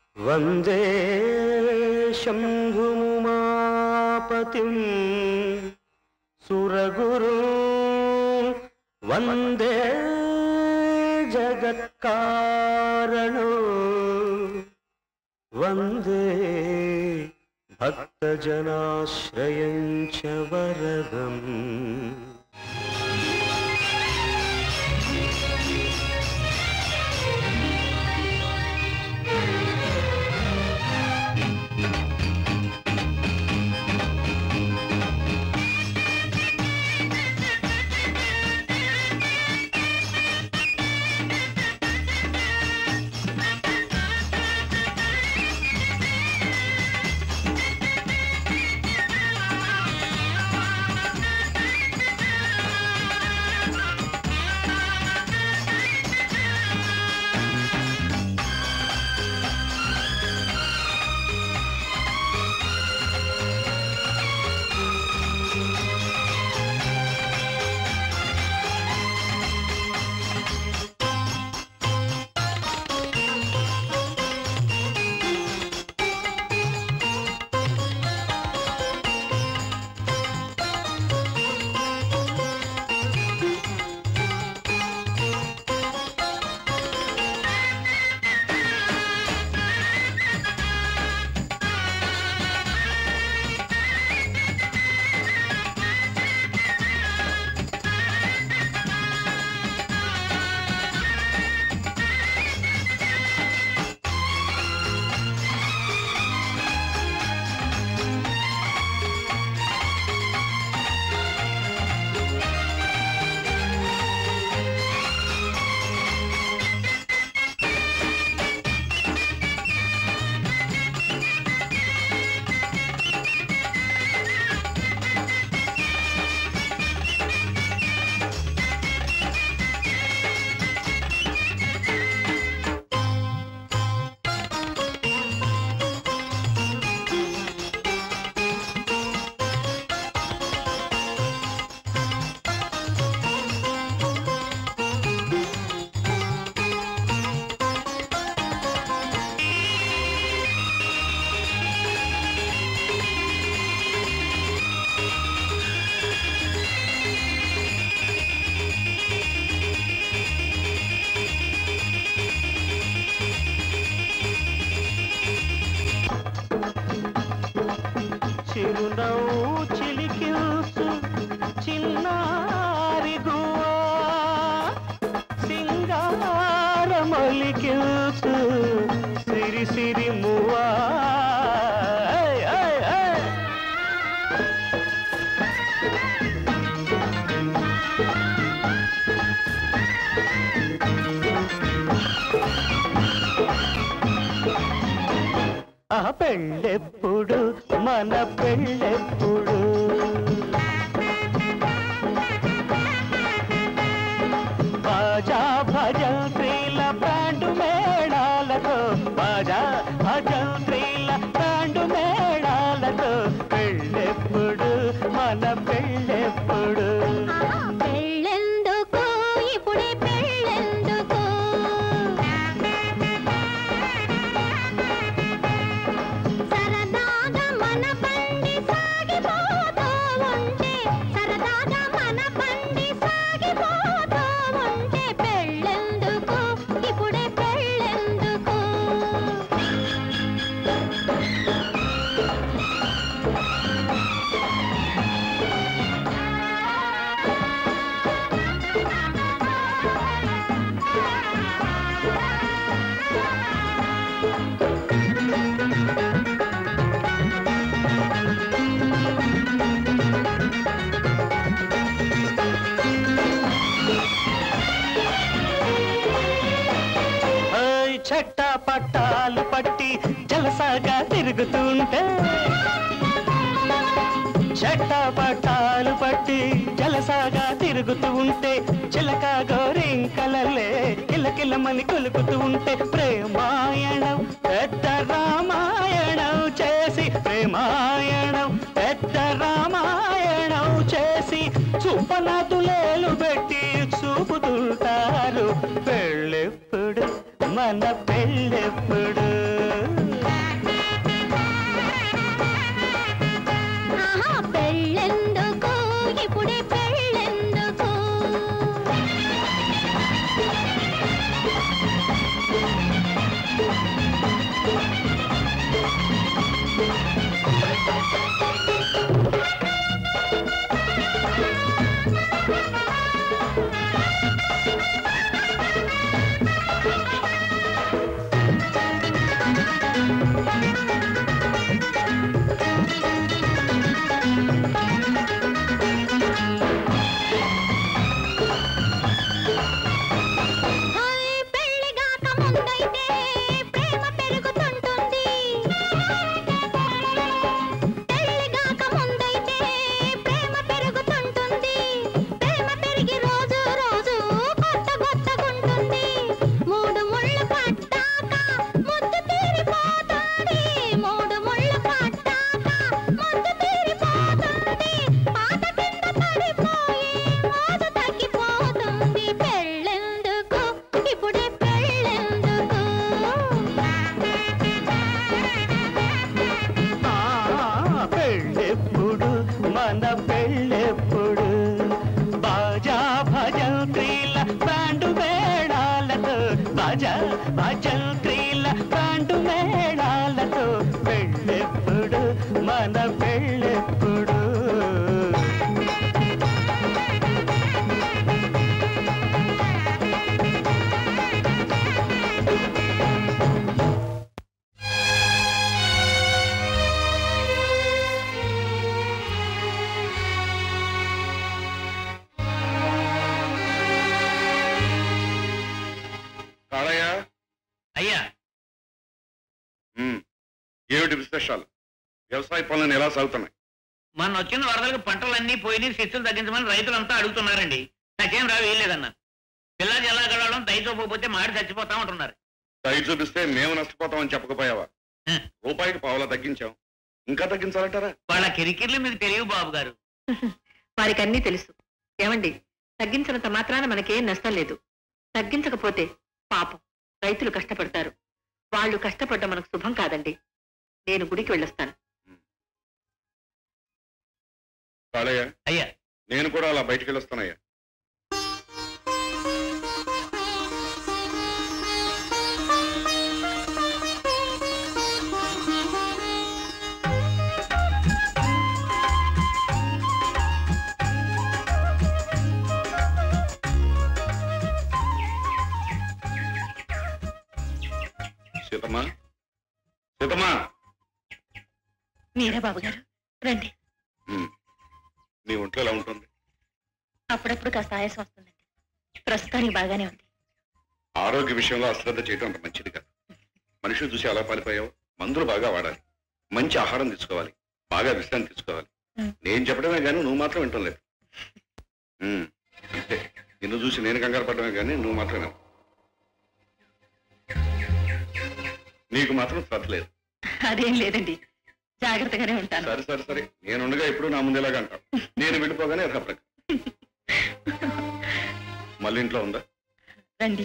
వందే శంభుమాపతిం సురగురు వందే జగత్కారణు వందే భక్తజనాశ్రయం చ వరదం చిరునవ్వు చిలికిల్సు చిన్నారి గువా సింగారమలికిల్సు సిరి సిరి మువా ఏయ్, ఏయ్, ఏయ్. ఆ పెళ్ళెప్పుడు మన పెళ్ళెప్పుడు బాజా భజంత్రీల బ్యాండు మేళాలతో బాజా భజంత్రీల బ్యాండు మేళాలతో పెళ్ళెప్పుడు మన పెళ్ళెప్పుడు పెళ్ళెందుకు ఇప్పుడే పెళ్ళెందుకు సరదాగా మన బండి సాగిపోతూ ఉంటే సరదాగా మన బండి సాగిపోతూ ఉంటే పెళ్ళెందుకు ఇప్పుడే పెళ్ళెందుకు ఓయ్ చట్టా పట్టాలు పట్టి జలసాగా తిరుగుతుంటే చట్టా పట్టాలు పట్టి జలసాగా తిరుగుతూ ఉంటే చిలక గోరింకలలే కిలకిలమని కొలుకుతూ ఉంటే ప్రేమాయణం పెద్ద రామాయణం చేసి ప్రేమాయణం పెద్ద రామాయణం చేసి చూపనాతులేలు పెట్టి చూపుతుంటారు పెళ్ళెప్పుడు మన పెళ్ళెప్పుడు ముందైతే ప్రేమ పెరుగుతుంటుంది పెళ్లిగాక ముందైతే ప్రేమ పెరుగుతుంటుంది ప్రేమ పెరిగి రోజు రోజు కొత్త కొత్తగుంటుంది మూడు ముళ్ళు పట్టాక ముద్దు తీరిపోతుంది మూడు ముళ్ళు పట్టాక ముద్దు తీరిపోతుంది పాత కింద పడిపోయి మోజు తగ్గిపోతుంది పెళ్ళెందుకు ఇప్పుడే పెళ్ళెందుకు ఆ, పెళ్ళెప్పుడు మన పెళ్ళెప్పుడు బాజా భజంత్రీల బ్యాండు మేళాలతో బాజా భజంత్రీల బ్యాండు మేళాలతో పెళ్ళెప్పుడు మన పెళ్ళెప్పుడు కాళయ్య అయ్యా ఉమ్, ఏమిటి విశేషాలు వ్యవసాయ పనులను ఎలా సాగుతున్నాయి మొన్న వచ్చిన వరదలకు పంటలన్నీ పోయి శిస్తులు తగ్గించమని రైతులంతా అడుగుతున్నారండి నాకేం రా వేయలేదన్న పిల్ల జల్లా గడవడం దయతో పోతే మాడి చచ్చిపోతా ఉంటున్నారు దయ చూపిస్తే మేము నష్టపోతామని చెప్పకపోయావా హ. రూపాయికి పావులా తగ్గించాం ఇంకా తగ్గించాలంటారా వాళ్ళ కిరికిర్లు మీకు తెలియవు బాబు గారు వారికి అన్నీ తెలుసు ఏమండి తగ్గించినంత మాత్రాన మనకేం నష్టం లేదు తగ్గించకపోతే పాపం రైతులు కష్టపడతారు వాళ్ళు కష్టపడ్డం మనకు శుభం కాదండి నేను గుడికి వెళ్ళొస్తాను కాళయ్య అయ్యా నేను కూడా అలా బయటికి వెళ్ళొస్తానయ్యా సీతమ్మా సీతమ్మా మీరా బాబు గారు రండి ఉమ్, నీ ఒంట్లో ఎలా ఉంటుంది అప్పుడప్పుడు కాస్త ఆయాసం వస్తుందండి ప్రస్తుతానికి బాగానే ఉంది ఆరోగ్య విషయంలో అశ్రద్ధ చేయడం అంత మంచిది కాదు మనుషులు చూసి అలా పాలిపోయావు మందులు బాగా వాడాలి మంచి ఆహారం తీసుకోవాలి బాగా విశ్రాంతి తీసుకోవాలి మ్. నేను చెప్పడమే కానీ నువ్వు మాత్రం వింటం లేదు మ్, అంతే నిన్ను చూసి నేను కంగారు పడడమే కానీ నువ్వు మాత్రం వినవు. నీకు మాత్రం శ్రద్ధ లేదు అదేం లేదండి జాగ్రత్తగానే ఉంటాను సరే సరే సరే నేనుండగా ఎప్పుడు నా ముందేలాగా అంటావు నేను వెళ్ళిపోగానే యథాప్రక మళ్ళీ ఇంట్లో ఉందా రండి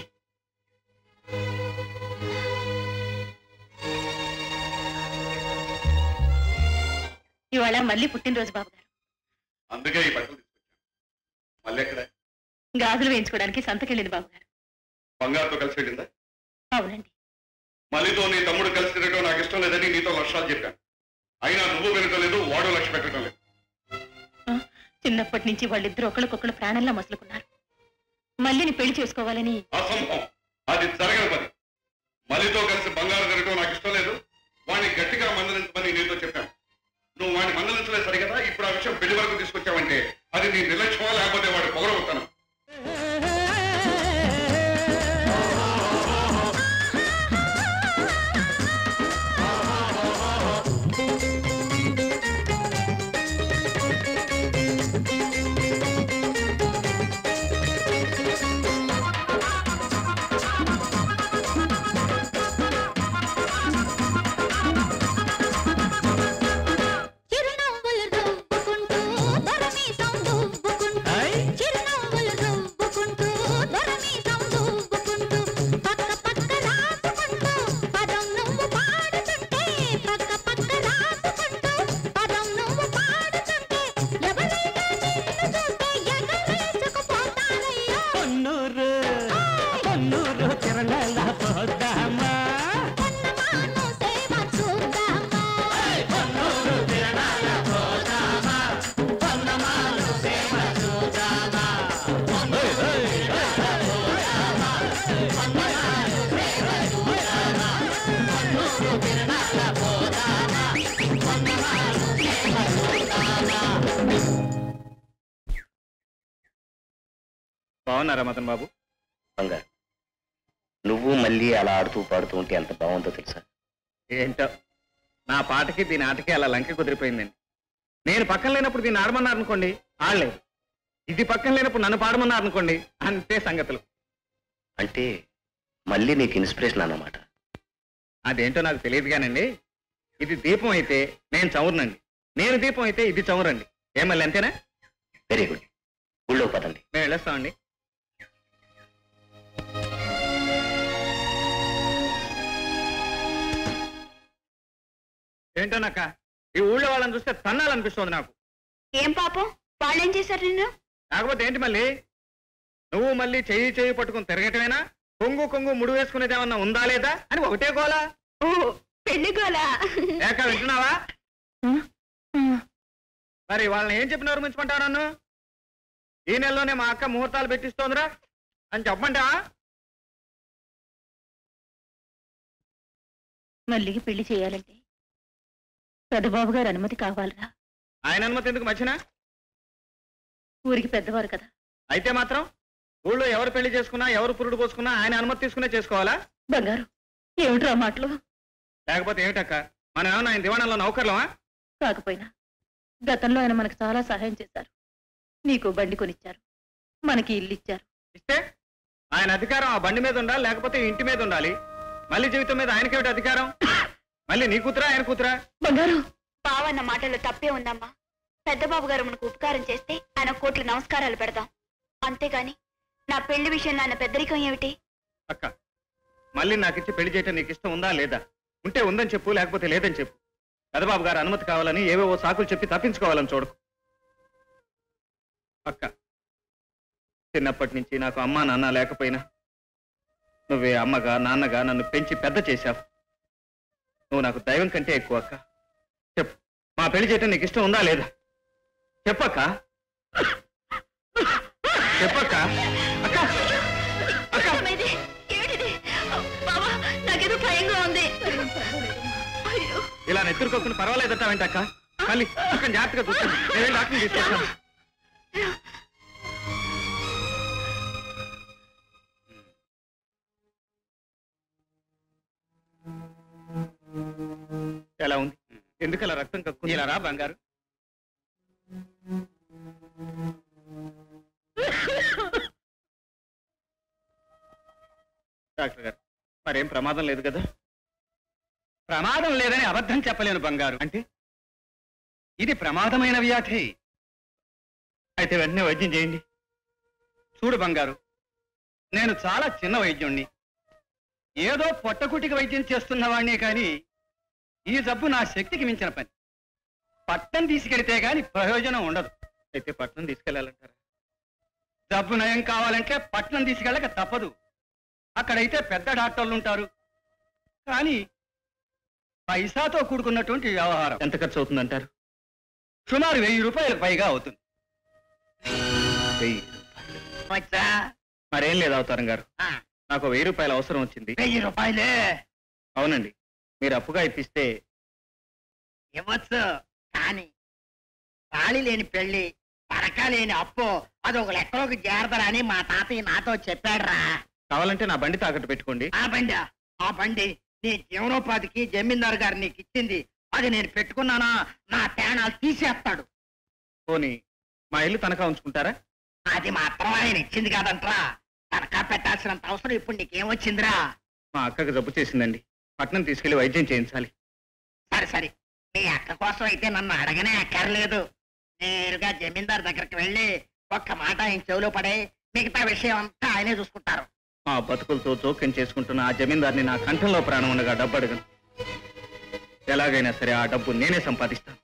ఇవాళ మళ్ళీ పుట్టినరోజు బాబు గారు అందుకే ఈ బట్టలు తీసుకొచ్చాను మళ్ళీ ఎక్కడ గాజులు వేయించుకోవడానికి సంతకెళ్ళింది బాబు గారు బంగారుతో కలిసి వెళ్ళిందా అవునండి మళ్ళీతో నీ తమ్ముడు కలిసి తిరగడం నాకు ఇష్టం లేదని నీతో లక్ష్యాలు చెప్పాను అయినా నువ్వు వినటం లేదు వాడు లక్ష్య పెట్టడం లేదు చిన్నప్పటి నుంచి వాళ్ళిద్దరూ ఒకరికొకరు ప్రాణంలా మసులుకున్నారు మళ్ళీని పెళ్లి చేసుకోవాలని అసంభవం అది జరగని పని మళ్ళీతో కలిసి బంగారు తిరగడం నాకు ఇష్టం లేదు వాడిని గట్టిగా మందలించమని నీతో చెప్పాను నువ్వు వాడిని మందలించలేదు సరిగదా ఇప్పుడు ఆ విషయం పెళ్లి వరకు తీసుకొచ్చావంటే అది నీ నిర్లక్ష్యమా లేకపోతే వాడు పొగరవుతాను చిరునవ్వులు రువ్వుకుంటూ దొరమీసం దువ్వుకుంటూ ఆయ్. చిరునవ్వులు రువ్వుకుంటూ దొరమీసం దువ్వుకుంటూ పక్క పక్క రాసుకుంటూ పదం నువ్వు పాడుతుంటే పక్క పక్క రాసుకుంటూ పదం నువ్వు పాడుతుంటే ఎవరైనా నిన్ను చూస్తే ఎగరేసుకుపోతారయ్యో పొన్నూరు పొన్నూరు తిరణాల పోద్దామా కొన్నమాను సేవ చూద్దామా పొన్నూరు తిరణాల పోదామా పొన్నమాను సేవ చూద్దామా ఓయ్, ఓయ్, ఓయ్. బాగున్నారా మదన్ బాబు బంగారు నువ్వు మళ్ళీ అలా ఆడుతూ పాడుతూ ఉంటే ఎంత బాగుందో తెలుసా ఏంటో నా పాటకి దీని ఆటకి అలా లంక కుదిరిపోయిందండి నేను పక్కన లేనప్పుడు దీన్ని ఆడమన్నారు అనుకోండి ఆడలేదు ఇది పక్కన లేనప్పుడు నన్ను పాడమన్నారు అనుకోండి అంతే సంగతులు అంటే మళ్ళీ నీకు ఇన్స్పిరేషన్ అన్నమాట అదేంటో నాకు తెలియదు కానండి ఇది దీపం అయితే నేను చౌరునండి నేను దీపం అయితే ఇది చౌరండి ఏం మళ్ళీ అంతేనా వెరీ గుడ్ ఊళ్ళో పదండి మేము వెళ్ళొస్తామండి ఏంటోనక్క ఈ ఊళ్ళో వాళ్ళని చూస్తే తన్నాలనిపిస్తుంది నాకు ఏం పాపం వాళ్ళేం చేశారు నిన్ను కాకపోతే ఏంటి మళ్ళీ నువ్వు మళ్ళీ చెయ్యి చెయ్యి పట్టుకుని తిరగటమేనా కొంగు కొంగు ముడి వేసుకునేది ఏమన్నా ఉందా లేదా అని ఒకటే గోలా ఓ పెళ్లి గోలా ఏక వింటున్నావా మరి వాళ్ళని ఏం చెప్పినారు మించమంటావు నన్ను ఈ నెలలోనే మా అక్క ముహూర్తాలు పెట్టిస్తోందిరా అని చెప్పమంటావా మల్లికి పెళ్లి చేయాలంటే పెద్దబాబు గారు అనుమతి కావాలరా ఆయన అనుమతి ఎందుకు మర్చినా ఊరికి పెద్దవారు కదా అయితే మాత్రం ఊళ్ళో ఎవరు పెళ్లి చేసుకున్నా ఎవరు పురుడు పోసుకున్నా ఆయన అనుమతి తీసుకునే చేసుకోవాలా బంగారు ఏమిట్రా మాటలు లేకపోతే ఏమిటక్క మనం ఏమన్నా ఆయన దివాణంలో నౌకర్లమా కాకపోయినా గతంలో ఆయన మనకు చాలా సహాయం చేశారు నీకు బండి కొనిచ్చారు మనకి ఇల్లు ఇచ్చారు ఇస్తే ఆయన అధికారం ఆ బండి మీద ఉండాలి లేకపోతే ఈ ఇంటి మీద ఉండాలి మళ్ళీ జీవితం మీద ఆయనకేమిటి అధికారం మళ్ళీ నీ కూతురా ఆయన కూతురా బంగారు బావన్న మాటల్లో తప్పే ఉందమ్మా పెద్దబాబు గారు మనకు ఉపకారం చేస్తే ఆయన కోట్ల నమస్కారాలు పెడదాం అంతేగాని నా పెళ్లి విషయంలో ఆయన పెద్దరికం ఏమిటి అక్క మళ్ళీ నాకు ఇచ్చి పెళ్లి చేయటం నీకు ఇష్టం ఉందా లేదా ఉంటే ఉందని చెప్పు లేకపోతే లేదని చెప్పు పెదబాబు గారు అనుమతి కావాలని ఏవేవో సాకులు చెప్పి తప్పించుకోవాలని చూడకు అక్క చిన్నప్పటి నుంచి నాకు అమ్మా నాన్న లేకపోయినా నువ్వే అమ్మగా నాన్నగా నన్ను పెంచి పెద్ద చేశావు నువ్వు నాకు దైవం కంటే ఎక్కువ అక్క చెప్పు మా పెళ్లి చేయటం నీకు ఇష్టం ఉందా లేదా చెప్పక్క చెప్పక్క అక్క అక్క ఏమైంది? ఏమిటిది? బావా నాకేదో భయంగా ఉంది అయ్యో ఇలా నెత్తురుకోకుండా పర్వాలేదట వెంటక్క మళ్ళీ అక్కడ జాగ్రత్తగా చూస్తాను నేను డాక్టర్ని తీసుకొస్తాను ఎలా ఉంది ఎందుకు అలా రక్తం కక్కు ఇలా రా బంగారు డాక్టర్ గారు మరేం ప్రమాదం లేదు కదా ప్రమాదం లేదని అబద్ధం చెప్పలేను బంగారు అంటే ఇది ప్రమాదమైన వ్యాధి అయితే వెంటనే వైద్యం చేయండి చూడు బంగారు నేను చాలా చిన్న వైద్యుణ్ణి ఏదో పొట్టకుటికి వైద్యం చేస్తున్నవాణ్ణే కానీ ఈ జబ్బు నా శక్తికి మించిన పని పట్టణం తీసుకెడితే గాని ప్రయోజనం ఉండదు అయితే పట్నం తీసుకెళ్లాలంటారా జబ్బు నయం కావాలంటే పట్నం తీసుకెళ్ళక తప్పదు అక్కడైతే పెద్ద డాక్టర్లు ఉంటారు కానీ పైసాతో కూడుకున్నటువంటి వ్యవహారం ఎంత ఖర్చు అవుతుందంటారు సుమారు వెయ్యి రూపాయలకు పైగా అవుతుంది వెయ్యి రూపాయలు మరేం లేదు అవతారం గారు నాకు వెయ్యి రూపాయల అవసరం వచ్చింది వెయ్యి రూపాయలే అవునండి మీరు అప్పుగా ఇప్పిస్తే ఇవ్వచ్చు కానీ తాళి లేని పెళ్లి పరక లేని అప్పు అది ఒక లెక్కలోకి చేరదరని మా తాతయ్య నాతో చెప్పాడురా కావాలంటే నా బండి తాకట్టు పెట్టుకోండి ఆ బండి ఆ బండి నీ జీవనోపాధికి జమీందారు గారు నీకు ఇచ్చింది అది నేను పెట్టుకున్నానా నా తేణాలు తీసేస్తాడు పోనీ మా ఇల్లు తనఖా ఉంచుకుంటారా అది మాత్రం ఆయన ఇచ్చింది కాదంట్రా తనఖా పెట్టాల్సినంత అవసరం ఇప్పుడు నీకేమొచ్చిందిరా మా అక్కకు జబ్బు చేసిందండి పట్నం తీసుకెళ్లి వైద్యం చేయించాలి సరే సరే నీ అక్క కోసం అయితే నన్ను అడగనే అక్కర్లేదు నేరుగా జమీందార్ దగ్గరికి వెళ్ళి ఒక్క మాట ఆయన చెవిలో పడే మిగతా విషయం అంతా ఆయనే చూసుకుంటారు మా బతుకులతో జోక్యం చేసుకుంటున్న ఆ జమీందార్ని నా కంఠంలో ప్రాణం ఉండగా డబ్బు అడగను ఎలాగైనా సరే ఆ డబ్బు నేనే సంపాదిస్తాను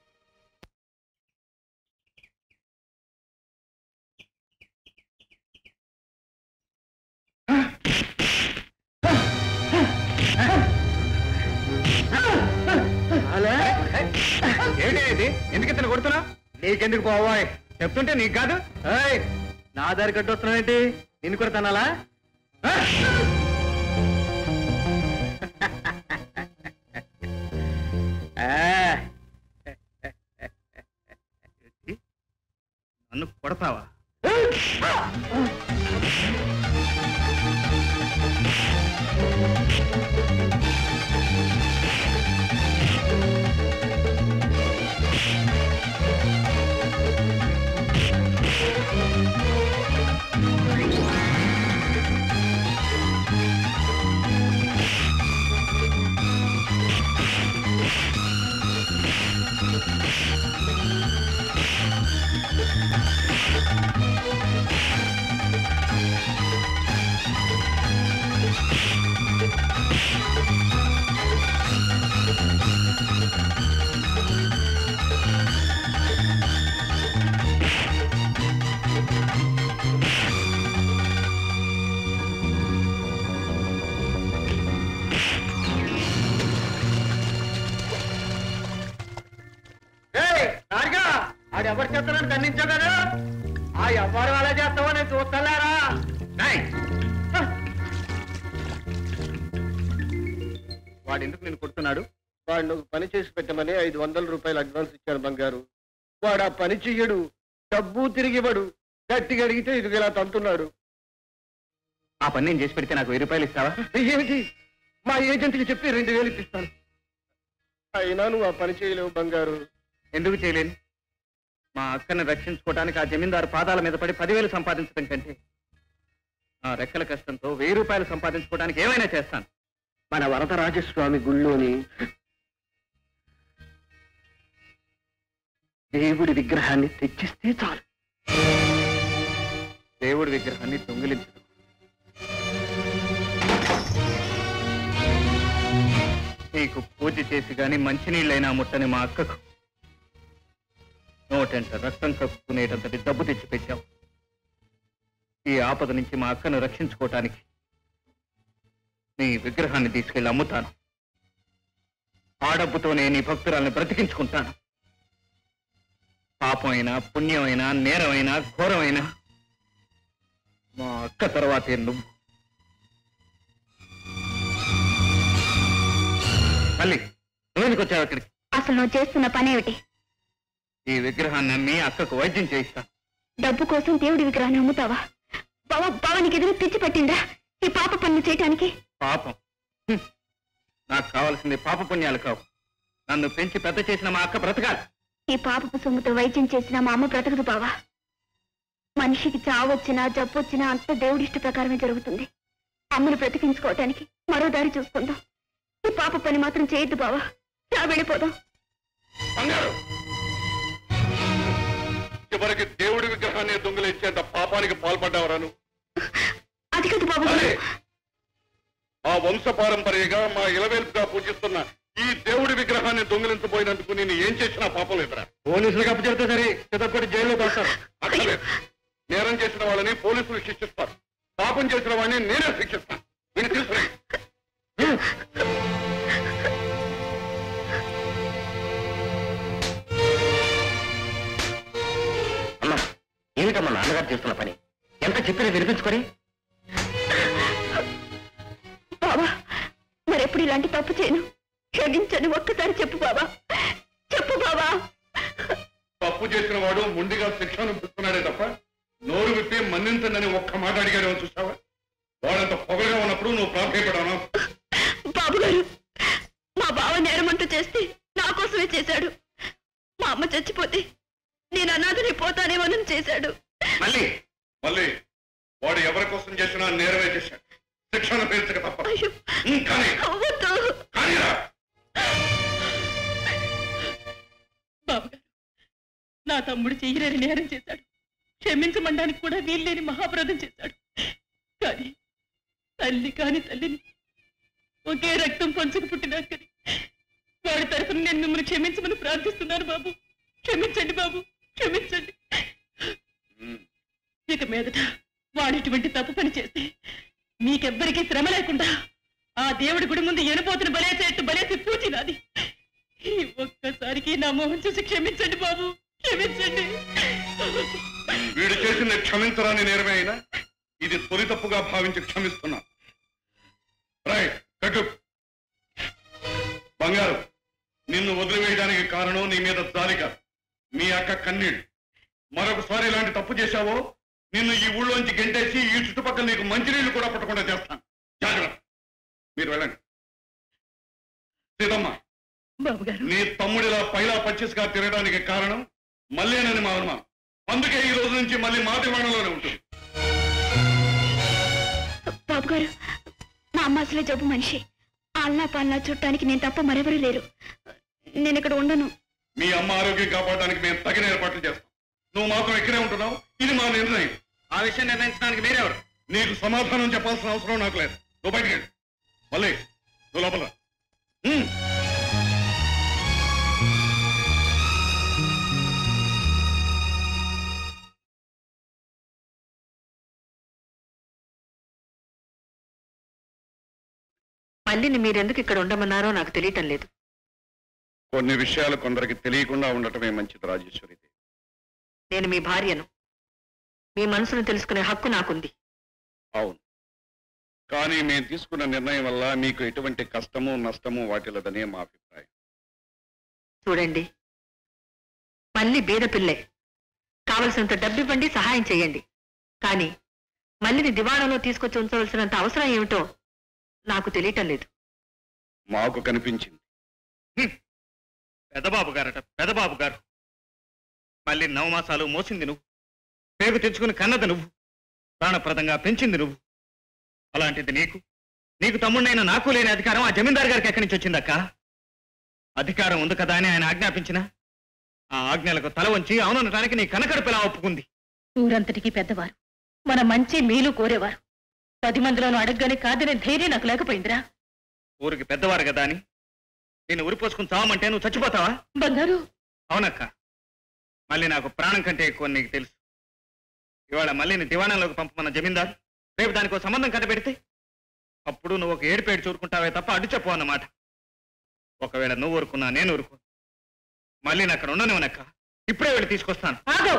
ఏంటి ఇది ఎందుకు ఇతను కొడుతున్నా నీకెందుకు పోవాయ్ చెప్తుంటే నీకు కాదు ఏయ్, నా దారి కట్టొస్తున్నావు ఏంటి నిన్ను కూడా తనాలా ఆ? ఆ. నన్ను కొడతావా దండించో కదా ఆ ఎవ్వరు అలా చేస్తావో నేను చూస్తలేరా వాడు ఎందుకు నేను కొడుతున్నాడు వాడు నువ్వు పని చేసి పెట్టమని ఐదు వందల రూపాయలు అడ్వాన్స్ ఇచ్చాను బంగారు వాడు ఆ పని చెయ్యడు డబ్బు తిరిగివ్వడు గట్టిగా అడిగితే ఇది ఇలా తంతున్నాడు ఆ పని నేను చేసి పెడితే నాకు వెయ్యి రూపాయలు ఇస్తావా ఏమిటి మా ఏజెంట్కి చెప్పి రెండు వేలు ఇప్పిస్తాను అయినా నువ్వు ఆ పని చేయలేవు బంగారు ఎందుకు చేయలేను మా అక్కని రక్షించుకోవడానికి ఆ జమీందారు పాదాల మీద పడి పదివేలు సంపాదించడం కంటే నా రెక్కల కష్టంతో వెయ్యి రూపాయలు సంపాదించుకోవడానికి ఏమైనా చేస్తాను మన వరదరాజస్వామి గుళ్ళోని దేవుడి విగ్రహాన్ని తెచ్చిస్తే చాలు దేవుడి విగ్రహాన్ని దొంగిలించడం నీకు పూజ చేసి గాని మంచినీళ్ళైనా ముట్టని మా అక్కకు నోటంట రక్తం కక్కుకునేటంతటి డబ్బు తెచ్చి పెట్టావు ఈ ఆపద నుంచి మా అక్కను రక్షించుకోవటానికి నీ విగ్రహాన్ని తీసుకెళ్లి అమ్ముతాను ఆ డబ్బుతోనే నీ భక్తురాల్ని బ్రతికించుకుంటాను పాపమైనా పుణ్యమైనా నేరమైనా ఘోరమైనా మా అక్క తర్వాతే నువ్వు మళ్ళీ నువ్వెందుకు వచ్చావు అక్కడికి అసలు నువ్వు చేస్తున్న పనేమిటి ఈ విగ్రహాన్ని అమ్మి అక్కకు వైద్యం చేయిస్తా డబ్బు కోసం దేవుడి విగ్రహాన్ని అమ్ముతావా బావ బావ నీకు ఎదురు తెచ్చి పెట్టిందా ఈ పాప పనులు చేయటానికి పాపం హ్మ్. నాకు కావాల్సింది పాప పుణ్యాలు కావు నన్ను పెంచి పెద్ద చేసిన మా అక్క బ్రతకాలి ఈ పాపపు సొమ్ముతో వైద్యం చేసిన మా అమ్మ బ్రతకదు బావా మనిషికి చావు వచ్చినా జబ్బు వచ్చినా అంత దేవుడి ఇష్ట ప్రకారమే జరుగుతుంది అమ్మను బ్రతికించుకోవటానికి మరో దారి చూసుకుందాం ఈ పాప పని మాత్రం చేయొద్దు బావా రా వెళ్ళిపోదాం బంగారు చివరికి దేవుడి విగ్రహాన్ని దొంగిలించేంత పాపానికి పాల్పడ్డావరా నువ్వు అది కాదు బాబు అదే ఆ వంశ పారంపర్యంగా మా ఇలవేల్పుగా పూజిస్తున్న ఈ దేవుడి విగ్రహాన్ని దొంగిలించబోయినందుకు నేను ఏం చేసినా పాపం లేదురా పోలీసులకు అప్పు చెప్తే సరే చితప్పటి జైల్లో పడతారు అక్కర్లేదు నేరం చేసిన వాళ్ళని పోలీసులు శిక్షిస్తారు పాపం చేసిన వాడిని నేనే శిక్షిస్తాను వీడిని తీసుకురా అమ్మా ఏమిటమ్మా నాన్నగారు చేస్తున్న పని ఎంత చెప్పినా వినిపించుకొని బావా మరెప్పుడు ఇలాంటి తప్పు చేయను క్షమించని ఒక్కసారి చెప్పు బావా చెప్పు బావా తప్పు చేసిన వాడు ముందుగా శిక్ష అనిపిస్తున్నాడే తప్ప నోరు విప్పి మన్నించండి ఒక్క మాట అడిగాడేమో చూసావా వాడంత పొగగా ఉన్నప్పుడు నువ్వు ప్రాధాయపడాను బాబు గారు మా బావ నేరమంటూ చేస్తే నా కోసమే చేశాడు మా అమ్మ చచ్చిపోతే నేను అనాథని పోతానేమోనని చేశాడు మళ్ళీ మళ్ళీ వాడు ఎవరి కోసం చేసినా నేరమే చేశాడు శిక్షణ పెంచక తప్ప అయ్యో ఉమ్, కానీ వద్దు. కానీరా బాబుగారు నా తమ్ముడు చెయ్యలేని నేరం చేశాడు క్షమించమనడానికి కూడా వీల్లేని మహాప్రదం చేశాడు కానీ తల్లి కాని తల్లిని ఒకే రక్తం పంచుకు పుట్టినాకని వాడి తరఫున నేను మిమ్మల్ని క్షమించమని ప్రార్థిస్తున్నాను బాబు క్షమించండి బాబు క్షమించండి ఉమ్, ఇక మీదట వాడు ఇటువంటి తప్పు పని చేస్తే మీకెవ్వరికీ శ్రమ లేకుండా ఆ దేవుడి గుడి ముందు ఎనుపోతును బలేసేట్టు బలేసి పూచి నాది ఈ ఒక్కసారికి నా మోహం చూసి క్షమించండి బాబు క్షమించండి వీడు చేసిన క్షమించరాని నేరమే అయినా ఇది తొలి తప్పుగా భావించి క్షమిస్తున్నా రైట్ కట్టు బంగారు నిన్ను వదిలివేయడానికి కారణం నీ మీద జాలి కాదు మీ అక్క కన్నీళ్ళు మరొకసారి ఇలాంటి తప్పు చేశావో నిన్ను ఈ ఊళ్ళోంచి గెంటేసి ఈ చుట్టుపక్కల నీకు మంచినీళ్ళు కూడా పట్టకుండా చేస్తాను జాగ్రత్త మీరు వెళ్ళండి సీతమ్మ బాబు గారు నీ తమ్ముడిలా పైలా పచ్చిస్గా తిరగడానికి కారణం మళ్ళీనని మా అనుమానం అందుకే ఈ రోజు నుంచి మళ్ళీ మా దివాణంలోనే ఉంటుంది బాబు గారు మా అమ్మ అసలే జబ్బు మనిషి అల్లా పాలనా చుట్టానికి నేను తప్ప మరెవరూ లేరు నేను ఇక్కడ ఉండను మీ అమ్మ ఆరోగ్యం కాపాడడానికి మేము తగిన ఏర్పాట్లు చేస్తాం నువ్వు మాత్రం ఇక్కడే ఉంటున్నావు ఇది మా నిర్ణయం ఆ విషయం నిర్ణయించడానికి మీరెవరు నీకు సమాధానం చెప్పాల్సిన అవసరం నాకు లేదు నువ్వు బయటికి వెళ్ళు. మళ్ళీ నువ్వు లోపల రా. ఉమ్. మళ్ళీని మీరెందుకు ఇక్కడ ఉండమన్నారో నాకు తెలియటం లేదు కొన్ని విషయాలు కొందరికి తెలియకుండా ఉండటమే మంచిది రాజేశ్వరి నేను మీ భార్యను మీ మనసును తెలుసుకునే హక్కు నాకుంది అవును కానీ మేము తీసుకున్న నిర్ణయం వల్ల మీకు ఎటువంటి కష్టము నష్టము వాటిల్లదనే మా అభిప్రాయం చూడండి మళ్ళీ బీద పిల్లే కావలసినంత డబ్బివ్వండి సహాయం చేయండి కానీ మళ్ళీని దివాణంలో తీసుకొచ్చి ఉంచవలసినంత అవసరం ఏమిటో నాకు తెలియటం లేదు మాకు కనిపించింది పెదబాబు గారట పెదబాబు గారు మళ్ళీ నవమాసాలు మోసింది నువ్వు పేగు తెచ్చుకుని కన్నది నువ్వు ప్రాణప్రదంగా పెంచింది నువ్వు అలాంటిది నీకు నీకు తమ్ముడైన నాకు లేని అధికారం ఆ జమీందారు గారికి ఎక్కడి నుంచి వచ్చిందక్క అధికారం ఉంది కదా అని ఆయన ఆజ్ఞాపించిన ఆ ఆజ్ఞలకు తల వంచి అవుననటానికి నీ కనకడుపులా ఒప్పుకుంది ఊరంతటికి పెద్దవారు మన మంచి మేలు కోరేవారు పది మందిలోనూ అడగగానే కాదనే ధైర్యం నాకు లేకపోయిందిరా ఊరికి పెద్దవారు కదా అని నేను ఉరిపోసుకుని చావమంటే నువ్వు చచ్చిపోతావా బంగారు అవునక్క మళ్ళీ నాకు ప్రాణం కంటే ఎక్కువ నీకు తెలుసు ఇవాళ మళ్ళీని దివాణంలోకి పంపమన్న జమీందారు రేపు దానికి ఒక సంబంధం కట్టబెడితే అప్పుడు నువ్వు ఒక ఏడుపేడు చూరుకుంటావే తప్ప అడ్డు చెప్పు అన్నమాట ఒకవేళ నువ్వు ఊరుకున్నా నేను ఊరుకు మళ్ళీ అక్కడ ఉండనివనక్క ఇప్పుడే వెళ్ళి తీసుకొస్తాను ఆగో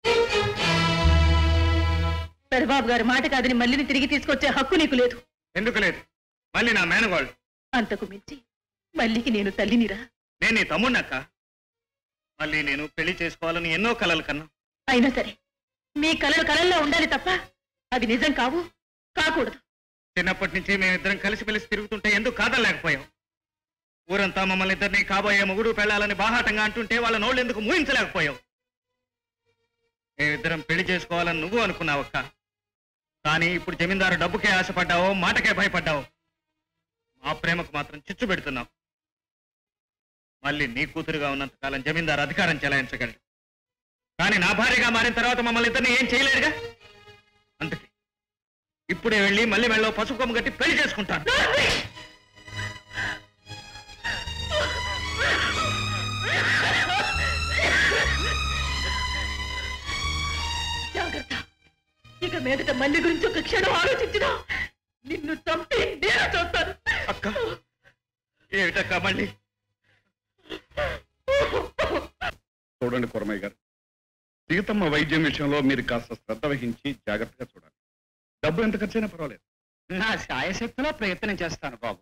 పెదబాబు గారి మాట కాదని మళ్ళీని తిరిగి తీసుకొచ్చే హక్కు నీకు లేదు ఎందుకు లేదు మళ్ళీ నా మేనగాళ్ళు అంతకు మించి మళ్ళీకి నేను తల్లినిరా నేను నీ తమ్ముడినక్క మళ్ళీ నేను పెళ్లి చేసుకోవాలని ఎన్నో కలలు కన్నా అయినా సరే మీ కలలు కలల్లో ఉండాలి తప్ప అవి నిజం కావు కాకూడదు చిన్నప్పటి నుంచి మేమిద్దరం కలిసిమెలిసి తిరుగుతుంటే ఎందుకు కాదలేకపోయాం ఊరంతా మమ్మల్ని ఇద్దరిని కాబోయే మొగుడు పెళ్ళాలని బాహాటంగా అంటుంటే వాళ్ళ నోళ్ళు ఎందుకు మూహించలేకపోయాం మేమిద్దరం పెళ్లి చేసుకోవాలని నువ్వు అనుకున్నావక్క కానీ ఇప్పుడు జమీందారు డబ్బుకే ఆశపడ్డావో మాటకే భయపడ్డావు మా ప్రేమకు మాత్రం చిచ్చు పెడుతున్నావు మళ్ళీ నీ కూతురుగా ఉన్నంతకాలం జమీందారు అధికారం చెలాయించగలడు కానీ నా భార్యగా మారిన తర్వాత మమ్మల్ని ఇద్దరిని ఏం చేయలేడుగా అందుకే ఇప్పుడే వెళ్ళి మళ్ళీ మెళ్ళో పసుపు కొమ్ము కట్టి పెళ్లి చేసుకుంటాను జాగ్రత్త ఇక మీదట మళ్ళీ గురించి ఒక క్షణం ఆలోచించినా నిన్ను చంపి నేను చూస్తాను అక్క ఏమిటక్క మళ్ళీ చూడండి కురమయ్య గారు సీతమ్మ వైద్యం విషయంలో మీరు కాస్త శ్రద్ధ వహించి జాగ్రత్తగా చూడాలి డబ్బు ఎంత ఖర్చైనా పర్వాలేదు నా శాయశక్తిలో ప్రయత్నం చేస్తాను బాబు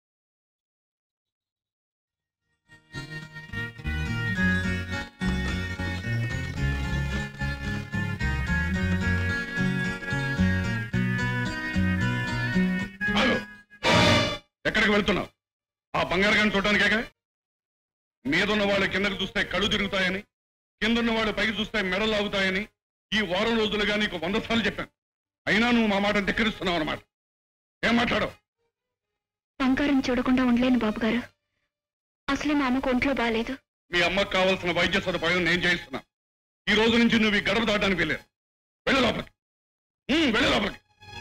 ఆగు. ఎక్కడికి వెళ్తున్నావు ఆ బంగారు గారిని చూడడానికేగా మీదున్న వాళ్ళు కిందకి చూస్తే కళ్ళు తిరుగుతాయని కిందన్న వాళ్ళు పైకి చూస్తే మెడలు ఆగుతాయని ఈ వారం రోజులుగా నీకు వంద సార్లు చెప్పాను అయినా నువ్వు మా మాట ధిక్కరిస్తున్నావు అనమాట ఏం మాట్లాడవు బంగారం చూడకుండా ఉండలేను బాబు గారు అసలే మా అమ్మకు ఒంట్లో బాగాలేదు మీ అమ్మకు కావాల్సిన వైద్య సదుపాయం నేను చేయిస్తున్నా ఈ రోజు నుంచి నువ్వు ఈ గడప దాటానికి వెళ్ళారు వెళ్ళి లోపలికి ఉమ్, వెళ్ళి లోపలికి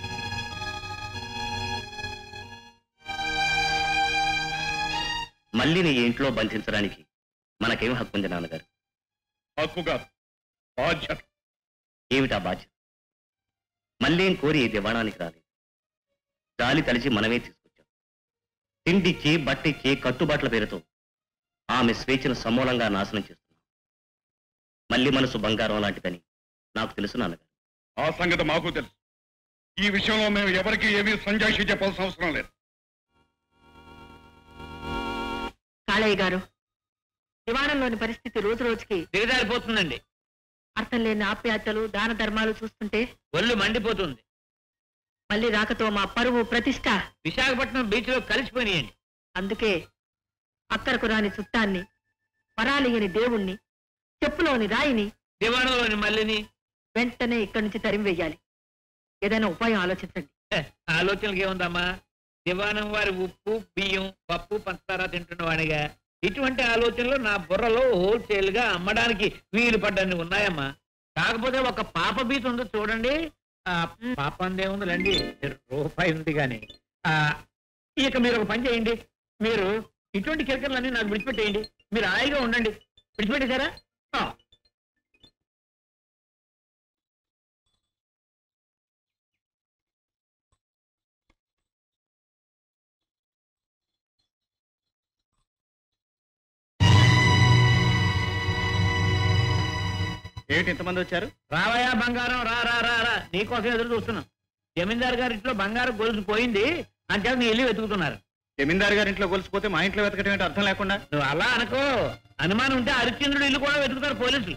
మళ్ళీ నీ ఇంట్లో బంధించడానికి మనకేం హక్కు ఉంది నాన్నగారు హక్కు కాదు బాధ్యత ఏమిటా బాధ్యత మళ్ళీ కోరి ఈ దివాణానికి రాలేదు గాలి తలిచి మనమే తీసుకొచ్చాం తిండిచ్చి బట్టిచ్చి కట్టుబాట్ల పేరుతో ఆమె స్వేచ్ఛను సమూలంగా నాశనం చేస్తున్నాం మళ్ళీ మనసు బంగారం లాంటిదని నాకు తెలుసు నాన్నగారు ఆ సంగతి మాకు తెలుసు ఈ విషయంలో మేము ఎవరికి ఏమీ సంజాయిషి చెప్పాల్సిన అవసరం లేదు కాళయ్య గారు దివాణంలోని పరిస్థితి రోజు రోజుకి దిగజారిపోతుందండి అర్థం లేని ఆప్యాయతలు దాన ధర్మాలు చూస్తుంటే ఒళ్ళు మండిపోతుంది మళ్ళీ రాకతో మా పరువు ప్రతిష్ట విశాఖపట్నం బీచ్ లో కలిసిపోయినాయండి అందుకే అక్కరకు రాని చుట్టాన్ని పరాలియని దేవుణ్ణి చెప్పులోని రాయిని దివాణంలోని మల్లిని వెంటనే ఇక్కడి నుంచి తరిమి వెయ్యాలి ఏదైనా ఉపాయం ఆలోచించండి హె, ఆలోచనలకి ఏముందమ్మా దివాణం వారి ఉప్పు బియ్యం పప్పు పంచదార తింటున్నవాడిగా ఇటువంటి ఆలోచనలు నా బుర్రలో హోల్సేల్ గా అమ్మడానికి వీలు పడ్డన్ని ఉన్నాయమ్మా కాకపోతే ఒక పాప బీచ్ ఉంది చూడండి ఆ పాప అందేముందిలేండి రూపాయి ఉంది కానీ ఆ ఇక మీరు ఒక పని చేయండి మీరు ఇటువంటి కిరకలన్నీ నాకు విడిచిపెట్టేయండి మీరు హాయిగా ఉండండి విడిచిపెట్టేశారా ఆ. ఏమిటి ఇంతమంది వచ్చారు రావయ్యా బంగారం రా రా రా రా నీకోసం ఎదురు చూస్తున్నాం జమీందార్ గారి ఇంట్లో బంగారం గొలుసు పోయింది అంతే నీ ఇల్లు వెతుకుతున్నారు జమీందారు గారి ఇంట్లో కొలిసిపోతే మా ఇంట్లో వెతకటం ఏంటో అర్థం లేకుండా నువ్వు అలా అనుకో అనుమానం ఉంటే హరిశ్చంద్రుడు ఇల్లు కూడా వెతుకుతారు పోలీసులు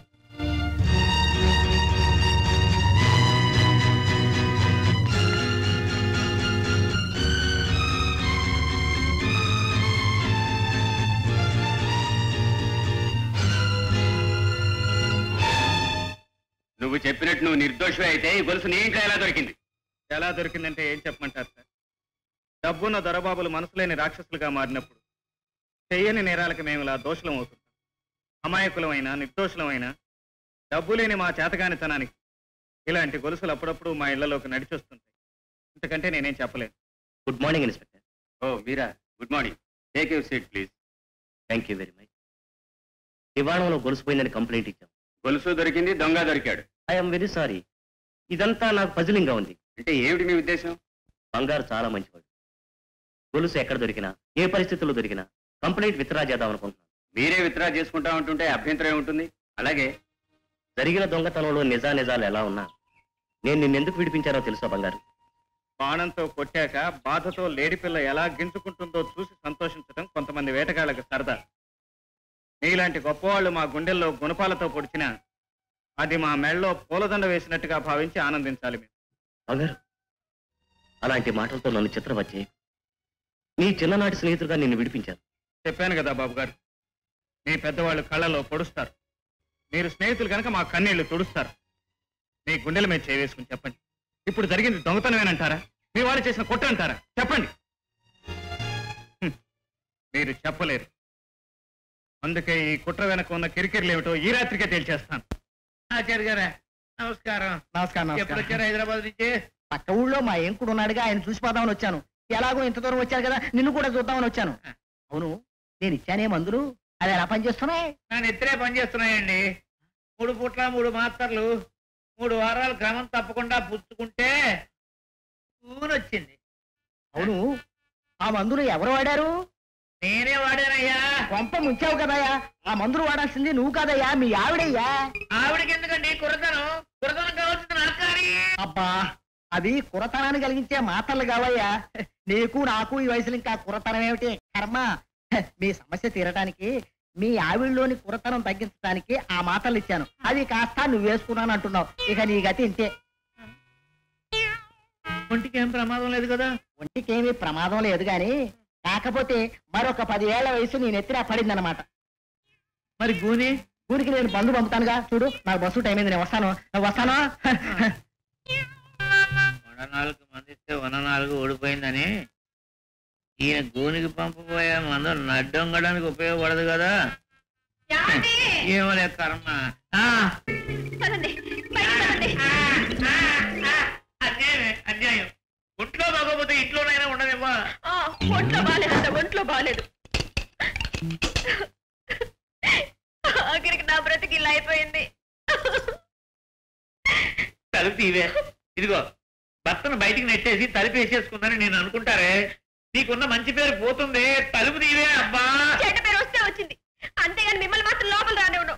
నువ్వు చెప్పినట్టు నువ్వు నిర్దోషి అయితే ఈ గొలుసు నీ ఇంట్లో ఎలా దొరికింది ఎలా దొరికిందంటే ఏం చెప్పమంటారు సార్ డబ్బున్న దొరబాబులు మనసులేని రాక్షసులుగా మారినప్పుడు చెయ్యని నేరాలకు మేము ఇలా దోషులం అవుతుంటాం అమాయకులమైన నిర్దోషులమైన డబ్బు లేని మా చేతగానితనానికి ఇలాంటి గొలుసులు అప్పుడప్పుడు మా ఇళ్లలోకి నడిచొస్తుంటాయి ఇంతకంటే నేనేం చెప్పలేను గుడ్ మార్నింగ్ ఇన్స్పెక్టర్ ఓ మీరా good morning take you seat please thank you very much దివాణంలో గొలుసుపోయిందని కంప్లైంట్ ఇచ్చాం గొలుసు దొరికింది దొంగ దొరికాడు ఐఎమ్ వెరీ సారీ ఇదంతా నాకు పజిలింగ్ గా ఉంది అంటే ఏమిటి మీ ఉద్దేశం బంగారు చాలా మంచివాడు గొలుసు ఎక్కడ దొరికినా ఏ పరిస్థితుల్లో దొరికినా కంప్లైంట్ విత్డ్రా చేద్దాం అనుకుంటున్నాను మీరే విత్డ్రా చేసుకుంటా ఉంటుంటే అభ్యంతరం ఏముంటుంది అలాగే జరిగిన దొంగతనంలో నిజా నిజాలు ఎలా ఉన్నా నేను నిన్నెందుకు విడిపించానో తెలుసా బంగారు బాణంతో కొట్టాక బాధతో లేడిపిల్ల ఎలా గింజుకుంటుందో చూసి సంతోషించడం కొంతమంది వేటగాళ్ళకి సరదా నీలాంటి గొప్పవాళ్ళు మా గుండెల్లో గుణపాలతో పొడిచినా అది మా మెళ్ళలో పూలదండ వేసినట్టుగా భావించి ఆనందించాలి మేము బంగారు అలాంటి మాటలతో నన్ను చిత్రవచ్చే నీ చిన్ననాటి స్నేహితుడుగా నిన్ను విడిపించాను చెప్పాను కదా బాబు గారు మీ పెద్దవాళ్ళు కళ్ళలో పొడుస్తారు మీరు స్నేహితులు కనుక మా కన్నీళ్లు తుడుస్తారు మీ గుండెల మీద చేవేసుకుని చెప్పండి ఇప్పుడు జరిగింది దొంగతనమేనంటారా మీ వాళ్ళు చేసిన కుట్ర అంటారా చెప్పండి హ్మ్. మీరు చెప్పలేరు అందుకే ఈ కుట్ర వెనక ఉన్న కిరికిరిలు ఏమిటో ఈ రాత్రికే తేల్చేస్తాను ఆచార్య గారా నమస్కారం నమస్కారం ఎప్పుడు వచ్చారు హైదరాబాద్ నుంచి పక్క ఊళ్ళో మా ఏంకుడు ఉన్నాడుగా ఆయన చూసిపోదామని వచ్చాను ఎలాగో ఇంత దూరం వచ్చారు కదా నిన్ను కూడా చూద్దామని వచ్చాను అవును నేను ఇచ్చానే మందులు అది ఎలా పనిచేస్తున్నాయి నా నెత్తిరే పనిచేస్తున్నాయండి మూడు పూట్ల మూడు మాత్రలు మూడు వారాలు క్రమం తప్పకుండా పుచ్చుకుంటే వచ్చింది అవును ఆ మందులు ఎవరు వాడారు నేనే వాడానయ్యా కొంప ముంచావు కదయ్యా ఆ మందులు వాడాల్సింది నువ్వు కాదయ్యా మీ ఆవిడయ్యా ఆవిడకి ఎందుకండి కురతనం కురతనం కావాల్సింది నాకు కానీ అబ్బా అవి కురతనాన్ని కలిగించే మాటలు కావయ్యా నీకు నాకు ఈ వయసులో ఇంకా కురతనం ఏమిటి కర్మ మీ సమస్య తీరటానికి మీ ఆవిడలోని కురతనం తగ్గించడానికి ఆ మాటలు ఇచ్చాను అవి కాస్త నువ్వు వేసుకున్నాను అంటున్నావు ఇక నీ గతి ఇంతే ఒంటికి ఏం ప్రమాదం లేదు కదా ఒంటికేమీ ప్రమాదం లేదు గాని కాకపోతే మరొక పదివేళ్ల వయసు నేను ఎత్తిరా పడిందనమాట మరి గూని ఊరికి నేను బంధు పంపుతానుగా చూడు నాకు బస్సు టైం అయింది నేను వస్తాను నువ్వు వస్తాను వన నాలుగు మంది ఇస్తే వన నాలుగు ఓడిపోయిందని ఈయన గూనికి పంపబోయే మందు నడ్డొంగడానికి ఉపయోగపడదు కదా ఏమో లే కర్మ ఆ, పదండి బయటికి పదండి అన్యాయమే అన్యాయం ఒంట్లో బాగోపోతే ఇంట్లోనైనా ఉండదేమో ఆ, ఒంట్లో బాగాలేదంట ఒంట్లో బాగాలేదు ఆఖరికి నా బ్రతికి ఇలా అయిపోయింది తలుపు తీవే ఇదిగో భర్తను బయటికి నెట్టేసి తలుపు వేసేసుకుందని నేను అనుకుంటారే నీకున్న మంచి పేరు పోతుంది తలుపు తీవే అబ్బా చెడ్డ పేరు వస్తే వచ్చింది అంతేగాని మిమ్మల్ని మాత్రం లోపల రానివ్వను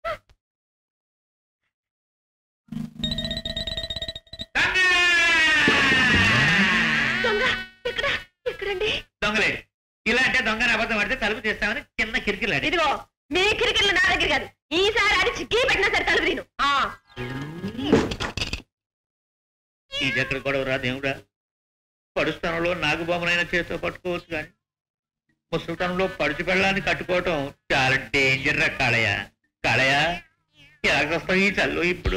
దొంగ ఎక్కడ ఎక్కడండి దొంగలే ఇలా అంటే దొంగని అబద్ధం పడితే తలుపు తీస్తామని చిన్న కిరికిలాడి ఇదిగో మీ కిరికిళ్ళు నా దగ్గర కాదు ఈసారి అడిచి గీ పెట్టినా సరే తలుపు తీను ఆ, ఇది ఎక్కడ గొడవరా దేవుడా పడుస్థానంలో నాగుబొమ్మనైనా చేతితో పట్టుకోవచ్చు కానీ ముసలితనంలో పడుచు పెళ్ళాన్ని కట్టుకోవటం చాలా డేంజర్ రా కాళయ్య కాళయ్య ఎలాగొస్తావు ఈ చల్లు ఇప్పుడు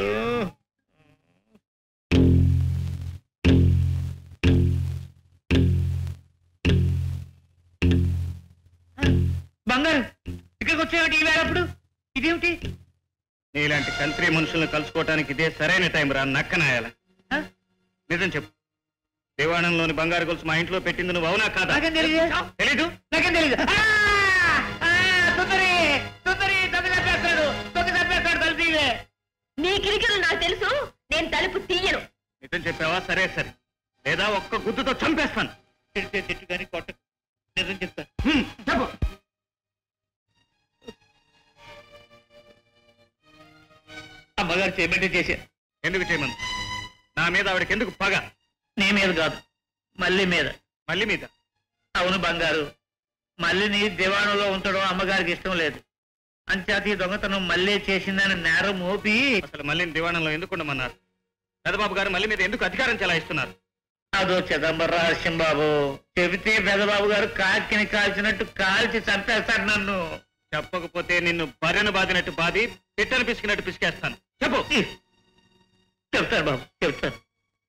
బంగారు ఇక్కడికి వచ్చేవాటి ఈ వేళప్పుడు ఇదేమిటి నీలాంటి కంట్రీ మనుషులను కలుసుకోవటానికి ఇదే సరైన టైం రా నక్కనాయాల ఆ? నిజం చెప్పు దివాణంలోని బంగారు గొలుసు మా ఇంట్లో పెట్టింది నువ్వు అవునా కాదా నాకేం తెలియదు తెలీదు నాకేం తెలీదు ఆ! ఆ! సుందరి సుందరి దొంగ చంపేస్తాడు దొంగ చంపేస్తాడు తలుపు తీవే నీ కిరికిళ్ళు నాకు తెలుసు నేను తలుపు తీయను నిజం చెప్పావా సరే సరే లేదా ఒక్క గుద్దుతో చంపేస్తాను తిడితే తిట్టు కానీ కొట్ట నిజం చెప్తా హ్మ్, చెప్పు అమ్మ అమ్మగారు చేయబట్టి చేశారు ఎందుకు చేయమను నా మీద ఆవిడకి ఎందుకు పగ నీ మీద కాదు మళ్ళీ మీద మళ్ళీ మీద అవును బంగారు మల్లిని దివాణంలో ఉంచడం అమ్మగారికి ఇష్టం లేదు అంచేత ఈ దొంగతనం మళ్ళీ చేసిందని నేరం మోపి అసలు మళ్ళీ దివాణంలో ఎందుకు ఉండమన్నారు పెదబాబు గారు మళ్ళీ మీద ఎందుకు అధికారం చెలాయిస్తున్నారు అదో చిదంబర రహస్యం బాబు చెబితే పెదబాబు గారు కాకిని కాల్చినట్టు కాల్చి చంపేస్తాడు నన్ను చెప్పకపోతే నిన్ను బర్రెను బాదినట్టు బాది పిట్టను పిసికినట్టు పిసికేస్తాను చెప్పు చెప్తాను బాబు చెప్తాను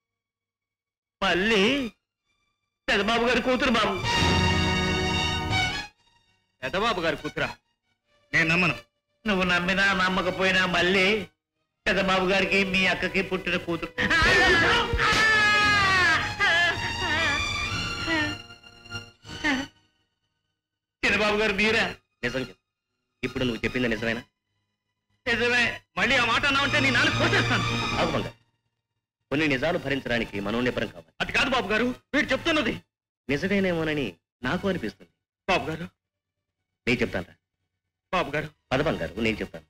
మళ్ళీ పెదబాబు గారి కూతురు బాబు పెదబాబు గారి కూతురా నేను నమ్మను నువ్వు నమ్మినా నమ్మకపోయినా మళ్ళీ పెదబాబు గారికి మీ అక్కకి పుట్టిన కూతురు చిన్నబాబు గారు మీరా నిజం చెప్పు ఇప్పుడు నువ్వు చెప్పింది నిజమేనా నిజమే మళ్ళీ ఆ మాట అన్నావంటే నీ నాలుగు కోసేస్తాను ఆగు బంగారు కొన్ని నిజాలు భరించడానికి మనోనిబ్బరం కావాలి అది కాదు బాబు గారు వీడు చెప్తున్నది నిజమేనేమోనని నాకు అనిపిస్తుంది బాబు గారు నేను చెప్తాను బాబు గారు పద బంగారు నేను చెప్తాను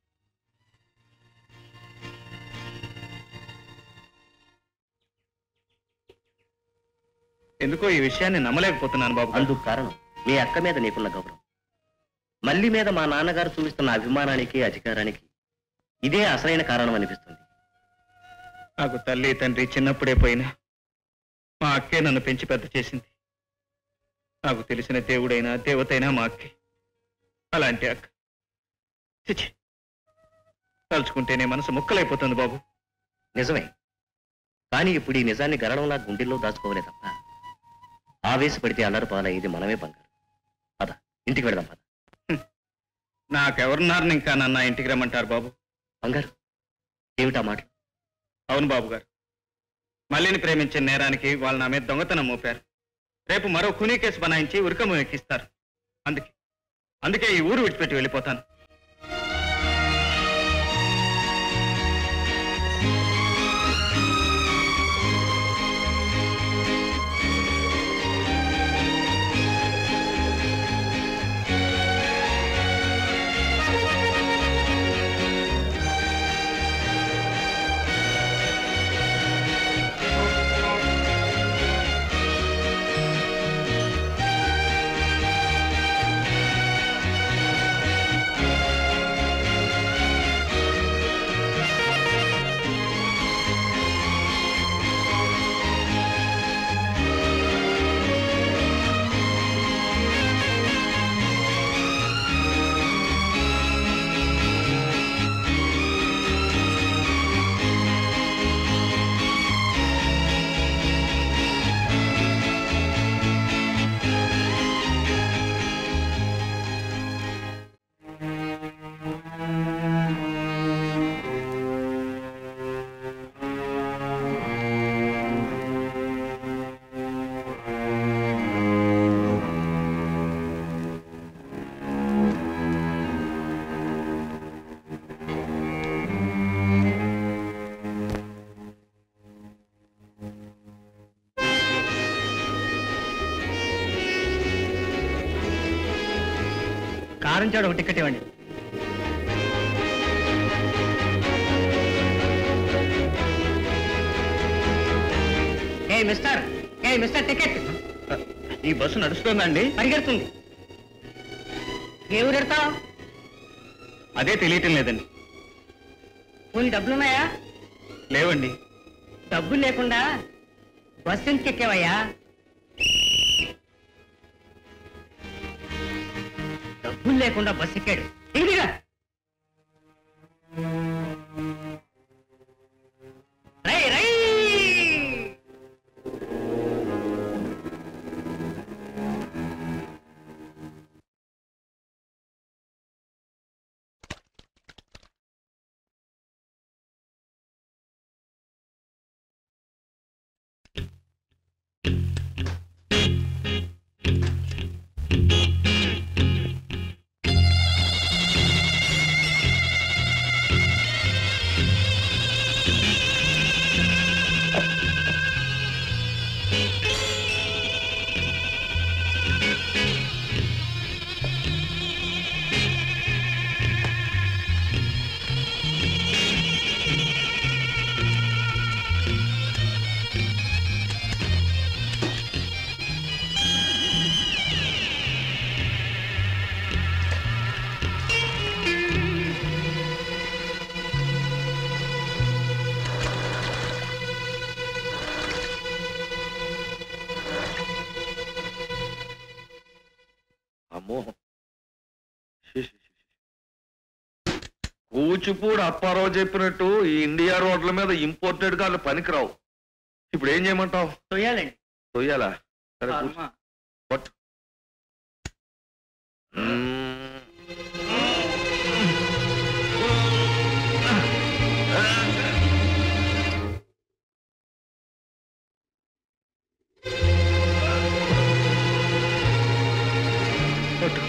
ఎందుకో ఈ విషయాన్ని నమ్మలేకపోతున్నాను బాబు గారు. అందుకు కారణం మీ అక్క మీద నీకున్న గౌరవం మల్లి మీద మా నాన్నగారు చూపిస్తున్న అభిమానానికి అధికారానికి ఇదే అసలైన కారణం అనిపిస్తుంది నాకు తల్లి తండ్రి చిన్నప్పుడే పోయినా మా అక్కే నన్ను పెంచి పెద్ద చేసింది నాకు తెలిసిన దేవుడైనా దేవతైనా మా అక్కే అలాంటి అక్క చిచి తలుచుకుంటేనే మనసు ముక్కలైపోతుంది బాబు నిజమే కానీ ఇప్పుడు ఈ నిజాన్ని గరడంలా గుండెల్లో దాచుకోవలే తప్ప ఆవేశపడితే అల్లరి పాలయ్యేది మనమే బంగారు పద ఇంటికి వెళదాం పద నాకెవరున్నారని ఇంకా నన్న ఇంటికి రమ్మంటారు బాబు బంగారు ఏమిటా మాట అవును బాబు గారు మల్లిని ప్రేమించే నేరానికి వాళ్ళు నా మీద దొంగతనం మోపారు రేపు మరో ఖునీ కేసు బనాయించి ఉరికము ఎక్కిస్తారు అందుకే అందుకే ఈ ఊరు విడిచిపెట్టి వెళ్ళిపోతాను కారంచాడు ఒక టికెట్ ఇవ్వండి ఏ మిస్టర్ ఏ మిస్టర్ టికెట్ ఈ బస్సు నడుస్తుందండి పరిగెడుతుంది ఏ ఊరు ఎడతావు అదే తెలియటం లేదండి కొన్ని డబ్బులున్నాయా లేవండి డబ్బులు లేకుండా బస్సు ఎందుకు ఎక్కేవయ్యా డబ్బులు లేకుండా బస్సు ఎక్కాడు దిగుదిగా రై రై అమ్మో షి, షి, షి, షి. కూచిపూడి అప్పారావు చెప్పినట్టు ఈ ఇండియా రోడ్ల మీద ఇంపోర్టెడ్ కార్లు పనికిరావు ఇప్పుడు ఏం చేయమంటావు తొయ్యాలండి తొయ్యాలా సరే కూర్చో. కర్మ. పట్టు మ్మ్. పట్టు.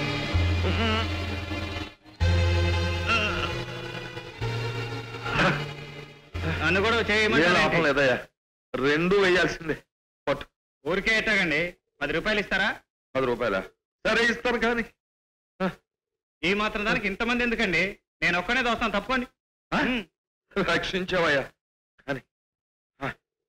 నన్ను కూడా ఏం లాభం చేయమంటారు లేదయ్యా రెండు వేయాల్సిందే పట్టు ఊరికే ఎట్టగండి పది రూపాయలు ఇస్తారా పది రూపాయల సరే ఇస్తాను కానీ ఈ మాత్రం దానికి ఇంతమంది ఎందుకండి నేను ఒక్కనే దోస్తాను తప్పుకోండి ఆ? ఉమ్. రక్షించావయ్యా కానీ ఆ.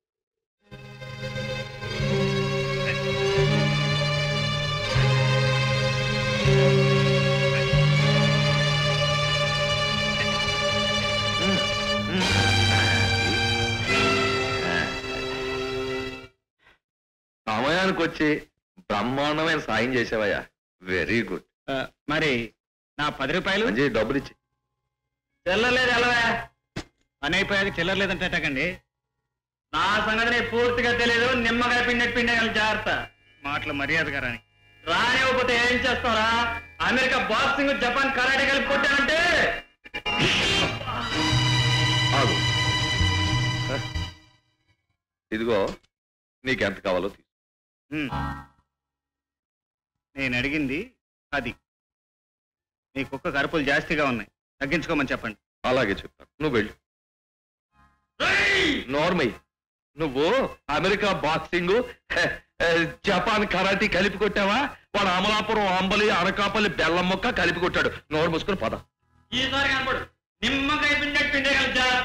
సమయానికి వచ్చి బ్రహ్మాండమైన సాయం చేసావయ్యా వెరీ గుడ్ ఆ, మరి నా పది రూపాయలు మంచి డబ్బులు ఇచ్చి చిల్లర్లేదు ఎలా పని అయిపోయాక చిల్లర లేదంటే ఎట్టగండి నా సంగతి నీకు పూర్తిగా తెలియదు నిమ్మకాయ పిండి పిండి జాగ్రత్త మాటలు మర్యాదగా రాని రానివ్వకపోతే ఏం చేస్తారా అమెరికా బాక్సింగ్ జపాన్ కరాటే కలిపి కొట్టానంటే ఆగు హ? ఇదిగో నీకెంత కావాలో తీసు ఉమ్. నేను అడిగింది అది మీ కుక్క కరుపులు జాస్తిగా ఉన్నాయి తగ్గించుకోమని చెప్పండి అలాగే చెప్తాను నువ్వు వెళ్ళు నోర్మయ్య నువ్వు America boxing hey, hey, Japan karate కలిపి కొట్టావా వాడు అమలాపురం అంబలి అనకాపల్లి బెల్లం మొక్క కలిపి కొట్టాడు నోరు మూసుకుని పద ఈసారి కనపడు నిమ్మకాయ పిండి పిండే కలిపి జాగ్రత్త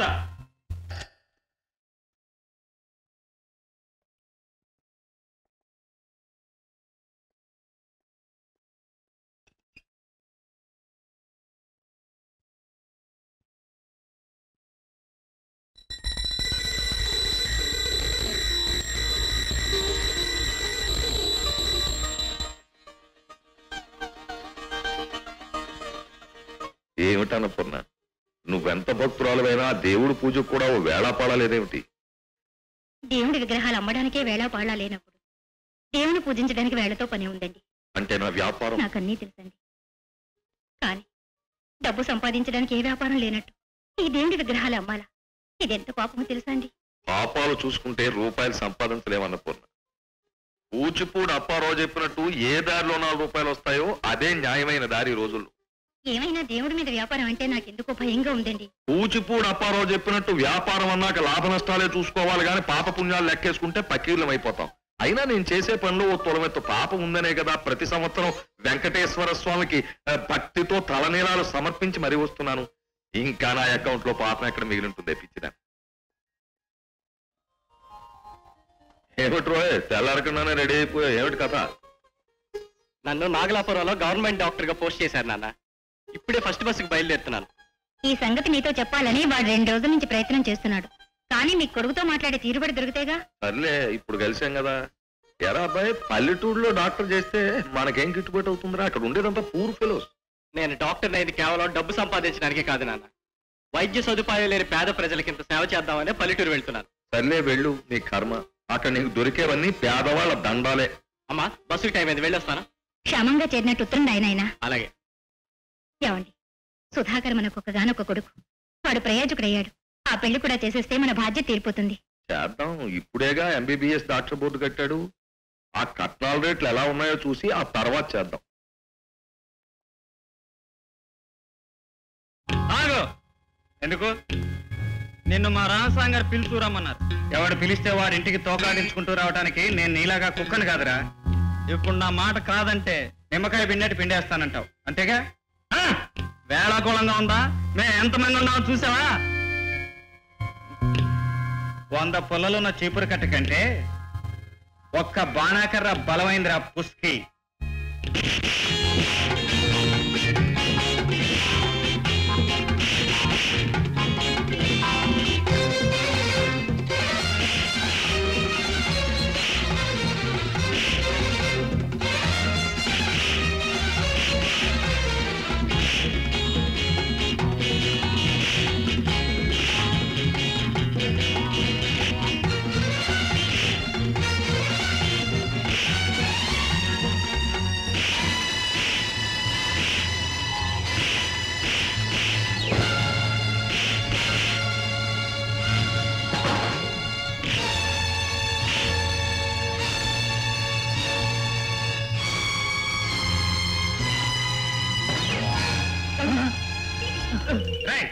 ఏమిటన్నపూర్ణ నువ్వెంత భక్తురాలువైనా దేవుడి పూజకు కూడా ఓ వేళ పాడలేదేమిటి దేవుడి విగ్రహాలు అమ్మడానికే వేళ పాళ్ళ లేనప్పుడు దేవుని పూజించడానికి వేళతో పని ఉందండి అంటే నా వ్యాపారం నాకన్నీ తెలుసండి కానీ డబ్బు సంపాదించడానికి ఏ వ్యాపారం లేనట్టు ఈ దేవుడి విగ్రహాలు అమ్మాలా ఇదెంత పాపమో తెలుసా అండి పాపాలు చూసుకుంటే రూపాయలు సంపాదించలేమన్నపూర్ణ కూచిపూడి అప్పారావు చెప్పినట్టు ఏ దారిలో నాలుగు రూపాయలు వస్తాయో అదే న్యాయమైన దారి ఈ రోజుల్లో ఏమైనా దేవుడి మీద వ్యాపారం అంటే నాకెందుకో భయంగా ఉందండి కూచిపూడి అప్పారావు చెప్పినట్టు వ్యాపారం అన్నాక లాభ నష్టాలే చూసుకోవాలి కానీ పాప పుణ్యాలు లెక్కేసుకుంటే పకీర్లం అయిపోతాం అయినా నేను చేసే పనిలో ఓ తొలమెత్తు పాపం ఉందనే కదా ప్రతి సంవత్సరం వెంకటేశ్వర స్వామికి ఆ, భక్తితో తలనీలాలు సమర్పించి మరీ వస్తున్నాను ఇంకా నా అకౌంట్ లో పాపం ఎక్కడ మిగిలి ఉంటుంది పిచ్చిదా ఏమిటి రోయ్ తెల్లారకుండానే రెడీ అయిపోయా ఏమిటి కథ నన్ను నాగలాపురంలో గవర్నమెంట్ డాక్టర్ గా పోస్ట్ చేశారు నాన్న ఇప్పుడే ఫస్ట్ బస్సుకి బయలుదేరుతున్నాను ఈ సంగతి నీతో చెప్పాలని వాడు రెండు రోజుల నుంచి ప్రయత్నం చేస్తున్నాడు కానీ నీ కొడుకుతో మాట్లాడే తీరుబడి దొరికితేగా సర్లే ఇప్పుడు కలిసాం కదా ఎరా అబ్బాయి పల్లెటూరులో డాక్టర్ చేస్తే మనకేం గిట్టుబాటు అవుతుందిరా అక్కడ ఉండేదంతా పూర్ ఫెలోస్ నేను డాక్టర్ అయింది కేవలం డబ్బు సంపాదించడానికే కాదు నాన్న వైద్య సదుపాయం లేని పేద ప్రజలకి ఇంత సేవ చేద్దామనే పల్లెటూరు వెళ్తున్నాను సర్లే వెళ్ళు నీ కర్మ అక్కడ నీకు దొరికేవన్నీ పేదవాళ్ళ దండాలే అమ్మా బస్సుకి టైం అయింది వెళ్ళొస్తాను క్షమంగా చేరినట్టు ఉత్తరం ఆయన అలాగే ఏమండి సుధాకర్ మనకు ఒకగానొక కొడుకు వాడు ప్రయోజకుడయ్యాడు ఆ పెళ్లి కూడా చేసేస్తే మన బాధ్యత తీరిపోతుంది చేద్దాం ఇప్పుడేగా ఎంబీబీఎస్ డాక్టర్ బోర్డు కట్టాడు ఆ కట్నాల రేట్లు ఎలా ఉన్నాయో చూసి ఆ తర్వాత చేద్దాం ఆగు ఎందుకు నిన్ను మా రామస్వామి గారు పిలుచు రమ్మన్నారు ఎవడు పిలిస్తే వాడి ఇంటికి తోకాడించుకుంటూ రావడానికి నేను నీలాగా కుక్కను కాదురా ఇప్పుడు నా మాట కాదంటే నిమ్మకాయ పిండేటి పిండేస్తానంటావు అంతేగా ఆ? వేళాకూలంగా ఉందా మేము ఎంతమంది ఉన్నామో చూసావా వంద పొలలున్న చీపురు కట్ట కంటే ఒక్క బాణాకర్ర బలమైందిరా పుస్కి రేయ్,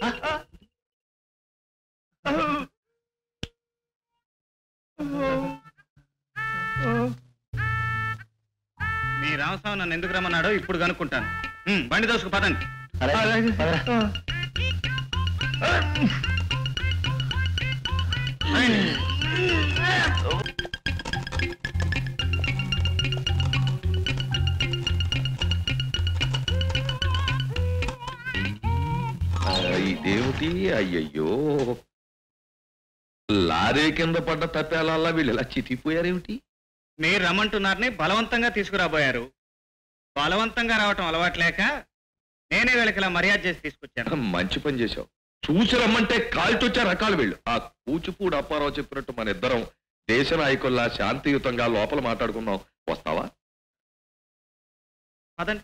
మీ రామస్వామి నన్ను ఎందుకు రమ్మన్నాడో ఇప్పుడు కనుక్కుంటాను ఉమ్, బండి దోసుకు పదండి ఆ, ఇదేమిటి అయ్యయ్యో లారీ కింద పడ్డ తప్పేలా వీళ్ళు ఇలా చితికిపోయారేమిటి మీరు రమ్మంటున్నారని బలవంతంగా తీసుకురాబోయారు బలవంతంగా రావటం అలవాట్లేక నేనే వీళ్ళకి ఇలా మర్యాద చేసి తీసుకొచ్చాను మంచి పని చేశావు చూసి రమ్మంటే కాల్చొచ్చే రకాలు వీళ్ళు ఆ కూచిపూడి అప్పారావు చెప్పినట్టు మన ఇద్దరం దేశ నాయకుల్లా శాంతియుతంగా లోపల మాట్లాడుకుందాం వస్తావా పదండి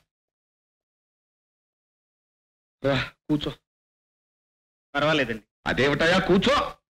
రా, కూర్చో పర్వాలేదండి అదేమిటయా కూర్చో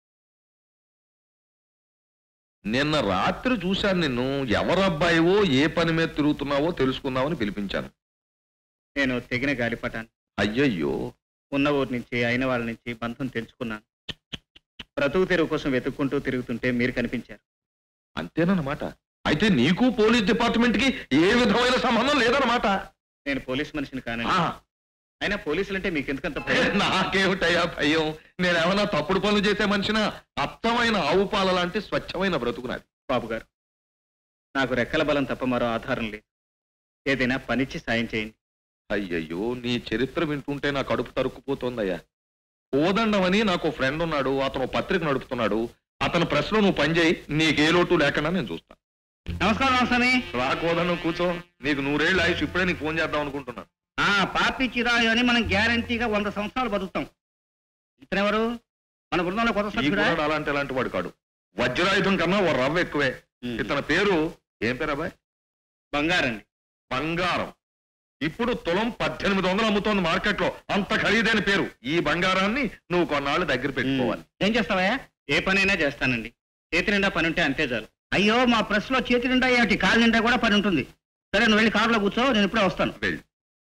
నిన్న రాత్రి చూశాను నిన్ను ఎవరబ్బాయివో ఏ పని మీద తిరుగుతున్నావో తెలుసుకుందామని పిలిపించాను నేను తెగిన గాలిపటాను అయ్యయ్యో ఉన్న ఊరి నుంచి అయిన వాళ్ళ నుంచి బంధం తెంచుకున్నాను బ్రతుకు తెరువు కోసం వెతుక్కుంటూ తిరుగుతుంటే మీరు కనిపించారు అంతేనన్నమాట అయితే నీకు పోలీస్ డిపార్ట్మెంట్ కి ఏ విధమైన సంబంధం లేదన్నమాట నేను పోలీస్ మనిషిని కానండి ఆ, అయినా పోలీసులు అంటే మీకు ఎందుకంత భయం? నాకేమిటయ్యా భయం నేనేమన్నా తప్పుడు పనులు చేసే మనిషినా అత్తమైన ఆవు పాల లాంటి స్వచ్ఛమైన బ్రతుకు నాది బాబు గారు నాకు రెక్కల బలం తప్ప మరో ఆధారం లేదు ఏదైనా పనిచ్చి సాయం చేయండి అయ్యయ్యో నీ చరిత్ర వింటుంటే నా కడుపు తరుక్కుపోతోందయ్యా కోదండమని నాకు ఫ్రెండ్ ఉన్నాడు అతను పత్రిక నడుపుతున్నాడు అతని ప్రెస్లో నువ్వు పనిచేయి నీకే లోటు లేకుండా నేను చూస్తా నమస్కారం నమస్తే రా కోదండం కూర్చో నీకు నూరేళ్ళు ఆయుష్ ఇప్పుడే నీకు ఫోన్ చేద్దాం అనుకుంటున్నాను ఆ పాపి చిరాయు అని మనం గ్యారంటీగా వంద సంవత్సరాలు బతుకుతాం ఇతనెవరు మన బృందంలో కొత్త ఈ సభ్యుడా కుర్రాడు అలాంటి అలాంటి వాడు కాడు వజ్రాయుధం కన్నా ఓ రవ్వ ఎక్కువే ఇతని పేరు ఏం పేరు అబ్బాయి బంగారండి బంగారం ఇప్పుడు తులం పద్దెనిమిది వందలు అమ్ముతోంది మార్కెట్లో అంత ఖరీదైన పేరు ఈ బంగారాన్ని నువ్వు కొన్నాళ్ళు దగ్గర పెట్టుకోవాలి ఏం చేస్తావా ఏ పనైనా చేస్తానండి చేతి నిండా పని ఉంటే అంతే చాలు అయ్యో మా ప్రెస్ లో చేతి నిండా ఏమిటి కాలు నిండా కూడా పని ఉంటుంది సరే నువ్వు వెళ్ళి కారులో కూర్చో నేను ఇప్పుడే వస్తాను వెళ్ళు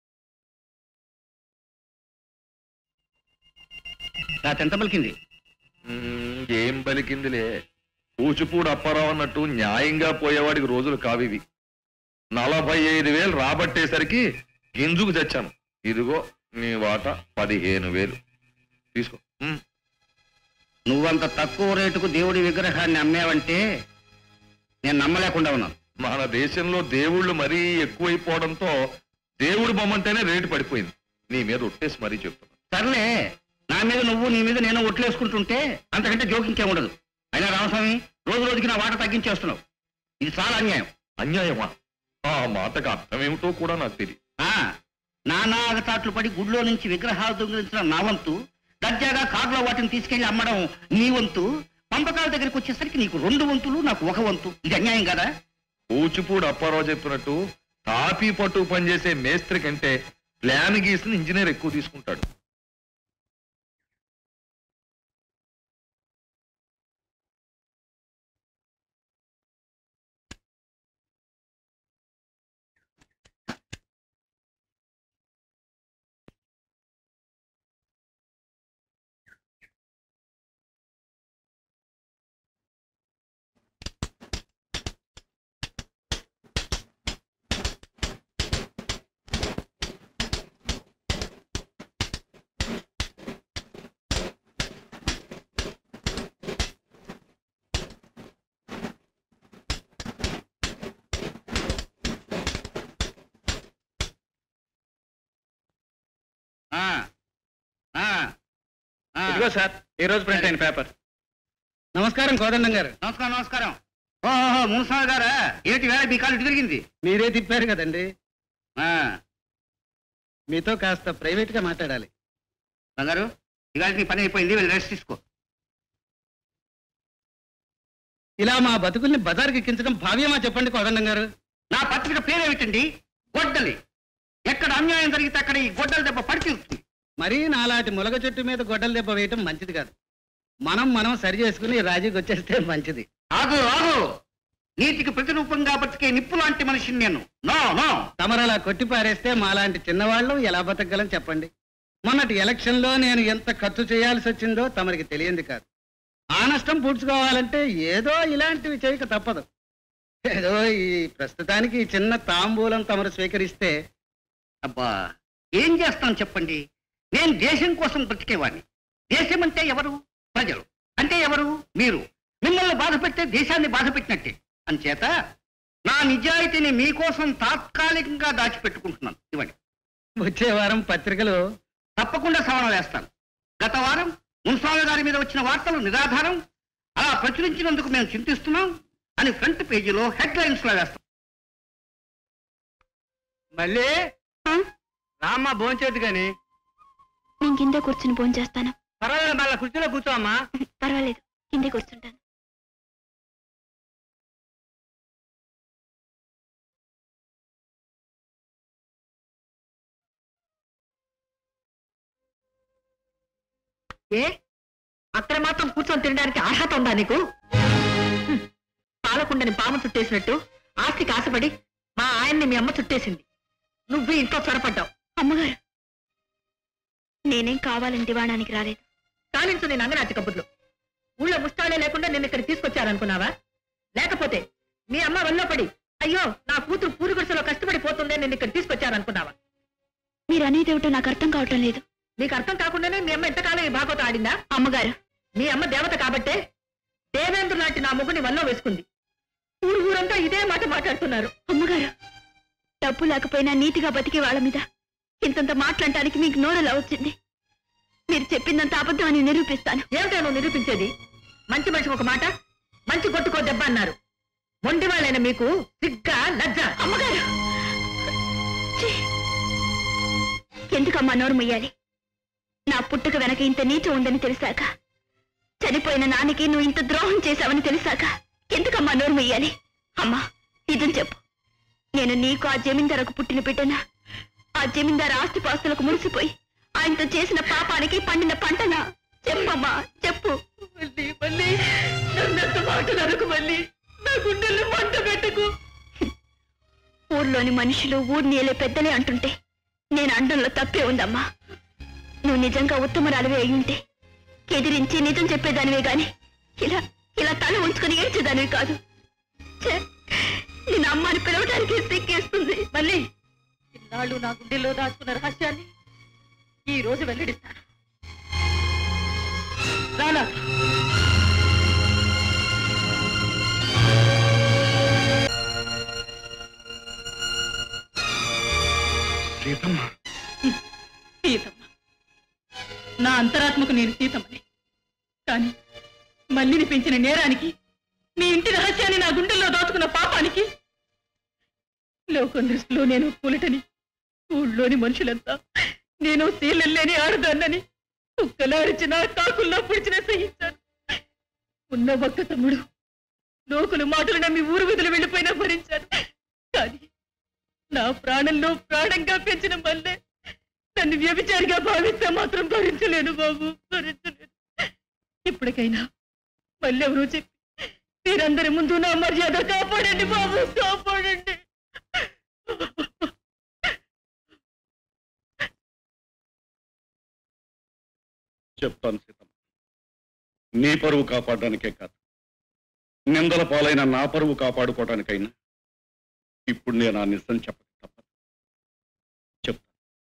రాత్రి ఎంత పలికింది మ్మ్, ఏం పలికిందిలే కూచిపూడి అప్పారావు అన్నట్టు న్యాయంగా పోయేవాడికి రోజులు కావివి నలభై ఐదు వేలు రాబట్టేసరికి గింజుకు తెచ్చాను ఇదిగో నీ వాటా పదిహేను వేలు తీసుకో మ్మ్. నువ్వంత తక్కువ రేటుకు దేవుడి విగ్రహాన్ని అమ్మావంటే నేను నమ్మలేకుండా ఉన్నాను మన దేశంలో దేవుళ్ళు మరీ ఎక్కువైపోవడంతో దేవుడి బొమ్మంటేనే రేటు పడిపోయింది నీ మీద ఒట్టేసి మరీ చెప్తున్నా సర్లే నా మీద నువ్వు నీ మీద నేను ఒట్లేసుకుంటుంటే అంతకంటే జోకించే ఉండదు అయినా రామస్వామి రోజు రోజుకి నా వాట తగ్గించేస్తున్నావు ఇది చాలా అన్యాయం అన్యాయమా ఆ మాటకు అర్థమేమిటో కూడా నాకు తెలియదు ఆ నానా అగతాట్లు పడి గుడిలో నుంచి విగ్రహాలు దొంగిలించిన నా వంతు దర్జాగా కారులో వాటిని తీసుకెళ్లి అమ్మడం నీ వంతు పంపకాల దగ్గరికి వచ్చేసరికి నీకు రెండు వంతులు నాకు ఒక వంతు ఇది అన్యాయం కదా కూచిపూడి అప్పారావు చెప్పినట్టు తాపీ పట్టు పనిచేసే మేస్త్రి కంటే ప్లాన్ గీసిన ఇంజనీర్ ఎక్కువ తీసుకుంటాడు ఆ, ఆ, ఆ. ఇదిగో సార్ ఈ రోజు ప్రింట్ అయిన పేపర్ నమస్కారం కోదండం గారు నమస్కారం నమస్కారం ఓహో మున్సార్ గారా ఏంటి వేళ మీ కాలు ఇటు తిరిగింది మీరే తిప్పారు కదండి ఆ, మీతో కాస్త ప్రైవేట్ గా మాట్లాడాలి బంగారు ఇవాళ నీ పని అయిపోయింది వెళ్ళి రెస్ట్ తీసుకో ఇలా మా బతుకుల్ని బజార్కి ఎక్కించడం భావ్యమా చెప్పండి కోదండం గారు నా పత్రిక పేరేమిటండి గొడ్డలి ఎక్కడ అన్యాయం జరిగితే అక్కడ ఈ గొడ్డలి దెబ్బ పడి తీరుతుంది మరీ నాలాంటి ములగ చెట్టు మీద గొడ్డల దెబ్బ వేయటం మంచిది కాదు మనం మనం సరి చేసుకుని రాజీకి వచ్చేస్తే మంచిది ఆగు ఆగు నీతికి ప్రతిరూపంగా బతికే నిప్పు లాంటి మనిషిని నేను నో నో తమరు అలా కొట్టి పారేస్తే మాలాంటి చిన్నవాళ్ళం ఎలా బతకగలం చెప్పండి మొన్నటి ఎలక్షన్లో నేను ఎంత ఖర్చు చేయాల్సి వచ్చిందో తమరికి తెలియంది కాదు ఆ నష్టం పూడ్చుకోవాలంటే ఏదో ఇలాంటివి చేయక తప్పదు ఏదో ఈ ప్రస్తుతానికి ఈ చిన్న తాంబూలం తమరు స్వీకరిస్తే అబ్బా ఏం చేస్తాం చెప్పండి నేను దేశం కోసం బ్రతికేవాడిని దేశం అంటే ఎవరు ప్రజలు అంటే ఎవరు మీరు మిమ్మల్ని బాధ పెడితే దేశాన్ని బాధ పెట్టినట్టే అంచేత నా నిజాయితీని మీకోసం తాత్కాలికంగా దాచిపెట్టుకుంటున్నాను ఇవ్వండి వచ్చే వారం పత్రికలు తప్పకుండా సవరణ వేస్తాను గత వారం మున్స్వామి గారి మీద వచ్చిన వార్తలు నిరాధారం అలా ప్రచురించినందుకు మేము చింతిస్తున్నాం అని ఫ్రంట్ పేజీలో హెడ్ లైన్స్ లో వేస్తాం మళ్ళీ రామ్మా భోంచేది గాని నేను కింద కూర్చుని ఫోన్ చేస్తాను పర్వాలేదు మళ్ళీ కుర్చీలో కూర్చోమ్మా పర్వాలేదు కిందే కూర్చుంటాను ఏ అక్కడ మాత్రం కూర్చొని తినడానికి అర్హత ఉందా నీకు హ్మ్. పాలకుండని పాము చుట్టేసినట్టు ఆస్తికి ఆశపడి మా ఆయన్ని మీ అమ్మ చుట్టేసింది నువ్వు ఇంట్లో చొరపడ్డావు అమ్మగారు నేనేం కావాలని దివాణానికి రాలేదు కానించు నేను అంగనాచి కబుర్లు ఊళ్ళో ముష్టాలే లేకుండా నిన్ను ఇక్కడ తీసుకొచ్చారనుకున్నావా లేకపోతే మీ అమ్మ వల్ల పడి అయ్యో నా కూతురు పూరి గుడిసెలో కష్టపడి పోతుందే నిన్ను ఇక్కడ తీసుకొచ్చారనుకున్నావా మీరు అనేది ఏమిటో నాకు అర్థం కావటం లేదు నీకు అర్థం కాకుండానే మీ అమ్మ ఎంతకాలం ఈ భాగవతం ఆడిందా అమ్మగారు మీ అమ్మ దేవత కాబట్టే దేవేంద్ర లాంటి నా ముగ్గుని వల్ల వేసుకుంది ఊరు ఊరంతా ఇదే మాట మాట్లాడుతున్నారు అమ్మగారు డబ్బు లేకపోయినా నీతిగా బతికే వాళ్ళ మీద ఇంతంత మాట్లాడటానికి మీకు నోరెలా వచ్చింది మీరు చెప్పిందంత అబద్ధం అని నిరూపిస్తాను ఏమిటో నువ్వు నిరూపించేది మంచి మనిషికి ఒక మాట మంచి కొట్టుకో దెబ్బ అన్నారు మొండి వాళ్ళైన మీకు సిగ్గా లజ్జ అమ్మగారు ఛీ! ఎందుకమ్మా నోరు ముయ్యాలి నా పుట్టుక వెనక ఇంత నీచం ఉందని తెలిసాక చనిపోయిన నాన్నకి నువ్వు ఇంత ద్రోహం చేశావని తెలిసాక ఎందుకమ్మా నోరు ముయ్యాలి అమ్మా నిజం చెప్పు నేను నీకు ఆ జమీందారకు పుట్టిన బిడ్డనా ఆ జమీందారు ఆస్తిపాస్తులకు మురిసిపోయి ఆయనతో చేసిన పాపానికి పండిన పంటనా చెప్పమ్మా చెప్పు మళ్ళీ మళ్ళీ నన్నంత మాటలు అనకు మళ్ళీ నా గుండెల్లో మంట పెట్టకు ఊర్లోని మనుషులు ఊరిని ఏలే పెద్దలే అంటుంటే నేను అండంలో తప్పే ఉందమ్మా నువ్వు నిజంగా ఉత్తమరాలివే అయి ఉంటే ఎదిరించి నిజం చెప్పేదానివే గాని ఇలా ఇలా తల ఉంచుకొని ఏడ్చేదానివి కాదు ఛే, నేను అమ్మని పిలవడానికి సిక్కేస్తుంది మళ్ళీ ఇన్నాళ్ళు నా గుండెల్లో దాచుకున్న రహస్యాన్ని ఈ రోజు వెల్లడిస్తాను రానా సీతమ్మ సీతమ్మ నా అంతరాత్మకు నేను సీతమ్మని కానీ మల్లిని పెంచిన నేరానికి మీ ఇంటి రహస్యాన్ని నా గుండెల్లో దాచుకున్న పాపానికి లోకం దృష్టిలో నేను పులటని ఊళ్ళోని మనుషులంతా నేను శీలల్లేని ఆడదాన్నని కుక్కలారిచిన కాకుల్లో పుడిచిన సహించాను ఉన్న ఒక్క తమ్ముడు లోకుల మాటలు నమ్మి ఊరు వదిలి వెళ్ళిపోయినా భరించాను కానీ నా ప్రాణంలో ప్రాణంగా పెంచిన మల్లె నన్ను వ్యభిచారిగా భావిస్తే మాత్రం భరించలేను బాబు భరించలేను ఇప్పటికైనా మళ్ళెవరూ చెప్పి మీరందరి ముందు నా మర్యాద కాపాడండి బాబు కాపాడండి చెప్తాను సీతమ్మ నీ పరువు కాపాడడానికే కాదు నిందల పాలైన నా పరువు కాపాడుకోవడానికైనా ఇప్పుడు నేను ఆ నిజం చెప్పక తప్పదు చెప్తా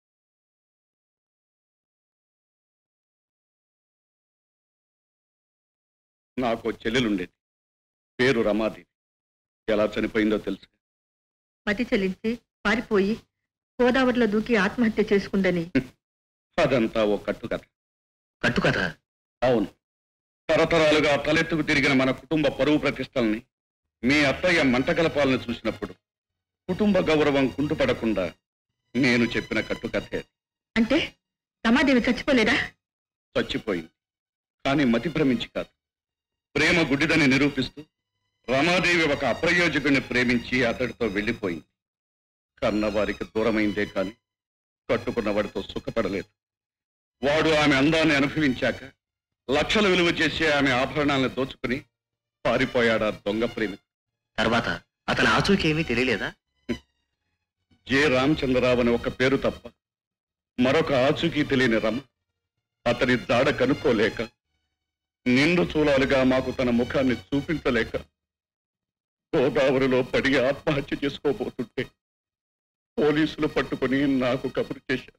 నాకు ఓ చెల్లెలుండేది పేరు రమాదేవి ఎలా చనిపోయిందో తెలుసు మతి చెల్లించి పారిపోయి గోదావరిలో దూకి ఆత్మహత్య చేసుకుందని అదంతా ఓ కట్టు కథ కట్టు కథ అవును తరతరాలుగా తలెత్తుకు తిరిగిన మన కుటుంబ పరువు ప్రతిష్టల్ని మీ అత్తయ్య మంటకలపాలను చూసినప్పుడు కుటుంబ గౌరవం కుంటుపడకుండా నేను చెప్పిన కట్టుకథే అది. అంటే రమాదేవి చచ్చిపోలేదా చచ్చిపోయింది కానీ మతి భ్రమించి కాదు ప్రేమ గుడ్డిదని నిరూపిస్తూ రమాదేవి ఒక అప్రయోజకుడిని ప్రేమించి అతడితో వెళ్ళిపోయింది కన్నవారికి దూరమైందే కాని కట్టుకున్న వాడితో సుఖపడలేదు వాడు ఆమె అందాన్ని అనుభవించాక లక్షలు విలువ చేసే ఆమె ఆభరణాలను దోచుకుని పారిపోయాడా దొంగ ప్రేమి తర్వాత అతని ఆచూకీ ఏమీ తెలియలేదా జె రామచంద్రరావు అని ఒక పేరు తప్ప మరొక ఆచూకీ తెలియని రమ అతని జాడ కనుక్కోలేక నిండు చూలాలుగా మాకు తన ముఖాన్ని చూపించలేక గోదావరిలో పడి ఆత్మహత్య చేసుకోబోతుంటే పోలీసులు పట్టుకొని నాకు కబురు చేశారు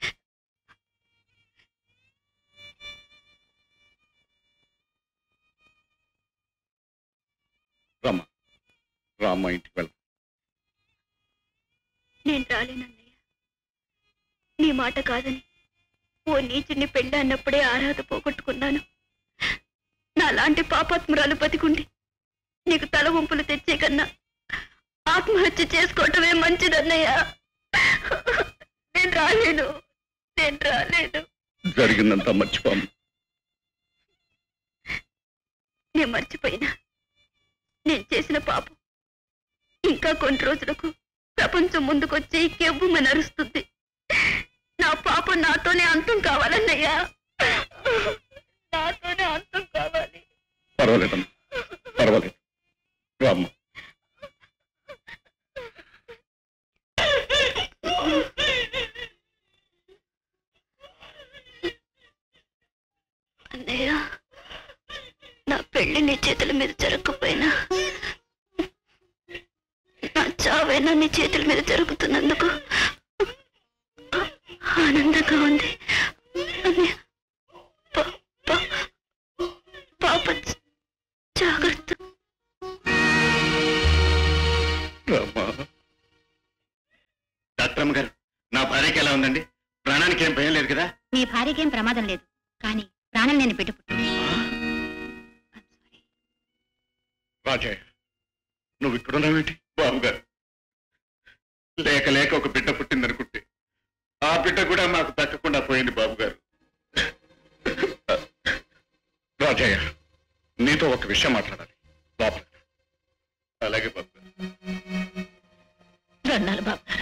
రమ రామ్మ ఇంటికి వెళ్దాం నేను రాలేనన్నయ్య నీ మాట కాదని ఓ నీచుని పెళ్ళి అన్నప్పుడే ఆరాధ పోగొట్టుకున్నాను నాలాంటి పాపాత్మురాలు బతికుండి నీకు తల వంపులు తెచ్చే కన్నా ఆత్మహత్య చేసుకోవటమే మంచిదన్నయ్య నేను రాలేను నేను రాలేను జరిగిందంతా మర్చిపోము నేను మర్చిపోయినా నేను చేసిన పాపం ఇంకా కొన్ని రోజులకు ప్రపంచం ముందుకొచ్చి కెవ్వుమని అరుస్తుంది నా పాపం నాతోనే అంతం కావాలన్నయ్యా నాతోనే అంతం కావాలి పర్వాలేదమ్మా పర్వాలేదు రామ్మ అన్నయ్య నా పెళ్లి నీ చేతుల మీద జరగకపోయినా నా చావైనా నీ చేతుల మీద జరుగుతున్నందుకు ఆనందంగా ఉంది అన్నయ్య పా- పా- పాప జ- జాగ్రత్త రామ్మ డాక్టర్ అమ్మ గారు నా భార్యకి ఎలా ఉందండి ప్రాణానికి ఏం భయం లేదు కదా మీ భార్యకేం ప్రమాదం లేదు కానీ ప్రాణం నేను పెట్టుకుంటు రాజయ్య నువ్వు ఇక్కడున్నావేంటి బాబు గారు లేక లేక ఒక బిడ్డ పుట్టిందనుకుంటే ఆ బిడ్డ కూడా మాకు దక్కకుండా పోయింది బాబు గారు రాజయ్య నీతో ఒక విషయం మాట్లాడాలి లోపల అలాగే బాబు గారు దండాలు బాబు గారు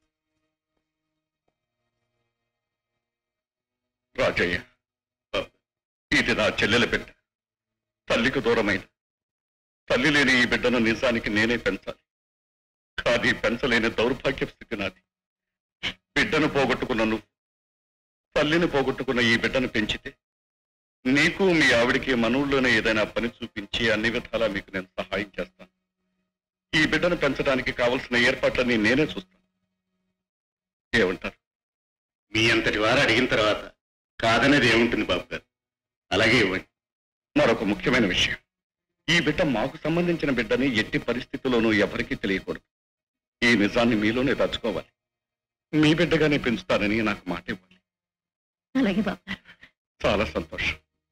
రాజయ్య ఇది నా చెల్లెల బిడ్డ తల్లికి దూరమైన తల్లి లేని ఈ బిడ్డను నిజానికి నేనే పెంచాలి కానీ పెంచలేని దౌర్భాగ్య స్థితి నాది బిడ్డను పోగొట్టుకున్న నువ్వు తల్లిని పోగొట్టుకున్న ఈ బిడ్డను పెంచితే నీకు మీ ఆవిడికి మనవుల్లోనే ఏదైనా పని చూపించి అన్ని విధాలా మీకు నేను సహాయం చేస్తాను ఈ బిడ్డను పెంచడానికి కావలసిన ఏర్పాట్లన్నీ నేనే చూస్తాను ఏమంటారు మీ అంతటి వారు అడిగిన తర్వాత కాదనేది ఏముంటుంది బాబు గారు అలాగే ఇవ్వండి మరొక ముఖ్యమైన విషయం ఈ బిడ్డ మాకు సంబంధించిన బిడ్డని ఎట్టి పరిస్థితుల్లోనూ ఎవరికీ తెలియకూడదు ఈ నిజాన్ని మీలోనే దాచుకోవాలి మీ బిడ్డగానే పెంచుతానని నాకు మాట ఇవ్వాలి అలాగే బాబు గారు చాలా సంతోషం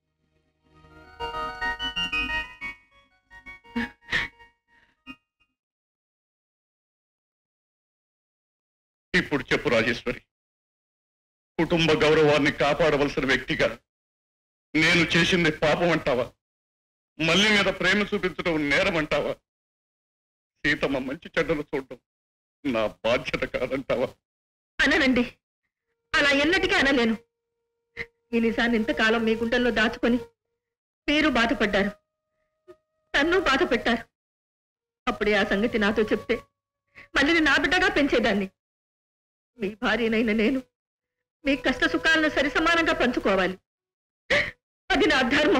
ఇప్పుడు చెప్పు రాజేశ్వరి కుటుంబ గౌరవాన్ని కాపాడవలసిన వ్యక్తిగా నేను చేసింది పాపం అంటావా మళ్ళీ మీద ప్రేమ చూపించడం నేరం అంటావా సీతమ్మ మంచి చెడ్డలు చూడడం నా బాధ్యత కాదంటావా అననండి అలా ఎన్నటికీ అనలేను ఈ నిజాన్ని ఇంతకాలం మీ గుండెల్లో దాచుకొని మీరు బాధపడ్డారు నన్ను బాధ పెట్టారు అప్పుడే ఆ సంగతి నాతో చెప్తే మళ్ళీ నా బిడ్డగా పెంచేదాన్ని మీ భార్యనైన నేను మీ కష్ట సుఖాలను సరి సమానంగా పంచుకోవాలి అది నా ధర్మం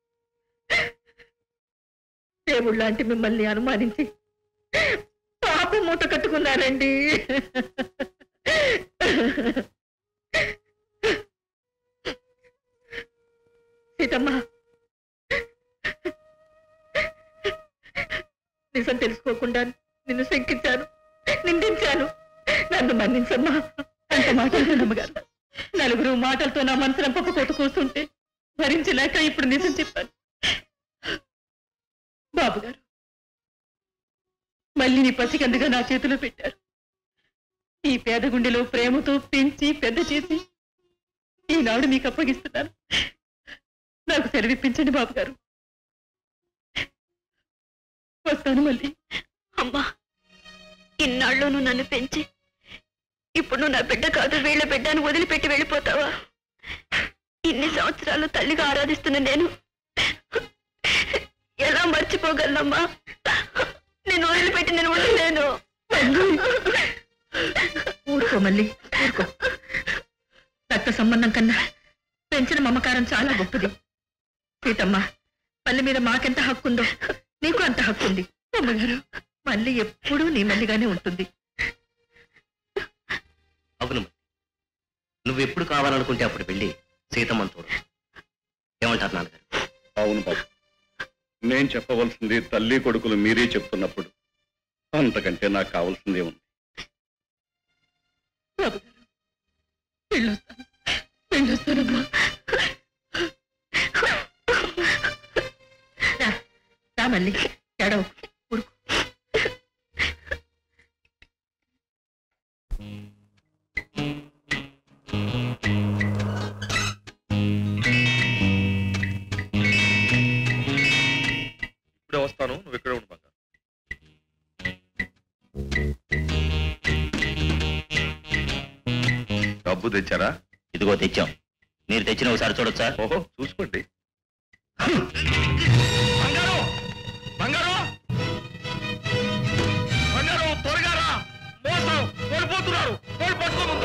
దేవుళ్ళంటి మిమ్మల్ని అనుమానించి పాప మూట కట్టుకున్నారండి సీతమ్మ నిజం తెలుసుకోకుండా నిన్ను శంకించాను నిందించాను నన్ను మన్నించమ్మా అంత మాట్లాడుతున్నమ్మగారు నలుగురు మాటలతో నా మనసులో పక్క కూస్తుంటే భరించలేక ఇప్పుడు నిజం చెప్పాను బాబు గారు మళ్ళీ నీ పసికందుగా నా చేతిలో పెట్టారు ఈ పేద గుండెలో ప్రేమతో పెంచి పెద్ద చేసి ఈనాడు మీకు అప్పగిస్తున్నాను నాకు సెలవిప్పించండి బాబు గారు వస్తాను మళ్ళీ అమ్మా ఇన్నాళ్ళు నువ్వు నన్ను పెంచి ఇప్పుడు నువ్వు నా బిడ్డ కాదు వీళ్ళ బిడ్డను వదిలిపెట్టి వెళ్ళిపోతావా ఇన్ని సంవత్సరాలు తల్లిగా ఆరాధిస్తున్న నేను ఎలా మర్చిపోగలనమ్మా నేను వదిలిపెట్టి నేను ఉండలేను ఊరుకో మళ్ళీ ఊరుకో రక్త సంబంధం కన్నా పెంచిన మమకారం చాలా గొప్పది సీతమ్మ మల్లి మీద మాకెంత హక్కు ఉందో నీకు అంత హక్కు ఉంది అమ్మగారు మళ్ళీ ఎప్పుడూ నీ మల్లిగానే ఉంటుంది అవును మరి. నువ్వు ఎప్పుడు కావాలనుకుంటే అప్పుడు వెళ్ళి సీతమ్మని చూడు ఏమంటారు నాన్నగారు అవును బాబు నేను చెప్పవలసింది తల్లి కొడుకులు మీరే చెప్తున్నప్పుడు అంతకంటే నాకు కావాల్సిందే ఉంది బాబు గారు వెళ్ళొస్తాను వెళ్ళొస్తానమ్మా రా, రా మళ్ళీ ఎడవు ఉడుకు ఇప్పుడే వస్తాను నువ్వు ఇక్కడే ఉండు బంగారు డబ్బు తెచ్చారా ఇదిగో తెచ్చాం మీరు తెచ్చిన ఒకసారి చూడొచ్చా ఓహో చూసుకోండి బంగారు బంగారు బంగారు త్వరగా రా మోసం కోల్పోతున్నారు కోల్ పట్టుకో ముందు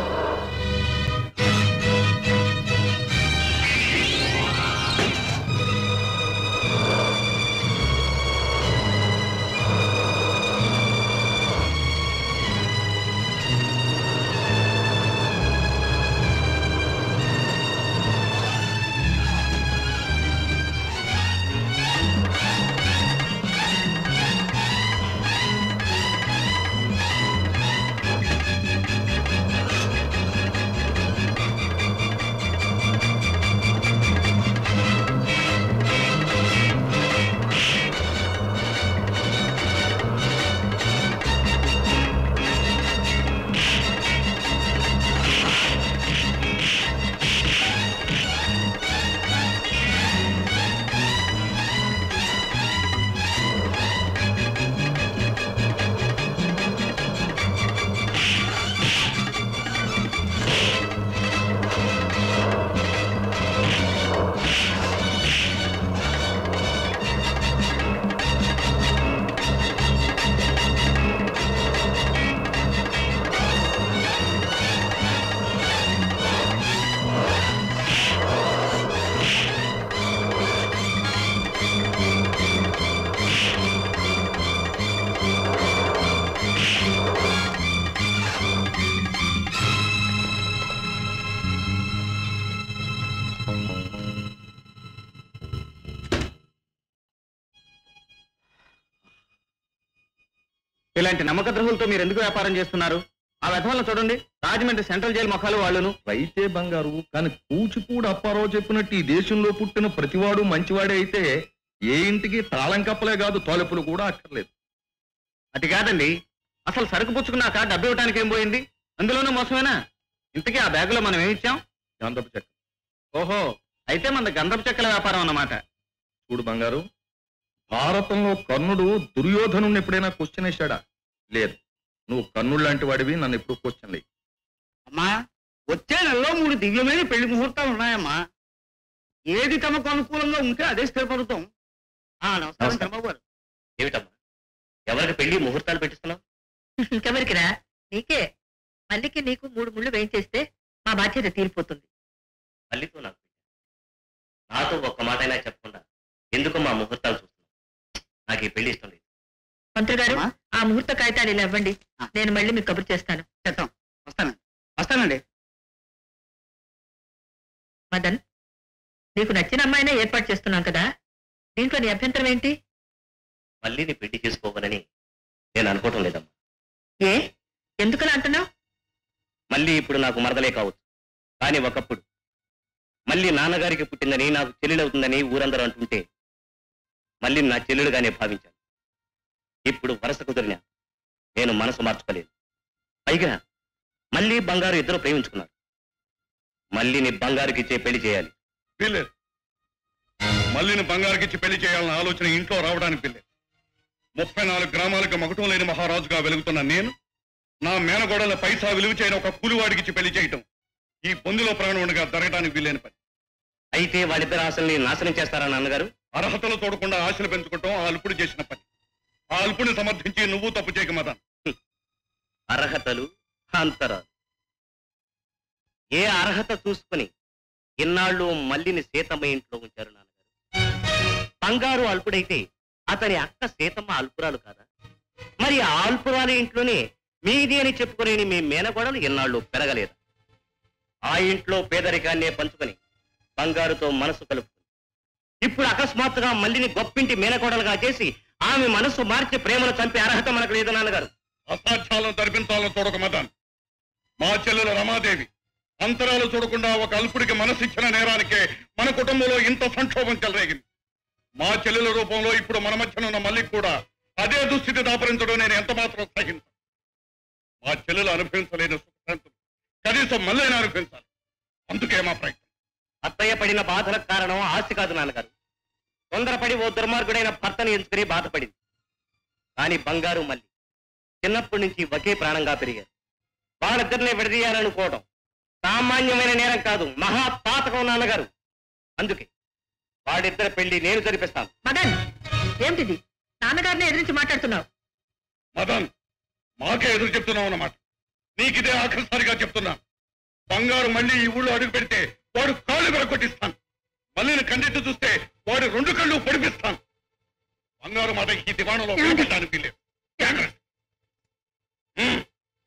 ఇలాంటి నమ్మక ద్రోహులతో మీరు ఎందుకు వ్యాపారం చేస్తున్నారు ఆ వ్యధవలను చూడండి రాజమండ్రి సెంట్రల్ జైలు మొఖాలు వాళ్ళును రైతే బంగారు కానీ కూచిపూడి అప్పారావు చెప్పినట్టు ఈ దేశంలో పుట్టిన ప్రతివాడు మంచివాడే అయితే ఏ ఇంటికి తాళం కప్పలే కాదు తలుపులు కూడా అక్కర్లేదు అటు కాదండి అసలు సరుకు పుచ్చుకున్నాక డబ్బు ఇవ్వడానికి ఏం పోయింది అందులోనూ మోసమేనా ఇంతకీ ఆ బ్యాగులో మనం ఏమి ఇచ్చాం గంధపు చెక్క ఓహో అయితే మన గంధపు చెక్కల వ్యాపారం అన్నమాట చూడు బంగారు భారతంలో కర్ణుడు దుర్యోధను ఎప్పుడైనా క్వశ్చన్ వేశాడా లేదు నువ్వు కర్ణుడు లాంటి వాడివి నన్ను ఎప్పుడు క్వశ్చన్ లేదు అమ్మా వచ్చే నెలలో మూడు దివ్యమైన పెళ్లి ముహూర్తాలు ఉన్నాయమ్మా ఏది తమకు అనుకూలంగా ఉంటే అదే స్థిరపడుతాం ఆ నమస్కారం నమస్కారం. చంద్రబాబు గారు ఏమిటమ్మా ఎవరికి పెళ్లి ముహూర్తాలు పెట్టిస్తున్నావు ఇంకెవరికిరా నీకే మల్లికి నీకు మూడు ముళ్ళు వేయించేస్తే మా బాధ్యత తీరిపోతుంది మళ్ళీతో నాకు పెళ్లి. నాతో ఒక్క మాట అయినా చెప్పకుండా ఎందుకు మా ముహూర్తాలు చూస్తున్నావు నాకు ఈ పెళ్లి ఇష్టం లేదు మంత్రి గారు అమ్మా? ఆ ముహూర్త కాగితాలు ఇలా ఇవ్వండి ఆ. నేను మళ్ళీ మీకు కబురు చేస్తాను చేద్దాం వస్తానండి వస్తానండి మదన్ నీకు నచ్చిన అమ్మాయినే ఏర్పాటు చేస్తున్నాం కదా దీంట్లో నీ అభ్యంతరం ఏంటి మళ్ళీ నీ పెళ్లి చేసుకోవాలని నేను అనుకోవటం లేదమ్మా ఏ ఎందుకలా అంటున్నావు మళ్ళీ ఇప్పుడు నాకు మరదలే కావచ్చు కానీ ఒకప్పుడు మళ్ళీ నాన్నగారికి పుట్టిందని నాకు చెల్లెలవుతుందని ఊరందరూ అంటుంటే మళ్ళీ నా చెల్లెలుగానే భావించాను ఇప్పుడు వరస కుదిరిన నేను మనసు మార్చుకోలేదు పైగా మళ్ళీ బంగారు ఇద్దరు ప్రేమించుకున్నారు మళ్ళీ నీ బంగారుకి ఇచ్చే పెళ్లి చేయాలి వీల్లేదు మల్లిని బంగారుకిచ్చి పెళ్లి చేయాలన్న ఆలోచన ఇంట్లో రావడానికి వీల్లేదు ముప్పై నాలుగు గ్రామాలకు మగటం లేని మహారాజుగా వెలుగుతున్న నేను నా మేనగోడల పైసా విలువ చేయని ఒక కూలివాడికిచ్చి పెళ్లి చేయటం ఈ బొందులో ప్రాణం ఉండగా జరగడానికి వీలైన పని అయితే వాళ్ళిద్దరు ఆశల్ని నాశనం చేస్తారా నాన్నగారు అర్హతలు చూడకుండా ఆశలు పెంచుకోవటం ఆ అల్పుడు చేసిన పని ఆ అల్పుని సమర్థించి నువ్వు తప్పు చేయక మదన్ అర్హతలు అంతరాలు ఏ అర్హత చూసుకుని ఇన్నాళ్ళు మల్లిని సీతమ్మ ఇంట్లో ఉంచారు నాన్నగారు బంగారు అల్పుడైతే అతని అక్క సీతమ్మ అల్పురాలు కాదా మరి ఆ అల్పురాలి ఇంట్లోనే మీది అని చెప్పుకునే మీ మేనగోడలు ఇన్నాళ్ళు పెరగలేదు ఆ ఇంట్లో పేదరికాన్నే పంచుకొని బంగారుతో మనసు కలుపుకుంది ఇప్పుడు అకస్మాత్తుగా మల్లిని గొప్పింటి మేనకోడలుగా చేసి ఆమె మనసు మార్చి ప్రేమను చంపే అర్హత మనకు లేదు నాన్నగారు అసాధ్యాలను జరిపించాలని చూడక మదన్ మా చెల్లెలు రమాదేవి అంతరాలు చూడకుండా ఒక అల్పుడికి మనసిచ్చిన నేరానికే మన కుటుంబంలో ఇంత సంక్షోభం చెలరేగింది మా చెల్లెల రూపంలో ఇప్పుడు మన మధ్యన ఉన్న మల్లికి కూడా అదే దుస్థితి దాపరించడం నేను ఎంత మాత్రం సహించను మా చెల్లెలు అనుభవించలేని సుఖశాంతులు కనీసం మళ్ళీ అనుభవించాలి అందుకే మా ప్రయత్నం అత్తయ్య పడిన బాధలకు కారణం ఆస్తి కాదు నాన్నగారు తొందరపడి ఓ దుర్మార్గుడైన భర్తను ఎంచుకుని బాధపడింది కానీ బంగారు మళ్ళీ చిన్నప్పటి నుంచి ఒకే ప్రాణంగా పెరిగారు వాళ్ళిద్దరిని విడదీయాలనుకోవడం సామాన్యమైన నేరం కాదు మహా పాతకం నాన్నగారు అందుకే వాడిద్దరి పెళ్లి నేను జరిపిస్తాను మదన్ ఏమిటిది నాన్నగారిని ఎదిరించి మాట్లాడుతున్నావు మదన్ మాకే ఎదురు చెప్తున్నావు అన్నమాట నీకిదే ఆఖరిసారిగా చెప్తున్నా బంగారు మళ్ళీ ఈ ఊళ్ళో అడుగు పెడితే వాడు కాళ్ళు విరగొట్టిస్తాను మళ్ళీ కండెట్టు చూస్తే వాడు రెండు కళ్ళు పొడిపిస్తాను బంగారు మాట ఈ దివాణంలో వినపెట్టడానికి లేదు జాగ్రత్త. ఉమ్.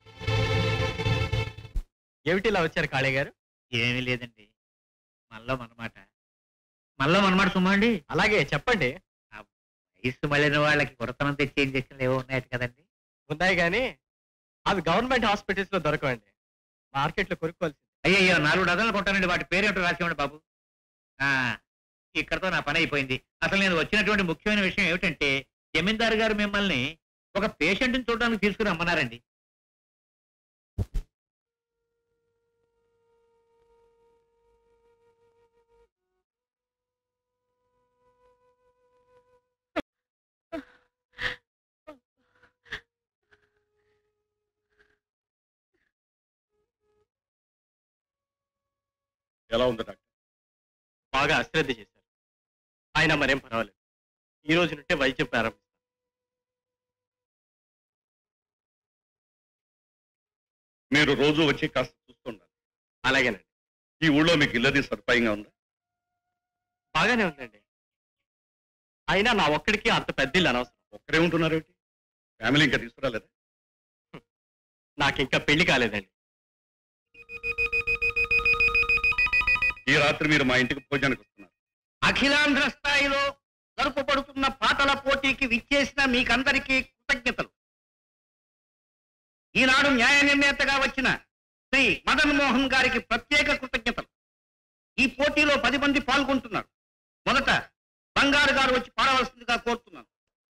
ఏమిటి ఇలా వచ్చారు కాళీ గారు ఏమీ లేదండి మళ్ళా మనమాట మళ్ళా మనమాట సుమా అండి అలాగే చెప్పండి వయసు మళ్ళిన వాళ్ళకి కొరతనం తెచ్చే ఇంజక్షన్లు ఏవో ఉన్నాయి కదండి ఉన్నాయి కానీ అవి గవర్నమెంట్ హాస్పిటల్స్ లో దొరకవండి మార్కెట్ లో కొనుక్కోవాల్సింది అయ్యయ్యో నాలుగు డజన్లు కొంటానండి వాటి పేరేమిటో రాసేవాడి బాబు ఆ ఇక్కడతో నా పని అయిపోయింది అసలు నేను వచ్చినటువంటి ముఖ్యమైన విషయం ఏమిటంటే జమీందారు గారు మిమ్మల్ని ఒక పేషెంట్ని చూడడానికి తీసుకుని రమ్మన్నారండి ఎలా ఉంది డాక్టర్ బాగా అశ్రద్ధ చేశారు ఆయన మరేం పర్వాలేదు ఈ రోజు నుండే వైద్యం ప్రారంభిస్తాం మీరు రోజు వచ్చి కాస్త చూస్తుండాలి అలాగేనండి ఈ ఊళ్ళో మీకు ఇల్లది సదుపాయంగా ఉందా బాగానే ఉందండి అయినా నా ఒక్కడికి అంత పెద్ద ఇల్లు అనవసరం ఒక్కరే ఉంటున్నారు ఏమిటి ఫ్యామిలీ ఇంకా తీసుకురాలేదా నాకు ఇంకా పెళ్లి కాలేదండి ఈ రాత్రి మీరు మా ఇంటికి భోజనానికి వస్తున్నారు అఖిలాంధ్ర స్థాయిలో జరుపబడుతున్న పాటల పోటీకి విచ్చేసిన మీకందరికీ కృతజ్ఞతలు ఈనాడు న్యాయ నిర్ణేతగా వచ్చిన శ్రీ మదన్ మోహన్ గారికి ప్రత్యేక కృతజ్ఞతలు ఈ పోటీలో పది మంది పాల్గొంటున్నారు మొదట బంగారు గారు వచ్చి పాడవలసిందిగా కోరుతున్నాను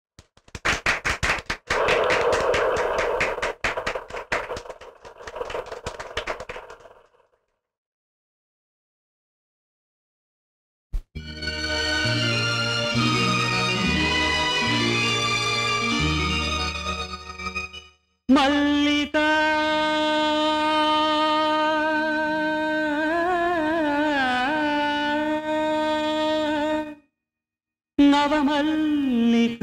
మల్లికా నవమల్లిక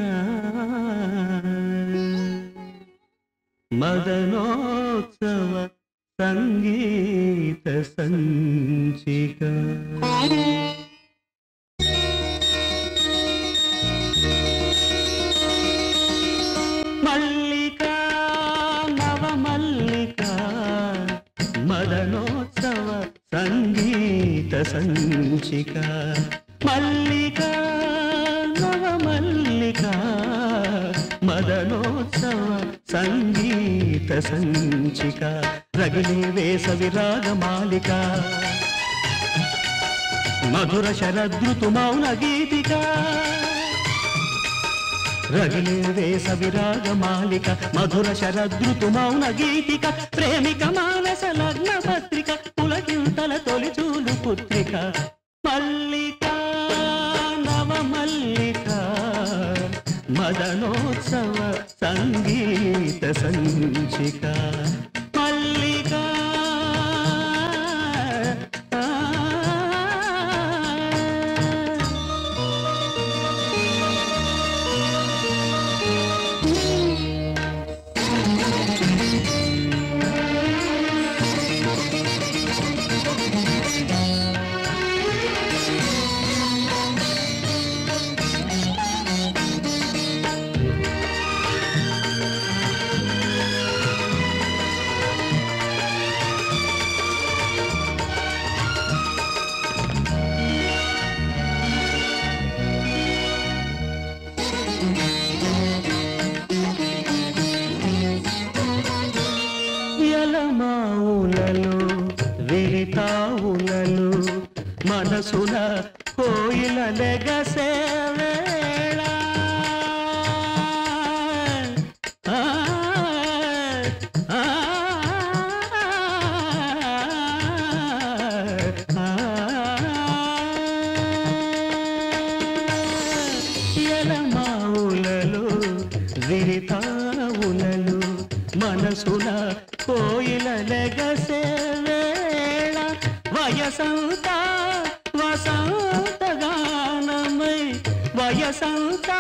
మదనోత్సవ సంగీత సంచిక మల్లికా నవమల్లిక మదనోత్సవ సంగీత సంచిక మల్లిక నవమల్లిక మదనోత్సవ సంగీత సంచిక రగిలే వేసవి రాగమాలిక మధుర శరదృతు మౌన గీతిక రగిలే వేసవి రాగమాలిక మధుర శరదృతు మౌన గీతిక ప్రేమిక మానస లగ్న పత్రిక పులకింతల తొలి చూలు పుత్రిక మల్లిక నవమల్లిక మదనోత్సవ సంగీత సంచిక మల్లిక విరితావులలో మనసున కోయిల లెగసే వేళ ఆ, ఆ, ఎలమావులలో విరితావులలో మనసున కోయిల లెగసే వేళ వయసంతా వసంతగానమై వయసంతా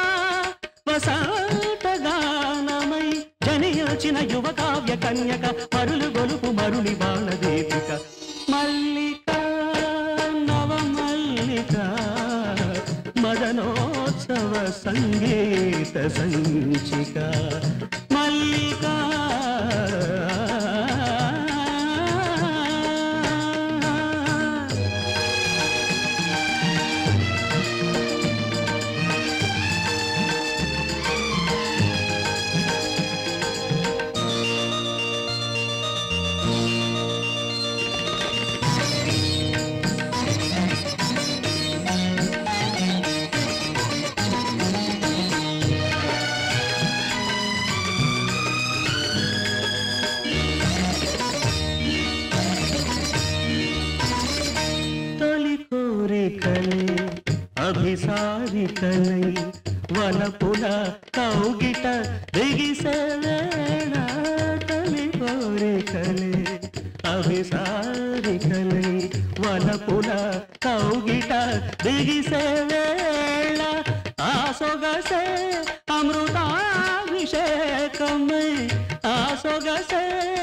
వసంతగానమై జనియోచిన యువ కావ్య కన్యక మరులు గొలుపు మరుని బాణదీపిక మల్లిక నవ మల్లిక మదనోత్సవ సంగీత సంచిక మల్లికా తొలి కోరికలే అభిసారికలై వలపుల కౌగిట దిగిసే వేళ తొలి కోరికలే అభిసారికలై వలపుల కౌగిట దిగిసే వేళ ఆ సొగసే అమృతాభిషేకమై ఆ సొగసే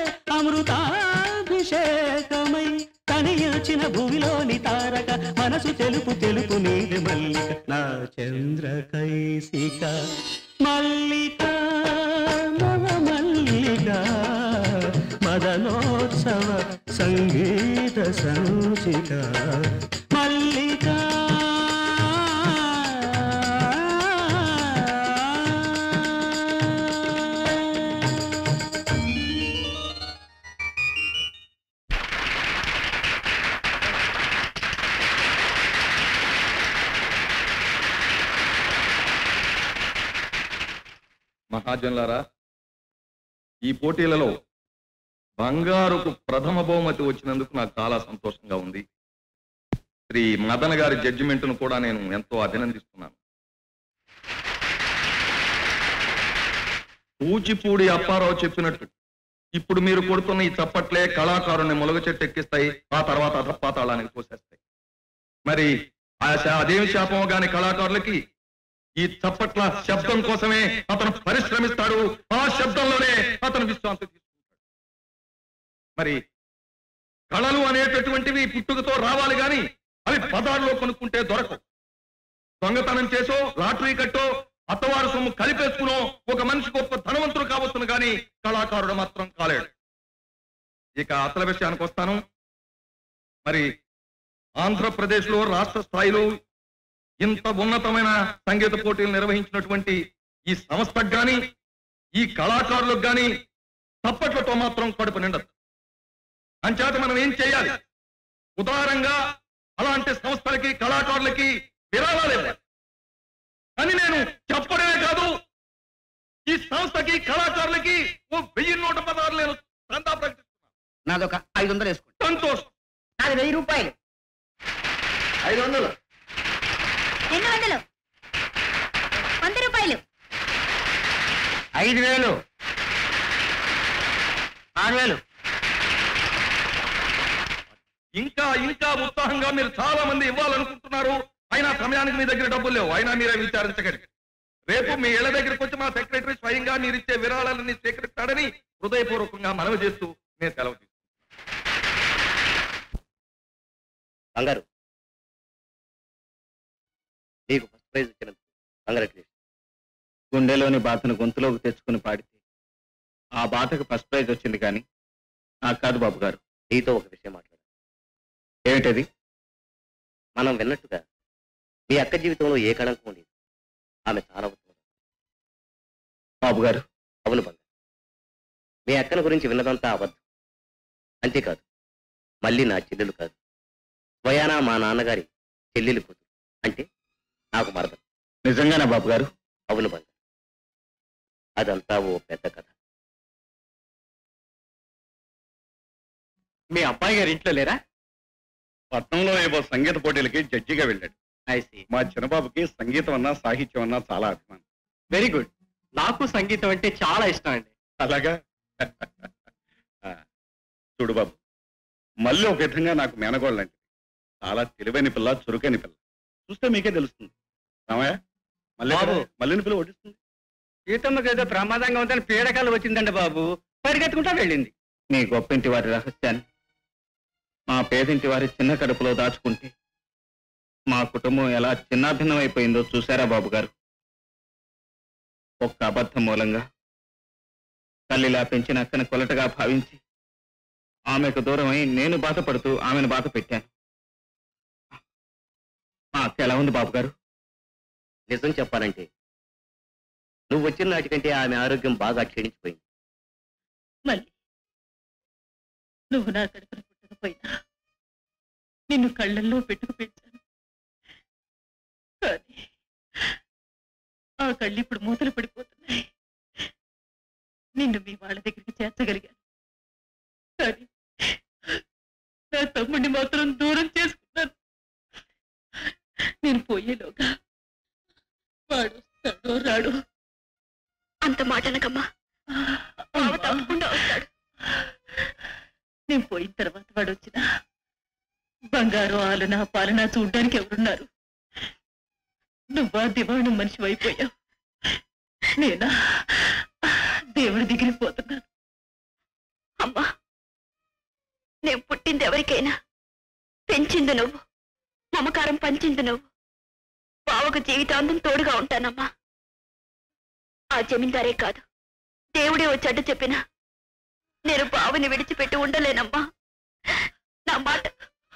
అమృతాభిషేకమై తనియచిన భూమిలోని తారక మనసు తెలుపు తెలుపు నీది మల్లిక నా చంద్ర కైసిక మల్లిక నవ మల్లిక మదనోత్సవ సంగీత సంచిక మల్లిక మహాజనులారా ఈ పోటీలలో బంగారుకు ప్రథమ బహుమతి వచ్చినందుకు నాకు చాలా సంతోషంగా ఉంది శ్రీ మదన్ గారి జడ్జిమెంట్ను కూడా నేను ఎంతో అభినందిస్తున్నాను కూచిపూడి అప్పారావు చెప్పినట్టు ఇప్పుడు మీరు కొడుతున్న ఈ చప్పట్లే కళాకారుని మొలగ చెట్టు ఎక్కిస్తాయి ఆ తర్వాత అధపాతాళానికి పోసేస్తాయి మరి ఆ శా- అదేమి శాపమో గాని కళాకారులకి ఈ చప్పట్ల శబ్దం కోసమే అతను పరిశ్రమిస్తాడు ఆ శబ్దంలోనే అతను విశ్రాంతి తీసుకుంటాడు మరి కళలు అనేటటువంటివి పుట్టుకతో రావాలి గాని అవి పదాల్లో కొనుక్కుంటే దొరకవు దొంగతనం చేసో లాటరీ కట్టో అత్తవారు సొమ్ము కలిపేసుకునో ఒక మనిషి గొప్ప ధనవంతుడు కావచ్చును గాని కళాకారుడు మాత్రం కాలేడు ఇక అసల విషయానికి వస్తాను మరి ఆంధ్రప్రదేశ్ లో రాష్ట్ర స్థాయిలో ఇంత ఉన్నతమైన సంగీత పోటీలు నిర్వహించినటువంటి ఈ సంస్థకు గాని ఈ కళాకారులకు గాని తప్పట్లతో మాత్రం కడుపు నిండదు అంచేత మనం ఏం చేయాలి ఉదారంగా అలాంటి సంస్థలకి కళాకారులకి విరాళాలు ఇవ్వాలి అని నేను చెప్పడమే కాదు ఈ సంస్థకి కళాకారులకి ఓ వెయ్యి నూట పదహారు నేను చందా ప్రకటిస్తున్నాను నాదొక ఐదు వందలు వేసుకోండి సంతోషం నాది వెయ్యి రూపాయలు ఐదు వందలు రెండు వందలు వంద రూపాయలు ఐదు వేలు ఆరు వేలు ఇంకా ఇంకా ఉత్సాహంగా మీరు చాలా మంది ఇవ్వాలనుకుంటున్నారు అయినా సమయానికి మీ దగ్గర డబ్బులు లేవు అయినా మీరే విచారించకండి రేపు మీ ఇళ్ల దగ్గరికి వచ్చి మా సెక్రటరీ స్వయంగా మీరు ఇచ్చే విరాళాలని స్వీకరిస్తాడని హృదయపూర్వకంగా మనవి చేస్తూ నేను సెలవు తీసుకుంటాను. బంగారు నీకు ఫస్ట్ ప్రైజ్ ఇచ్చినందుకు కంగ్రాచులేషన్ గుండెలోని బాధను గొంతులోకి తెచ్చుకుని పాడితే ఆ బాధకు ఫస్ట్ ప్రైజ్ వచ్చింది కానీ నాకు కాదు బాబు గారు నీతో ఒక విషయం మాట్లాడాలి ఏమిటది మనం విన్నట్టుగా మీ అక్క జీవితంలో ఏ కళంకం లేదు ఆమె చాలా ఉత్తమం బాబు గారు అవును బంగారు మీ అక్కన గురించి విన్నదంతా అబద్ధం అంతేకాదు మళ్ళీ నా చెల్లెలు కాదు స్వయానా మా నాన్నగారి చెల్లెలు కూతురు స్వయానా మా నాన్నగారి చెల్లెలు కూతురు అంటే నాకు మరదలు నిజంగానా బాబు గారు అవును బంగారు అదంతా ఓ పెద్ద కథ మీ అబ్బాయి గారి ఇంట్లో లేరా పట్నంలో ఏవో సంగీత పోటీలకి జడ్జిగా వెళ్ళాడు ఐసి మా చిన్నబాబుకి సంగీతం అన్నా సాహిత్యం అన్నా చాలా అభిమానం వెరీ గుడ్ నాకు సంగీతం అంటే చాలా ఇష్టం అండి అలాగా ఆ, చూడు బాబు మళ్ళీ ఒక విధంగా నాకు మేనగోళ్ళ లాంటిది చాలా తెలివైన పిల్ల చురుకైన పిల్ల చూస్తే మీకే తెలుస్తుంది రామయ్య మళ్ళీ బాబు. మళ్ళీ పిల్ల వడ్డిస్తుంది సీతమ్మకి ఏదో ప్రమాదంగా ఉందని పీడకాలు వచ్చిందండి బాబు పరిగెత్తుకుంటా వెళ్ళింది మీ గొప్పింటి వారి రహస్యాన్ని మా పేదింటి వారి చిన్న కడుపులో దాచుకుంటే మా కుటుంబం ఎలా చిన్నాభిన్నం అయిపోయిందో చూసారా బాబు గారు ఒక్క అబద్ధం మూలంగా తల్లిలా పెంచిన అక్కని కొలటగా భావించి ఆమెకు దూరమై నేను బాధపడుతూ ఆమెను బాధ పెట్టాను మా అక్క ఎలా ఉంది బాబు గారు నిజం చెప్పాలంటే నువ్వు వచ్చిన నాటికంటే ఆమె ఆరోగ్యం బాగా క్షీణించిపోయింది మళ్ళీ నువ్వు నా కడుపున పుట్టకపోయినా నిన్ను కళ్ళల్లో పెట్టుకు పెంచాను కానీ ఆ కళ్ళు ఇప్పుడు మూతలు పడిపోతున్నాయి నిన్ను మీ వాళ్ళ దగ్గరికి చేర్చగలిగాను కానీ నా తమ్ముడిని మాత్రం దూరం చేసుకున్నాను నేను పోయేలోగా వాడు వస్తాడో రాడు అంత మాట అనకమ్మా బావ తప్పకుండా వస్తాడు నేను పోయిన తర్వాత వాడు వచ్చిన బంగారు ఆలన పాలన చూడ్డానికి ఎవరున్నారు నువ్వా దివాణం మనిషి అయిపోయావు నేనా దేవుడి దగ్గరికి పోతున్నాను అమ్మా నేను పుట్టింది ఎవరికైనా పెంచింది నువ్వు మమకారం పంచింది నువ్వు బావకు జీవితాంతం తోడుగా ఉంటానమ్మా ఆ జమీందారే కాదు దేవుడే వచ్చి అడ్డు చెప్పినా నేను బావని విడిచిపెట్టి ఉండలేనమ్మా నా మాట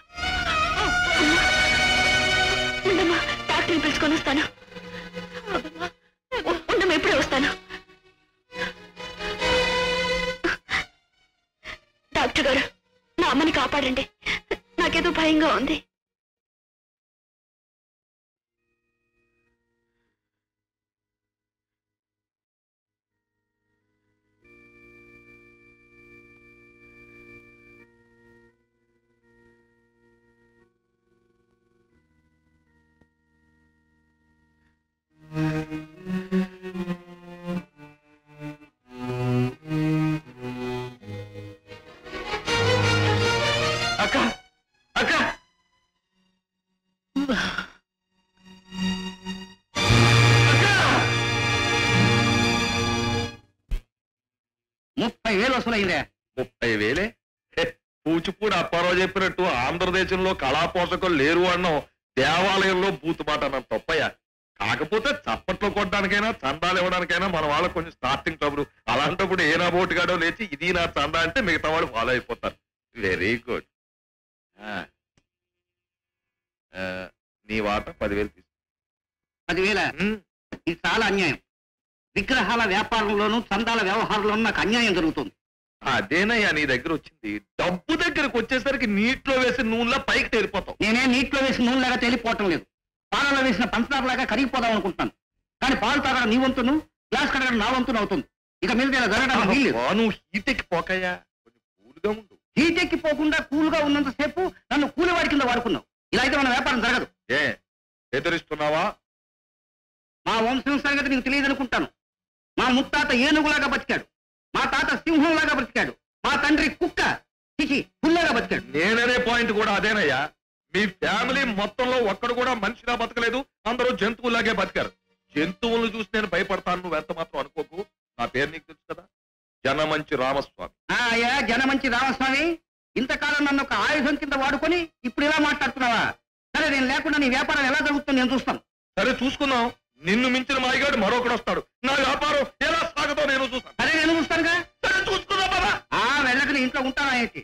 ఉండమ్మా డాక్టర్ని పిలుచుకొని వస్తాను ఉ- ఉండమ్మా ఇప్పుడే వస్తాను డాక్టర్ గారు నా అమ్మని కాపాడండి నాకేదో భయంగా ఉంది అక్క అక్క ముప్పై వేలు వసూలైందే ముప్పై వేలే హె, కూచిపూడి అప్పారావు చెప్పినట్టు ఆంధ్రదేశంలో కళా పోషకులు లేరు అన్నాం దేవాలయంలో బూతు మాట అన్నాం తప్పయ్య కాకపోతే చప్పట్లు కొట్టడానికైనా చందాలు ఇవ్వడానికైనా మన వాళ్ళకి కొంచెం స్టార్టింగ్ ట్రబుల్ అలాంటప్పుడు ఏ నా బోటుగాడో లేచి ఇది నా చందా అంటే మిగతా వాళ్ళు ఫాలో అయిపోతారు వెరీ గుడ్ నీ వాట పదివేలు తీసు పదివేల ఇది చాలా అన్యాయం విగ్రహాల వ్యాపారంలోనూ చందాల వ్యవహారంలోనూ నాకు అన్యాయం జరుగుతుంది అదేనయ్యా నీ దగ్గర వచ్చింది డబ్బు దగ్గరకు వచ్చేసరికి నీటిలో వేసి నూనెలో పైకి తేలిపోతావు నేనే నీటిలో వేసిన నూనెలాగా తేలిపోవటం లేదు పాలలో వేసిన పంచదారలాగా కరిగిపోదాం అనుకుంటున్నాను కానీ పాలు తాగడం నీ వంతును గ్లాస్ కడగడం నా వంతును అవుతుంది ఇక మీద ఇలా జరగడం వీల్లేదు అబ్బా, నువ్వు హీటెక్కి పోకయ్యా కొంచెం కూల్గా ఉండు హీటెక్కి పోకుండా కూల్గా ఉన్నంతసేపు నన్ను కూలివాడి కింద వాడుకున్నావు ఇలా అయితే మన వ్యాపారం జరగదు ఏ బెదిరిస్తున్నావా మా వంశం సంగతి నీకు తెలియదు అనుకుంటాను మా ముత్తాత ఏనుగులాగా బతికాడు మా తాత సింహంలాగా బతికాడు మా తండ్రి కుక్క చిచి పుల్లగా బతికాడు నేననే పాయింట్ కూడా అదేనయ్యా మీ ఫ్యామిలీ మొత్తంలో ఒక్కడు కూడా మనిషిలా బతకలేదు అందరూ జంతువులాగే బతికారు జంతువులను చూసి నేను భయపడతాను నువ్వు ఎంత మాత్రం అనుకోకు నా పేరు నీకు తెలుసు కదా జనమంచి రామస్వామి ఆ, అయ్యా జనమంచి రామస్వామి ఇంతకాలం నన్ను ఒక ఆయుధం కింద వాడుకొని ఇప్పుడు ఇలా మాట్లాడుతున్నావా సరే నేను లేకుండా నీ వ్యాపారం ఎలా జరుగుతుందో నేను చూస్తాను సరే చూసుకుందాం నిన్ను మించిన మాయగాడు మరొకడు వస్తాడు నా వ్యాపారం ఎలా సాగుతో నేను చూస్తాను సరే నేను చూస్తానుగా సరే చూసుకుందాం బాబా ఆ వెళ్ళక నీ ఇంట్లో ఉంటానా ఏంటి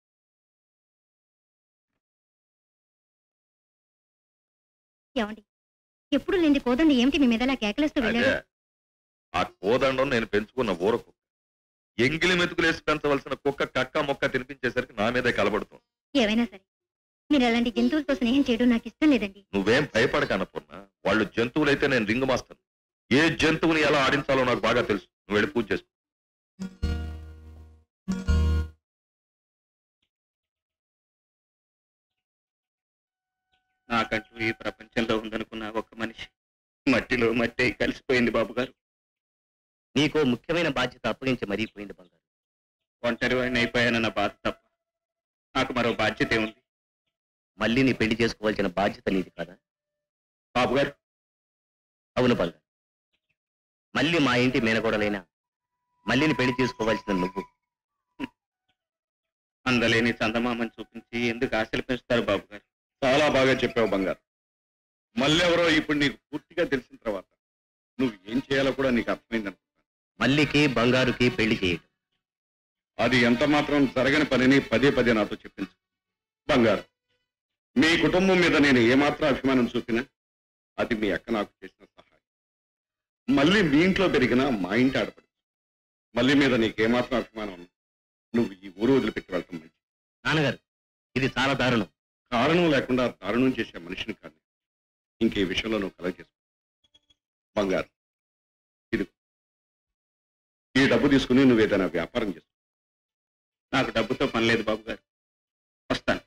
ఏమండి ఎప్పుడు లేని కోదండి ఏమిటి మీ మీద అలా కేకలేస్తూ అదే వెళ్ళాడు ఆ కోదండం నేను పెంచుకున్న ఊర కుక్క ఎంగిలి మెతుకులేసి పెంచవలసిన కుక్క కక్క మొక్క తినిపించేసరికి నా మీదే కలబడుతుంది ఏమైనా సరే మీరు అలాంటి జంతువులతో స్నేహం చేయడం నాకు ఇష్టం లేదండి నువ్వేం భయపడక అన్నపూర్ణ వాళ్ళు జంతువులైతే నేను రింగ్ మాస్తాను ఏ జంతువుని ఎలా ఆడించాలో నాకు బాగా తెలుసు నువ్వు వెళ్ళి పూజ చేసుకో నాకంటూ ఈ ప్రపంచంలో ఉందనుకున్న ఒక్క మనిషి మట్టిలో మట్టి అయి కలిసిపోయింది బాబు గారు నీకో ముఖ్యమైన బాధ్యత అప్పగించి మరీపోయింది బంగారు ఒంటరి వాడిని అయిపోయానన్న బాధ తప్ప నాకు మరో బాధ్యత ఏముంది మళ్ళీ నీ పెళ్లి చేసుకోవాల్సిన బాధ్యత నీది కదా బాబు గారు అవును బంగారు మళ్ళీ మా ఇంటి మేనగోడలైనా మళ్ళీని పెళ్లి చేసుకోవాల్సిన నువ్వు అందలేని చందమామని చూపించి ఎందుకు ఆశలు పెంచుతారు బాబు గారు చాలా బాగా చెప్పావు బంగారు మళ్ళెవరో ఇప్పుడు నీకు పూర్తిగా తెలిసిన తర్వాత నువ్వు ఏం చేయాలో కూడా నీకు అర్థమైంది అనుకుంటాను మల్లికి బంగారుకి పెళ్లి చేయడం అది ఎంత మాత్రం జరగని పనిని పదే పదే నాతో చెప్పించు బంగారు మీ కుటుంబం మీద నేను ఏమాత్రం అభిమానం చూపినా అది మీ అక్క నాకు చేసిన సహాయం మళ్ళీ మీ ఇంట్లో పెరిగిన మా ఇంటి ఆడపడు మళ్ళీ మీద నీకేమాత్రం అభిమానం ఉన్నా నువ్వు ఈ ఊరు వదిలిపెట్టి వెళ్ళటం మంచిది నాన్నగారు ఇది చాలా దారుణం కారణం లేకుండా దారుణం చేసే మనిషిని కాదు ఇంకే విషయంలో నువ్వు కలగ చేసుకో బంగారు ఇది ఈ డబ్బు తీసుకుని నువ్వు ఏదైనా వ్యాపారం చేసుకో నాకు డబ్బుతో పని లేదు బాబు గారు వస్తాను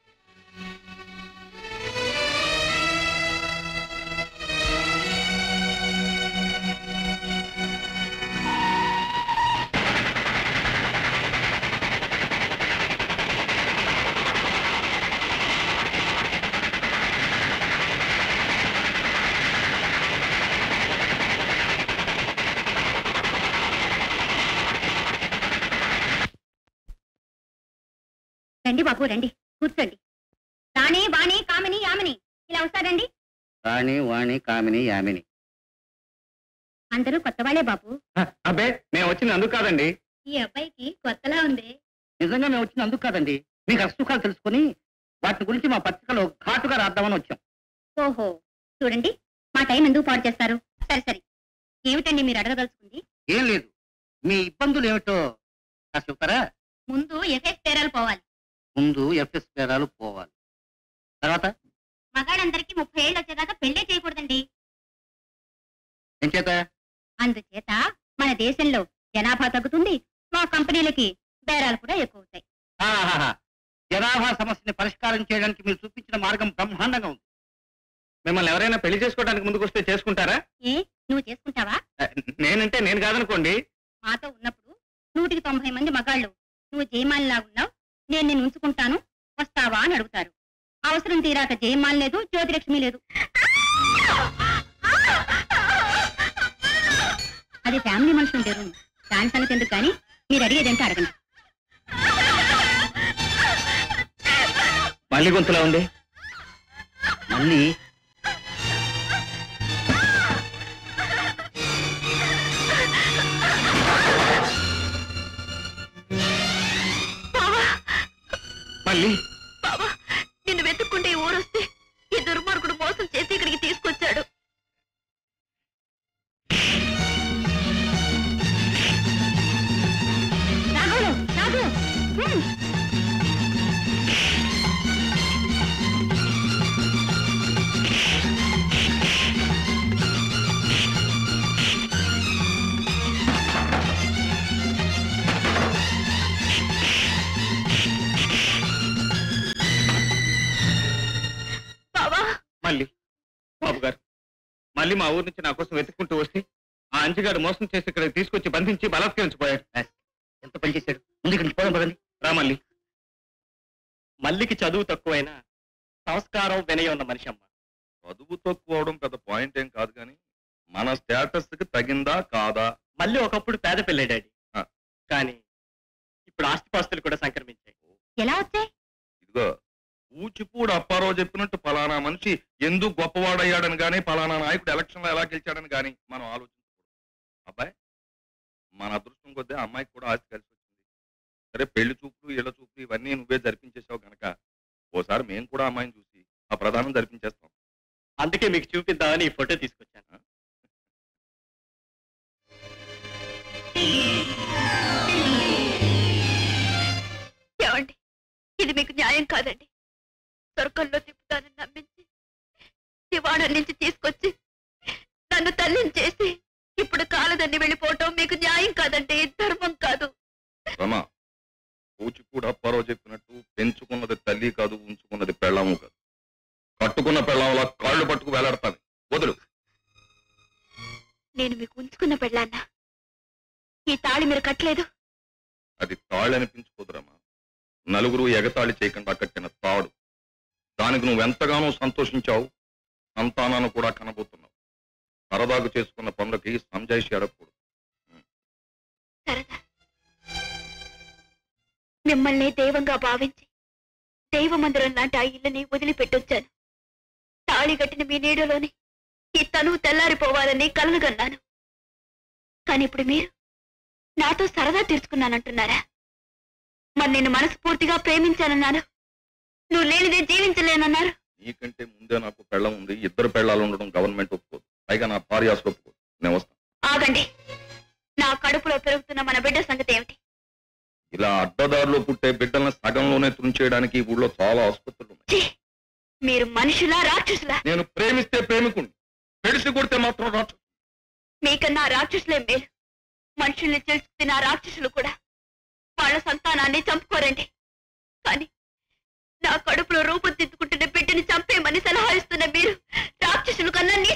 రండి బాబు రండి కూర్చోండి రాణి వాణి కామిని యామిని ఇలా వస్తారండి వాణి వాణి కామిని యామిని అందరూ కొత్త వాళ్ళే బాబు అబ్బే మేము వచ్చింది అందుకు కాదండి ఈ అబ్బాయికి కొత్తలా ఉంది నిజంగా మేము వచ్చిన అందుకు కాదండి మీకు అసుఖాలు తెలుసుకుని వాటి గురించి మా పత్రికలో ఘాటుగా రాద్దామని వచ్చాం ఓహో చూడండి మా టైం ఎందుకు పాడు చేస్తారు సరే సరే ఏమిటండి మీరు అడగదలుచుకుంది ఏం లేదు మీ ఇబ్బందులు ఏమిటో కాస్త చెప్తారా ముందు ఎఫ్ఎస్ పేరాలు పోవాలి ముందు ఎఫ్ఎస్ పేరాలు పోవాలి తర్వాత మగాళ్ళందరికీ ముప్పై ఏళ్ళు వచ్చేదాకా పెళ్లే చేయకూడదండి ఏం చేత అందుచేత మన దేశంలో జనాభా తగ్గుతుంది మా కంపెనీలకి బేరాలు కూడా ఎక్కువ అవుతాయి ఆహాహా. జనాభా సమస్యని పరిష్కారం చేయడానికి మీరు చూపించిన మార్గం బ్రహ్మాండంగా ఉంది మిమ్మల్ని ఎవరైనా పెళ్లి చేసుకోవడానికి ముందుకు వస్తే చేసుకుంటారా ఏ నువ్వు చేసుకుంటావా ఆ, నేనంటే నేను కాదనుకోండి మాతో ఉన్నప్పుడు నూటికి తొంభై మంది మగాళ్ళు నువ్వు జయమాలిలా ఉన్నావు నేను నిన్ను ఉంచుకుంటాను వస్తావా అని అడుగుతారు అవసరం తీరాక జయమాల లేదు జ్యోతిలక్ష్మి లేదు అది ఫ్యామిలీ మనుషులు ఉంటారు దాని సంగతి ఎందుకు కానీ మీరు అడిగేదంటే అడగండి మళ్ళీ గొంతులా ఉంది మళ్ళీ మళ్ళీ బాబా నిన్ను వెతుక్కుంటే ఈ ఊరొస్తే ఈ దుర్మార్గుడు మోసం చేసి ఇక్కడికి తీసుకొచ్చాడు రాఘవులు రాఘు హ్మ్. బాబా మళ్ళీ బాబు గారు మళ్ళీ మా ఊరు నుంచి నా కోసం వెతుక్కుంటూ వస్తే ఆ అంచుగాడు మోసం చేసి ఇక్కడ తీసుకొచ్చి బంధించి బలాత్కరించిపోయాడు ఎంత పని చేశాడు ముందు ఇక్కడి నుంచి పోదాం పదండి రా మళ్ళీ మల్లికి చదువు తక్కువైనా సంస్కారం వినయం ఉన్న మనిషి అమ్మ చదువు తక్కువ అవడం పెద్ద పాయింట్ ఏం కాదు కానీ మన స్టేటస్ కి తగిందా కాదా మళ్ళీ ఒకప్పుడు పేద పిల్లే డాడీ ఆ. కానీ ఇప్పుడు ఆస్తిపాస్తులు కూడా సంక్రమించాయి ఎలా వచ్చాయి ఇదిగో ఊచిపూడి అప్పారావు చెప్పినట్టు ఫలానా మనిషి ఎందుకు గొప్పవాడయ్యాడని గానీ ఫలానా నాయకుడు ఎలక్షన్ లో ఎలా గెలిచాడని గానీ మనం ఆలోచించకూడదు అబ్బాయి మన అదృష్టం కొద్దీ ఆ అమ్మాయికి కూడా ఆస్తి కలిసి వచ్చింది సరే పెళ్లి చూపులు ఇళ్ల చూపులు ఇవన్నీ నువ్వే జరిపించేసావు గనక ఓసారి మేము కూడా అమ్మాయిని చూసి ఆ ప్రధానం జరిపించేస్తాం అందుకే మీకు చూపిద్దామని ఈ ఫోటో తీసుకొచ్చాను ఏమండి ఇది మీకు న్యాయం న్యాయం కాదండి స్వర్గంలో తిప్పుతానని నమ్మించి దివాణం నుంచి తీసుకొచ్చి నన్ను తల్లిని చేసి ఇప్పుడు కాలదండి వెళ్ళిపోవటం మీకు న్యాయం కాదండి ధర్మం కాదు రమ పూచి కూడా పరో చెప్పినట్టు పెంచుకున్నది తల్లి కాదు ఉంచుకున్నది పెళ్ళాము కాదు కట్టుకున్న పెళ్ళాంలా కాళ్ళు పట్టుకు వేలాడతాను వదులు నేను మీకు ఉంచుకున్న పెళ్ళాన్న ఈ తాళి మీరు కట్టలేదు అది తాళ్ళు అనిపించుకోదురమ్మా నలుగురు ఎగతాళి చేయకుండా కట్టిన తాడు దానికి నువ్వు ఎంతగానో సంతోషించావు సంతానాన్ని కూడా కనబోతున్నావు సరదాకు చేసుకున్న పనులకి సంజాయిషి అడగకూడదు సరదా మిమ్మల్ని దైవంగా భావించి దైవ మందిరం లాంటి ఆ ఇల్లుని వదిలిపెట్టొచ్చాను తాళి కట్టిన మీ నీడలోని ఈ తనువు తెల్లారిపోవాలని కలలుగన్నాను కానీ ఇప్పుడు మీరు నాతో సరదా తీర్చుకున్నానంటున్నారా మరి నేను మనస్ఫూర్తిగా ప్రేమించానన్నాను నువ్వు లేనిదే జీవించలేనన్నారు నీకంటే ముందే నాకు పెళ్ళం ఉంది ఇద్దరు పెళ్ళాలు ఉండడం గవర్నమెంట్ ఒప్పుకోదు పైగా నా భార్య అసలు ఒప్పుకోదు నేను వస్తాను ఆగండి నా కడుపులో పెరుగుతున్న మన బిడ్డ సంగతి ఏమిటి ఇలా అడ్డదారిలో పుట్టే బిడ్డలను సగంలోనే తుంచేయడానికి ఈ ఊళ్ళో చాలా ఆసుపత్రులు ఉన్నాయి మీరు మనుషులా రాక్షసులా నేను ప్రేమిస్తే ప్రేమికుణ్ణి పెడిసి కొడితే మాత్రం రాక్షసు మీకన్నా రాక్షసులే మేలు మనుషుల్ని తెలుసుకున్న ఆ రాక్షసులు కూడా వాళ్ళ సంతానాన్ని చంపుకోరండి కానీ నా కడుపులో రూపుదిద్దుకుంటున్న బిడ్డని చంపేమని సలహా ఇస్తున్న మీరు రాక్షసులు కన్నా నీ-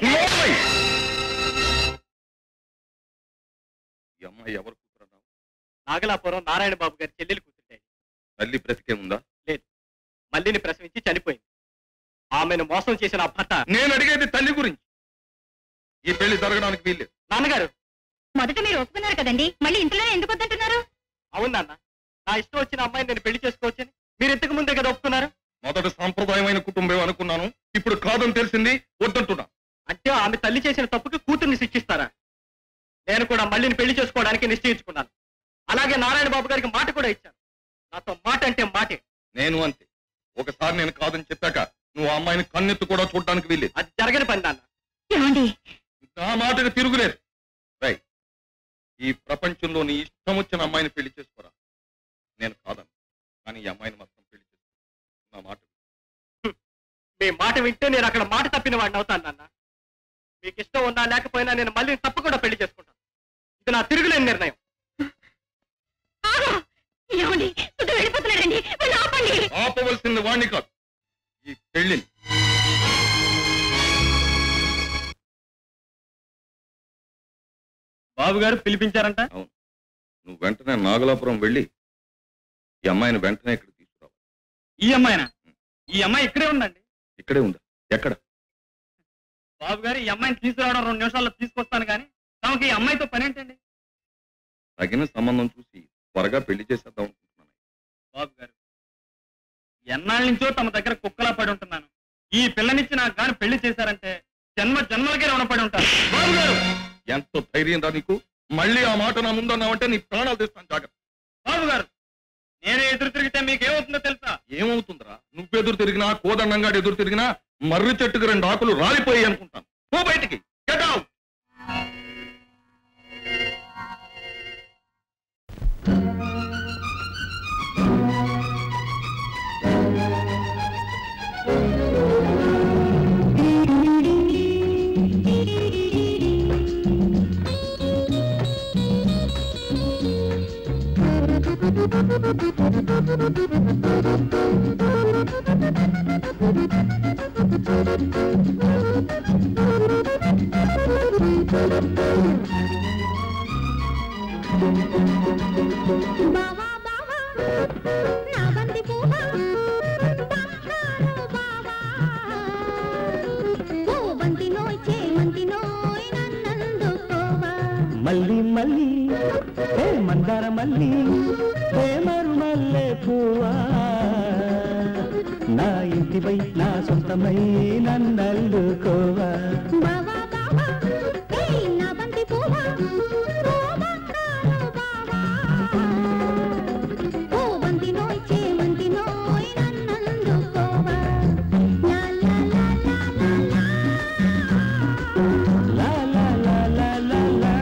ఈ అమ్మాయి ఎవరు కూతురన్నావు నాగలాపురం నారాయణ బాబు గారి చెల్లెలు కూతుంటే తల్లి బ్రతికే ఉందా మల్లిని ప్రసవించి చనిపోయింది ఆమెను మోసం చేసిన ఆ భర్త నేను అడిగేది తల్లి గురించి ఈ పెళ్లి జరగడానికి వీల్లేదు నాన్నగారు మొదట మీరు ఒప్పుకున్నారు కదండి మళ్ళీ ఇంట్లోనే ఎందుకు వద్దంటున్నారు అవును నాన్న నా ఇష్టం వచ్చిన అమ్మాయిని నేను పెళ్లి చేసుకోవచ్చని మీరు ఇంతకు ముందే కదా ఒప్పుకున్నారు మొదట సాంప్రదాయమైన కుటుంబం అనుకున్నాను ఇప్పుడు కాదని తెలిసింది వద్దంటున్నా అంటే ఆమె తల్లి చేసిన తప్పుకి కూతుర్ని శిక్షిస్తారా నేను కూడా మళ్ళీని పెళ్లి చేసుకోవడానికి నిశ్చయించుకున్నాను అలాగే నారాయణ బాబు గారికి మాట కూడా ఇచ్చాను నాతో మాట అంటే మాటే నేను అంతే ఒకసారి నేను కాదని చెప్పాక నువ్వు ఆ అమ్మాయిని కన్నెత్తు కూడా చూడడానికి వీల్లేదు అది జరగని పని నాన్న ఏమండి నా మాటకు తిరుగులేదు రై ఈ ప్రపంచంలో నీ ఇష్టం వచ్చిన అమ్మాయిని పెళ్లి చేసుకోరా నేను కాదను కానీ ఈ అమ్మాయిని మాత్రం పెళ్లి చేసుకో నా మాట మీ మాట వింటే నేను అక్కడ మాట తప్పిన వాడిని అవుతాను నాన్న మీకు ఇష్టం ఉన్నా లేకపోయినా నేను మళ్ళీ తప్పకుండా పెళ్లి చేసుకుంటాను ఇది నా తిరుగులేని నిర్ణయం ఆగు! ఏమండి సుధ వెళ్ళిపోతున్నాడండి వెళ్ళి ఆపండి ఆపవలసింది వాణ్ణి కాదు ఈ పెళ్లిని బాబు గారు పిలిపించారంట నువ్వు వెంటనే నాగలాపురం వెళ్ళి ఈ అమ్మాయిని వెంటనే ఇక్కడ తీసుకురావు ఈ అమ్మాయినా ఈ అమ్మాయి ఇక్కడే ఉందండి ఇక్కడే ఉందా ఎక్కడ బాబు గారు ఈ అమ్మాయిని తీసుకురావడం రెండు నిమిషాల్లో తీసుకొస్తాను కానీ తమకి ఈ అమ్మాయితో పని ఏంటండి తగిన సంబంధం చూసి త్వరగా పెళ్లి చేసేద్దాం అనుకుంటున్నాను బాబు గారు ఎన్నాళ్ళ నుంచో తమ దగ్గర కుక్కలా పడి ఉంటున్నాను ఈ పిల్లనిచ్చి నాకు కానీ పెళ్లి చేశారంటే జన్మ జన్మలకే రుణపడి ఉంటాను బాబు గారు ఎంత ధైర్యం రా నీకు మళ్ళీ ఆ మాట నా ముందన్నావంటే నీ ప్రాణాలు తెస్తాను జాగ్రత్త బాబు గారు నేను ఎదురు తిరిగితే మీకు ఏమవుతుందో తెలుసా ఏమవుతుందిరా నువ్వెదురు తిరిగినా కోదండంగాడు ఎదురు తిరిగినా మర్రి చెట్టుకు రెండు ఆకులు రాలిపోయి అనుకుంటాను పో బయటికి Get out! బావా బావా నా బంతి పువ్వా బంగారు బావా ఓ బంతి నోయ్ చేమంతి నోయ్ నన్నందుకోవా మల్లి మల్లి ఏ మందార మల్లి ఏ మరుమల్లె పువ్వా నా ఇంటిపై నా సొంతమై నన్నల్లుకోవా బావా బావా ఏయ్ నా బంతి పువ్వా ఓ బంగారు బావా ఓ బంతి నోయ్ చేమంతి నోయ్ నన్నందుకోవా లా లా లా లా లా లా లా లా లా లా లా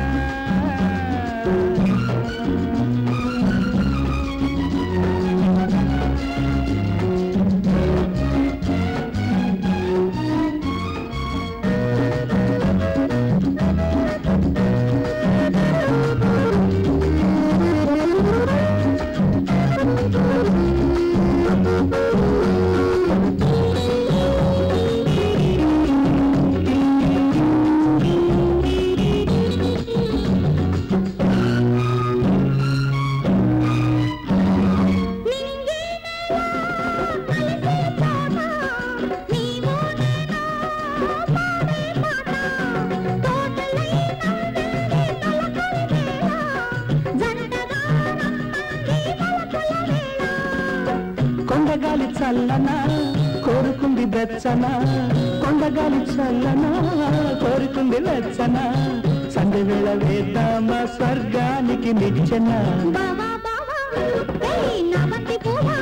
చల్లన కోరుకుంది బెచ్చన కొండగాలి చల్లన కోరుకుంది వెచ్చన సంధ్య వేళ వేద్దామా స్వర్గానికి నిచ్చెన బావా బావా ఏయ్ నా బంతి పువ్వా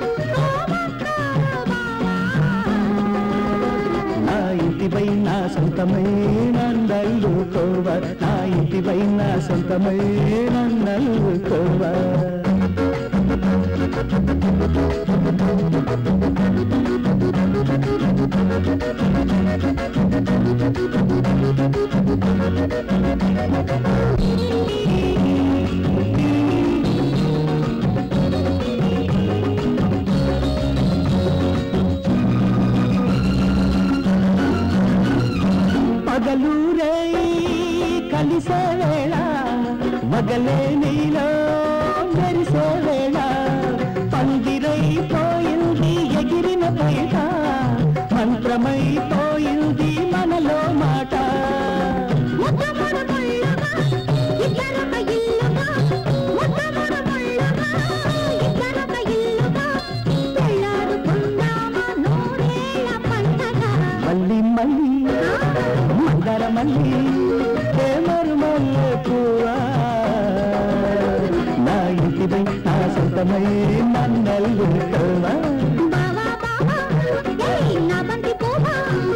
నా ఇంటిపై నా సొంతమై నన్నల్లుకోవ నా ఇంటిపై నా సొంతమై నన్నల్లుకోవ పగలు రేయి కలిసే వేళ మగలే నీలో మెరిసే వేళ పందిరైపోయింది ఎగిరిన బయట మంత్రమైపోయింది మనలో మాట మళ్ళీ మళ్ళీ మందర మళ్ళీ ప్రేమరు మల్లె పువ్వా నా ఇంటిపై నా సొంతమై నన్నల్లుకోవా నా బంతి పువ్వా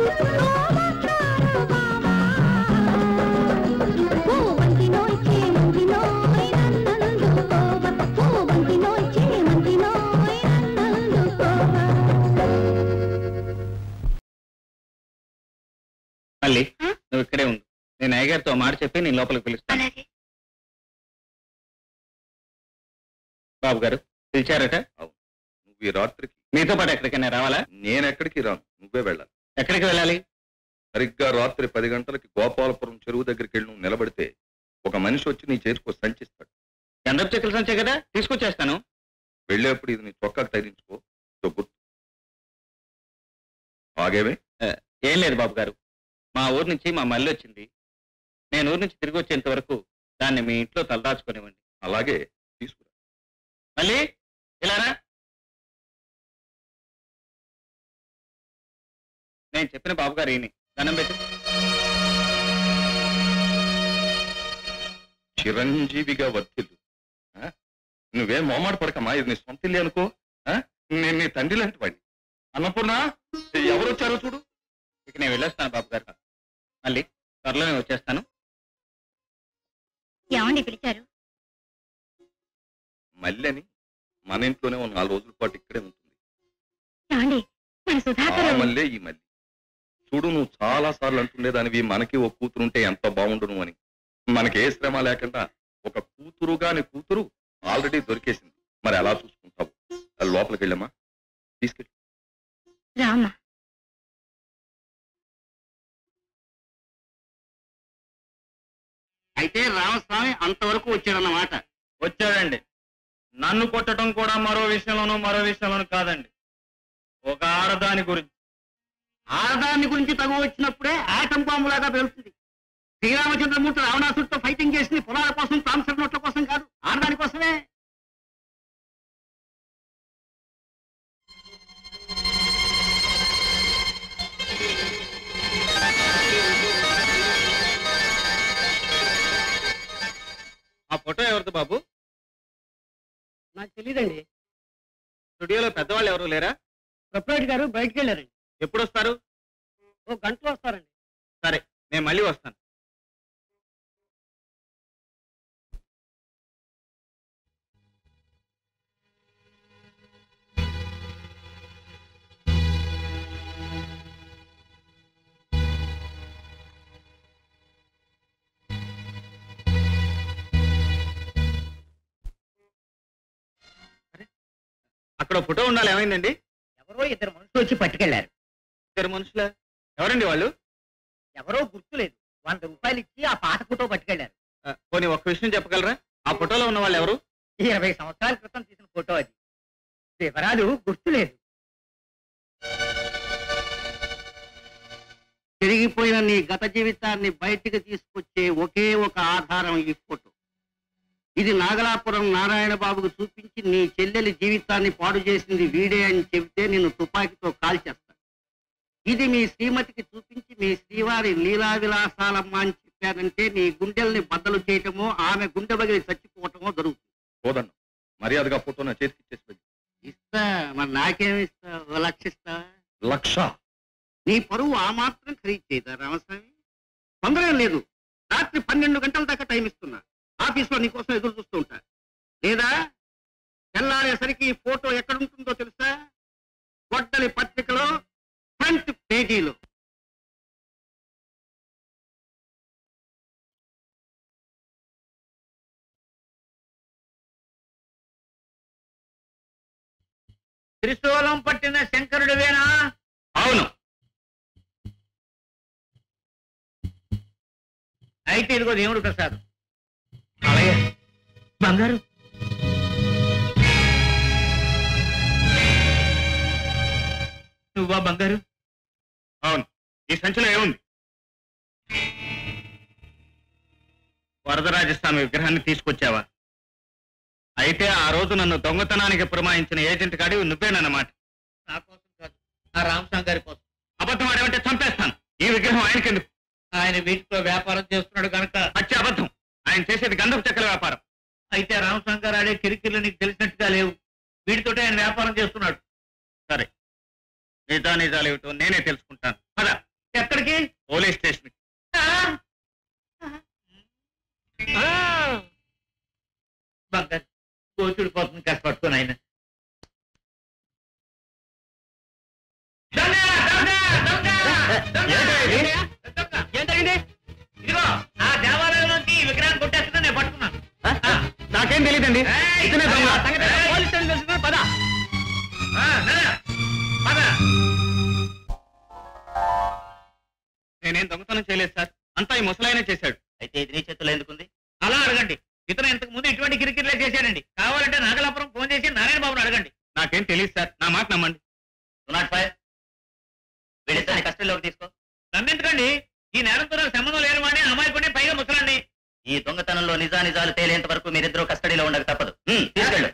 పూవంతి నోయ్ చేమంతి నోయ్ నన్నందుకోవ పూవంతి నోయ్ చేమంతి నోయ్ నన్నందుకోవ మళ్ళీ నువ్వు ఇక్కడే ఉండు నేను అయ్యగారితో మాట చెప్పి నేను లోపలికి పిలుస్తాను బాబు గారు పిలిచారట నువ్వు ఈ రాత్రికి మీతో పాటు ఎక్కడికైనా రావాలా నేను ఎక్కడికి రాను నువ్వే వెళ్ళాలి ఎక్కడికి వెళ్ళాలి సరిగ్గా రాత్రి పది గంటలకి గోపాలపురం చెరువు దగ్గరికి వెళ్ళి నువ్వు నిలబడితే ఒక మనిషి వచ్చి నీ చేతికి సంచిస్తాడు గంధపు చెక్కలు సంచే కదా తీసుకొచ్చేస్తాను వెళ్ళేప్పుడు ఇది నీ చొక్కాకు తగిలించుకో ఇదో గుర్తు ఆగేవే ఏం లేదు బాబు గారు మా ఊరు నుంచి మా మళ్ళీ వచ్చింది నేను ఊరు నుంచి తిరిగి వచ్చేంత వరకు దాన్ని మీ ఇంట్లో తలదాచుకునివ్వండి అలాగే తీసుకురా మళ్ళీ ఇలారా నేను చెప్పిన బాబు గారు ఈయన దండం పెట్టి చిరంజీవిగా వర్తిల్లు ఆ? నువ్వేం మొహమాట పడకమ్మా ఇది నీ సొంత ఇల్లు అనుకో ఆ? నేను నీ తండ్రి లాంటి వాడిని అన్నపూర్ణ ఎవరు వచ్చారో చూడు ఇక నేను వెళ్ళొస్తాను బాబు గారు మళ్ళీ త్వరలోనే వచ్చేస్తాను ఏమండి పిలిచారు మళ్ళీ మన ఇంట్లోనే ఉన్న నాలుగు రోజుల పాటు ఇక్కడే ఉంటుంది ఏమండి మన ఆ సుధాకర్ మళ్ళీ ఈ మళ్ళీ చూడు నువ్వు చాలా సార్లు అంటుండేదానివి మనకి ఒక కూతురు ఉంటే ఎంత బాగుండును అని మనకి ఏ శ్రమ లేకుండా ఒక కూతురు గాని కూతురు ఆల్రెడీ దొరికేసింది మరి ఎలా చూసుకుంటావు అది లోపలికి వెళ్ళమ్మా తీసుకెళ్ళి రామ్మా అయితే రామస్వామి అంతవరకు వచ్చాడన్నమాట వచ్చాడండి నన్ను కొట్టడం కూడా మరో విషయంలోనూ మరో విషయంలోనూ కాదండి ఒక ఆడదాని గురించి ఆడదాన్ని గురించి తగు వచ్చినప్పుడే ఆటం బాంబులాగా పేలుతుంది శ్రీరామచంద్రమూర్తి రావణాసుడితో ఫైటింగ్ చేసింది పొలాల కోసం ట్రాన్స్ఫర్ నోట్ల కోసం కాదు ఆడదాని కోసమే ఆ ఫోటో ఎవరిది బాబు నాకు తెలియదండి స్టూడియోలో పెద్దవాళ్ళు ఎవరు లేరా ప్రొపరేట్ గారు బయటికి వెళ్ళారండి ఎప్పుడు వస్తారు ఓ గంటలో వస్తారండి సరే నేను మళ్ళీ వస్తాను అక్కడ ఫోటో ఉండాలి ఏమైందండి ఎవరో ఇద్దరు మనుషులు వచ్చి పట్టుకెళ్లారు ఇద్దరు మనుషుల ఎవరండి వాళ్ళు ఎవరో గుర్తులేదు వంద రూపాయలు ఇచ్చి ఆ పాత ఫోటో పట్టుకెళ్లారు ఆ, పోనీ ఒక్క విషయం చెప్పగలరా ఆ ఫోటోలో ఉన్న వాళ్ళు ఎవరు ఇరవై సంవత్సరాల క్రితం తీసిన ఫోటో అది వివరాలు గుర్తులేదు తిరిగిపోయిన నీ గత జీవితాన్ని బయటికి తీసుకొచ్చే ఒకే ఒక ఆధారం ఈ ఫోటో ఇది నాగలాపురం నారాయణ బాబుకు చూపించి నీ చెల్లెలి జీవితాన్ని పాడు చేసింది వీడే అని చెబితే నిన్ను తుపాకీతో కాల్చేస్తాను ఇది మీ శ్రీమతికి చూపించి మీ శ్రీవారి లీలా విలాసాలమ్మ అని చెప్పారంటే నీ గుండెల్ని బద్దలు చేయటమో ఆమె గుండె బగిలి చచ్చిపోవటమో జరుగుతుంది పోదన్న మర్యాదగా ఫోటో నా చేతికి ఇచ్చేసి వెళ్ళి ఇస్తా మరి నాకేమి ఇస్తా ఓ లక్ష ఇస్తా లక్ష నీ పరువు ఆ మాత్రం ఖరీదు చేయదా రామస్వామి తొందర ఏం లేదు రాత్రి పన్నెండు గంటల దాకా టైం ఇస్తున్నా ఆఫీస్లో నీకోసం ఎదురు చూస్తూ ఉంటా లేదా తెల్లారేసరికి ఈ ఫోటో ఎక్కడుంటుందో తెలుసా గొడ్డలి పత్రికలో ఫ్రంట్ పేజీలో త్రిశూలం పట్టిన శంకరుడివేనా అవును అయితే ఇదిగో దేవుడు ప్రసాద్ అలాగే బంగారు నువ్వా బంగారు అవును ఈ సంచిలో ఏముంది వరదరాజస్వామి విగ్రహాన్ని తీసుకొచ్చావా అయితే ఆ రోజు నన్ను దొంగతనానికి పురమాయించిన ఏజెంట్ కాడి నువ్వేనన్నమాట నా కోసం కాదు ఆ రామస్వామి గారి కోసం అబద్ధం ఆడేమంటే చంపేస్తాను ఈ విగ్రహం ఆయనకెందుకు ఆయన వీటితో వ్యాపారం చేస్తున్నాడు కనుక వచ్చే అబద్ధం ఆయన చేసేది గంధపు చెక్కల వ్యాపారం అయితే రామస్వామి గారు ఆడే కిరికిర్లు నీకు తెలిసినట్టుగా లేవు వీటితోటే ఆయన వ్యాపారం చేస్తున్నాడు సరే నిజా నిజాలు ఏమిటో నేనే తెలుసుకుంటాను పద ఎక్కడికి పోలీస్ స్టేషన్ బంగారు గోచుడు పోతుంది కాస్త పట్టుకొని ఆయన ఏంటండి ఇదిగో ఆ దేవాలయంలోంచి ఈ విగ్రహాన్ని కొట్టేస్తున్నా నేను పట్టుకున్నాను నాకేం తెలియదండి ఏయ్! ఇతనే దొంగ. ఆ, సంగతి పోలీస్ స్టేషన్ తెలుసుకుని పద ఆ, నడ. పద నేనేం దొంగతనం చేయలేదు సార్ అంతా ఈ ముసలాయనే చేశాడు అయితే ఇది నీ చేతుల్లో ఎందుకుంది అలా అడగండి ఇతను ఇంతకు ముందు ఇటువంటి కిరికిర్లే చేశాడండి కావాలంటే నాగలాపురం ఫోన్ చేసి నారాయణ బాబుని అడగండి నాకేం తెలియదు సార్ నా మాట నమ్మండి నాట్ ఫైవ్ వీడిద్దరిని కస్టడీలోకి తీసుకో నన్నెందుకండి ఈ నేరంతో నాకు సంబంధం లేని వాడిని అమాయకుడిని పైగా ముసలాన్ని ఈ దొంగతనంలో నిజా నిజాలు తేలేంత వరకు మీరిద్దరూ కస్టడీలో ఉండక తప్పదు హ్మ్, తీసుకెళ్ళు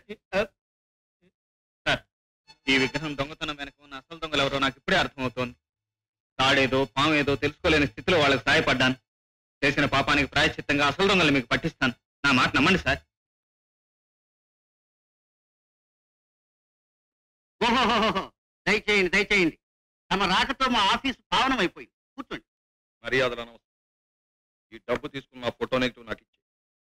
సార్ ఈ విగ్రహం దొంగతనం వెనక ఉన్న అసలు దొంగలు ఎవరో నాకు ఇప్పుడే అర్థమవుతోంది తాడేదో పాము ఏదో తెలుసుకోలేని స్థితిలో వాళ్ళకి సహాయపడ్డాను చేసిన పాపానికి ప్రాయశ్చిత్తంగా అసలు దొంగలు మీకు పట్టిస్తాను నా మాట నమ్మండి సార్ ఓహోహోహో దయచేయండి దయచేయండి తమ రాకతో మా ఆఫీసు పావనం అయిపోయింది కూర్చోండి మర్యాదలు అనవసరం ఈ డబ్బు తీసుకున్న నా ఫోటో నెగిటివ్ నాకు ఇచ్చి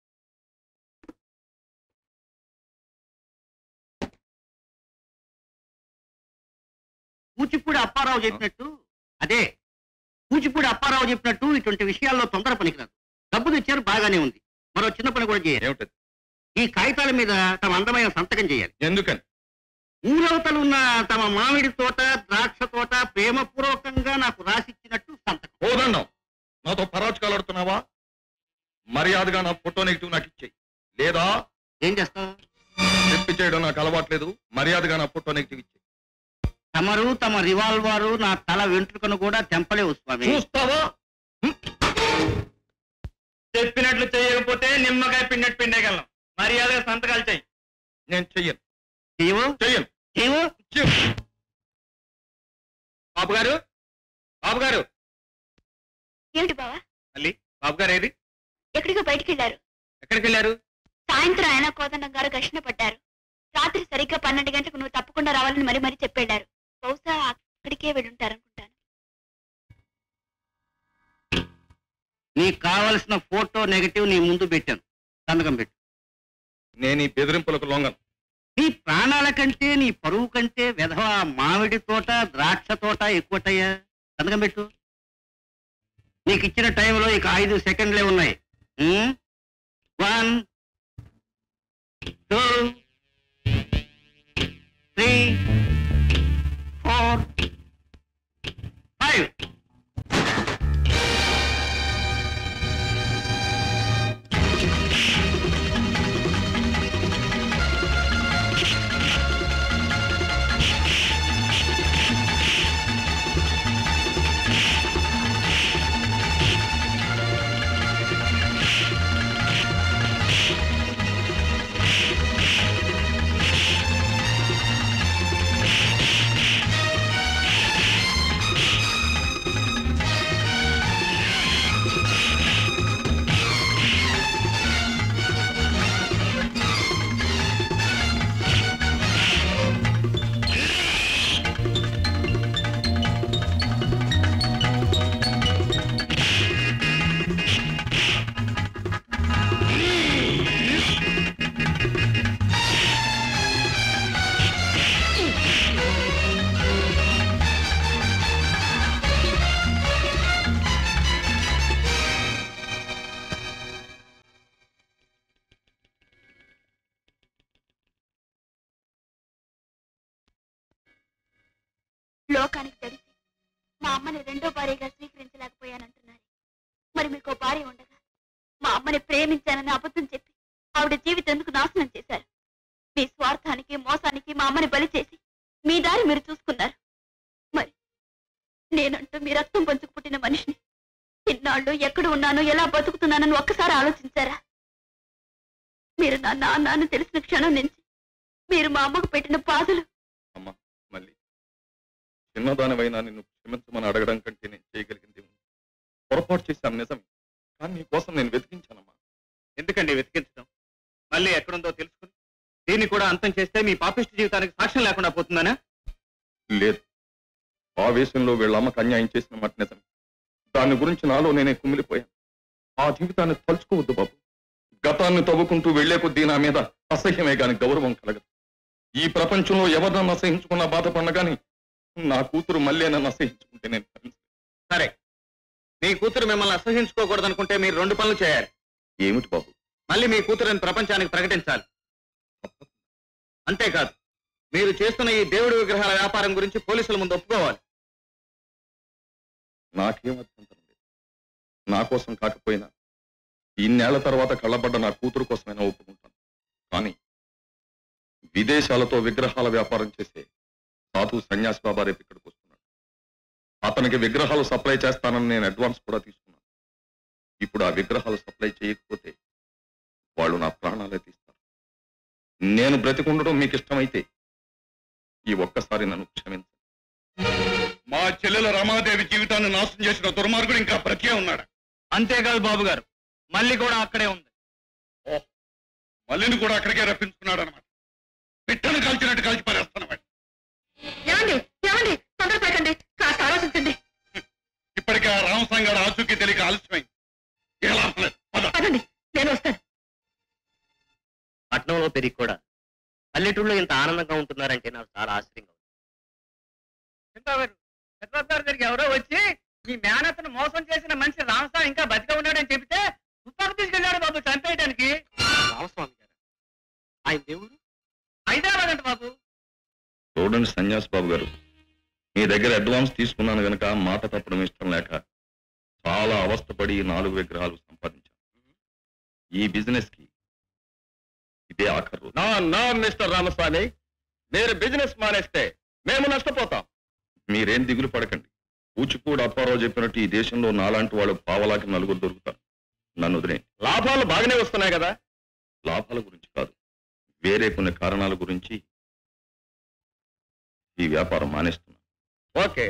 కూచిపూడి అప్పారావు చెప్పినట్టు అదే కూచిపూడి అప్పారావు చెప్పినట్టు ఇటువంటి విషయాల్లో తొందర పనికిరాదు డబ్బు తెచ్చారు బాగానే ఉంది మరో చిన్న పని కూడా చేయాలి ఏమిటది ఈ కాగితాల మీద తమ అందమైన సంతకం చేయాలి ఎందుకని ఊరవతలు ఉన్న తమ మామిడి తోట ద్రాక్ష తోట ప్రేమపూర్వకంగా నాకు రాసిచ్చినట్టు సంతకం ఓదండం నాతో పరాచకాలు ఆడుతున్నావా మర్యాదగా నా ఫోటో నెగిటివ్ నాకు ఇచ్చేయి లేదా ఏం చేస్తావు చెప్పి చేయడం నాకు అలవాట్లేదు మర్యాదగా నా ఫోటో నెగిటివ్ ఇచ్చేయి తమరు తమ రివాల్వారు నా తల వెంట్రుకను కూడా తెంపలేవు స్వామి చూస్తావా చెప్పినట్లు చేయకపోతే నిమ్మకాయ పిండినట్టు పిండేయగలం మర్యాదగా సంతకాలు చెయ్యి నేను చెయ్యను చేయవు చెయ్యను చేయవు బాబు గారు బాబు గారు ఏమిటి బావా మళ్ళీ బాబు గారు ఏది ఎక్కడికో బయటికి వెళ్ళారు ఎక్కడికి వెళ్ళారు సాయంత్రం ఆయన కోదండం గారు ఘర్షణ పడ్డారు రాత్రి సరిగ్గా పన్నెండు గంటలకు నువ్వు తప్పకుండా రావాలని మరీ మరీ చెప్పాడారు బహుశా అక్కడికే వెళ్ళుంటారనుకుంటాను నీకు కావలసిన ఫోటో నెగటివ్ నీ ముందు పెట్టాను సంతకం పెట్టు నేను ఈ బెదిరింపులకు లొంగను నీ ప్రాణాల కంటే నీ పరువు కంటే విధవ మామిడి తోట ద్రాక్ష తోట ఎక్కువటయ్యా సంతకం పెట్టు నీకు ఇచ్చిన టైంలో ఇక ఐదు సెకండ్లే ఉన్నాయి one two three four five లోకానికి తెలిసి మా అమ్మని రెండో భార్యగా స్వీకరించలేకపోయానంటున్నారు మరి మీకు ఓ భార్య ఉండగా మా అమ్మని ప్రేమించానని అబద్ధం చెప్పి ఆవిడ జీవితం ఎందుకు నాశనం చేశారు మీ స్వార్థానికి మోసానికి మా అమ్మని బలి చేసి మీ దారి మీరు చూసుకున్నారు మరి నేనంటూ మీ రక్తం పంచుకు పుట్టిన మనిషిని ఇన్నాళ్ళు ఎక్కడ ఉన్నానో ఎలా బతుకుతున్నానని ఒక్కసారి ఆలోచించారా మీరు నా నాన్న అని తెలిసిన క్షణం నుంచి మీరు మా అమ్మకు పెట్టిన బాధలు అమ్మా మళ్ళీ చిన్నదానివైనా నిన్ను క్షమించమని అడగడం కంటే నేను చేయగలిగింది ఉంది. పొరపాటు చేశాను నిజం కానీ నీ కోసం నేను వెతికించానమ్మా ఎందుకండి వెతికించడం మళ్ళీ ఎక్కడుందో తెలుసుకుని దీన్ని కూడా అంతం చేస్తే మీ పాపిష్టి జీవితానికి సాక్ష్యం లేకుండా పోతుందనా లేదు ఆవేశంలో వీళ్ళ అమ్మకు అన్యాయం చేసిన మాట నిజం దాని గురించి నాలో నేనే కుమిలిపోయాను ఆ జీవితాన్ని తలుచుకోవద్దు బాబు గతాన్ని తవ్వుకుంటూ వెళ్లే కొద్దీ నా మీద అసహ్యమే గాని గౌరవం కలగదు ఈ ప్రపంచంలో ఎవరినన్ను అసహించుకున్నా బాధపడిన గాని నా కూతురు మళ్ళీ నన్ను అసహించుకుంటే నేను భరించలేను. సరే మీ కూతురు మిమ్మల్ని అసహించుకోకూడదనుకుంటే మీరు రెండు పనులు చేయాలి ఏమిటి బాబు మళ్ళీ మీ కూతురుని ప్రపంచానికి ప్రకటించాలి అంతేకాదు మీరు చేస్తున్న ఈ దేవుడి విగ్రహాల వ్యాపారం గురించి పోలీసుల ముందు ఒప్పుకోవాలి నాకేం అభ్యంతరం లేదు నా కోసం కాకపోయినా ఇన్నేళ్ల తర్వాత కళ్ళబడ్డ నా కూతురు కోసమైనా ఒప్పుకుంటాను కానీ విదేశాలతో విగ్రహాల వ్యాపారం చేసే సాధు సన్యాసి బాబా రేపు ఇక్కడికి వస్తున్నాడు అతనికి విగ్రహాలు సప్లై చేస్తానని నేను అడ్వాన్స్ కూడా తీసుకున్నాను ఇప్పుడు ఆ విగ్రహాలు సప్లై చేయకపోతే వాళ్ళు నా ప్రాణాలే తీస్తారు నేను బ్రతికుండడం మీకు ఇష్టమైతే ఈ ఒక్కసారి నన్ను క్షమించండి మా చెల్లెల రమాదేవి జీవితాన్ని నాశనం చేసిన దుర్మార్గుడు ఇంకా బ్రతికే ఉన్నాడు అంతేకాదు బాబు గారు మళ్ళీ కూడా అక్కడే ఉంది మల్లిని కూడా అక్కడికే రప్పించుకున్నాడు అనమాట పిట్టను కాల్చినట్టు కాల్చి పారేస్తాను వాడిని. ఏమండి ఏమండి తొందరపడకండి కాస్త ఆలోచించండి ఇప్పటికే ఆ రామసంగాడు ఆచూకీ తెలియక ఆలస్యమైంది ఏ లాభం లేదు పద. పదండి నేను వస్తాను పట్నంలో పెరిగి కూడా పల్లెటూరులో ఇంత ఆనందంగా ఉంటున్నారంటే నాకు చాలా ఆశ్చర్యంగా ఉంది చింతాగారు పెద్దవారు దగ్గరికి ఎవరో వచ్చి మీ మేనత్తను మోసం చేసిన మనిషి రామస్వామి ఇంకా బతిగా ఉన్నాడని చెబితే తుపాకు తీసుకెళ్ళాడు బాబు చంపేయడానికి రామస్వామి గారు ఆయన దేవుడు హైదరాబాద్ అంట బాబు చూడండి సన్యాస్ బాబు గారు మీ దగ్గర అడ్వాన్స్ తీసుకున్నాను గనక మాట తప్పడం ఇష్టం లేక చాలా అవస్థపడి ఈ నాలుగు విగ్రహాలు సంపాదించాను ఈ బిజినెస్ కి ఇదే ఆఖరు రోజు. నా నా మిస్టర్ రామస్వామి మీరు బిజినెస్ మానేస్తే మేము నష్టపోతాం మీరేం దిగులు పడకండి కూచిపూడి అప్పారావు చెప్పినట్టు ఈ దేశంలో నాలాంటి వాళ్ళు పావలాకి నలుగురు దొరుకుతారు నన్ను వదిలే లాభాలు బాగానే వస్తున్నాయి కదా లాభాల గురించి కాదు వేరే కొన్ని కారణాల గురించి ఈ వ్యాపారం మానేస్తున్నాను okay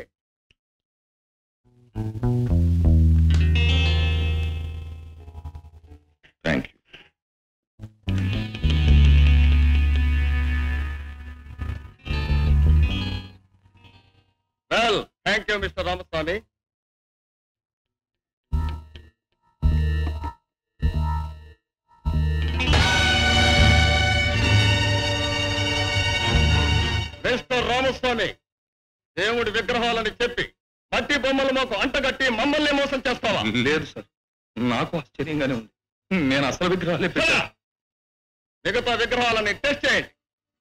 thank you well thank you mister Ramaswamy mister Ramaswamy దేవుడి విగ్రహాలని చెప్పి మట్టి బొమ్మలు మాకు అంటగట్టి మమ్మల్ని మోసం చేస్తావా లేదు సార్ నాకు ఆశ్చర్యంగానే ఉంది నేను అసలు విగ్రహాలే పెట్టా మిగతా విగ్రహాలని టెస్ట్ చేయండి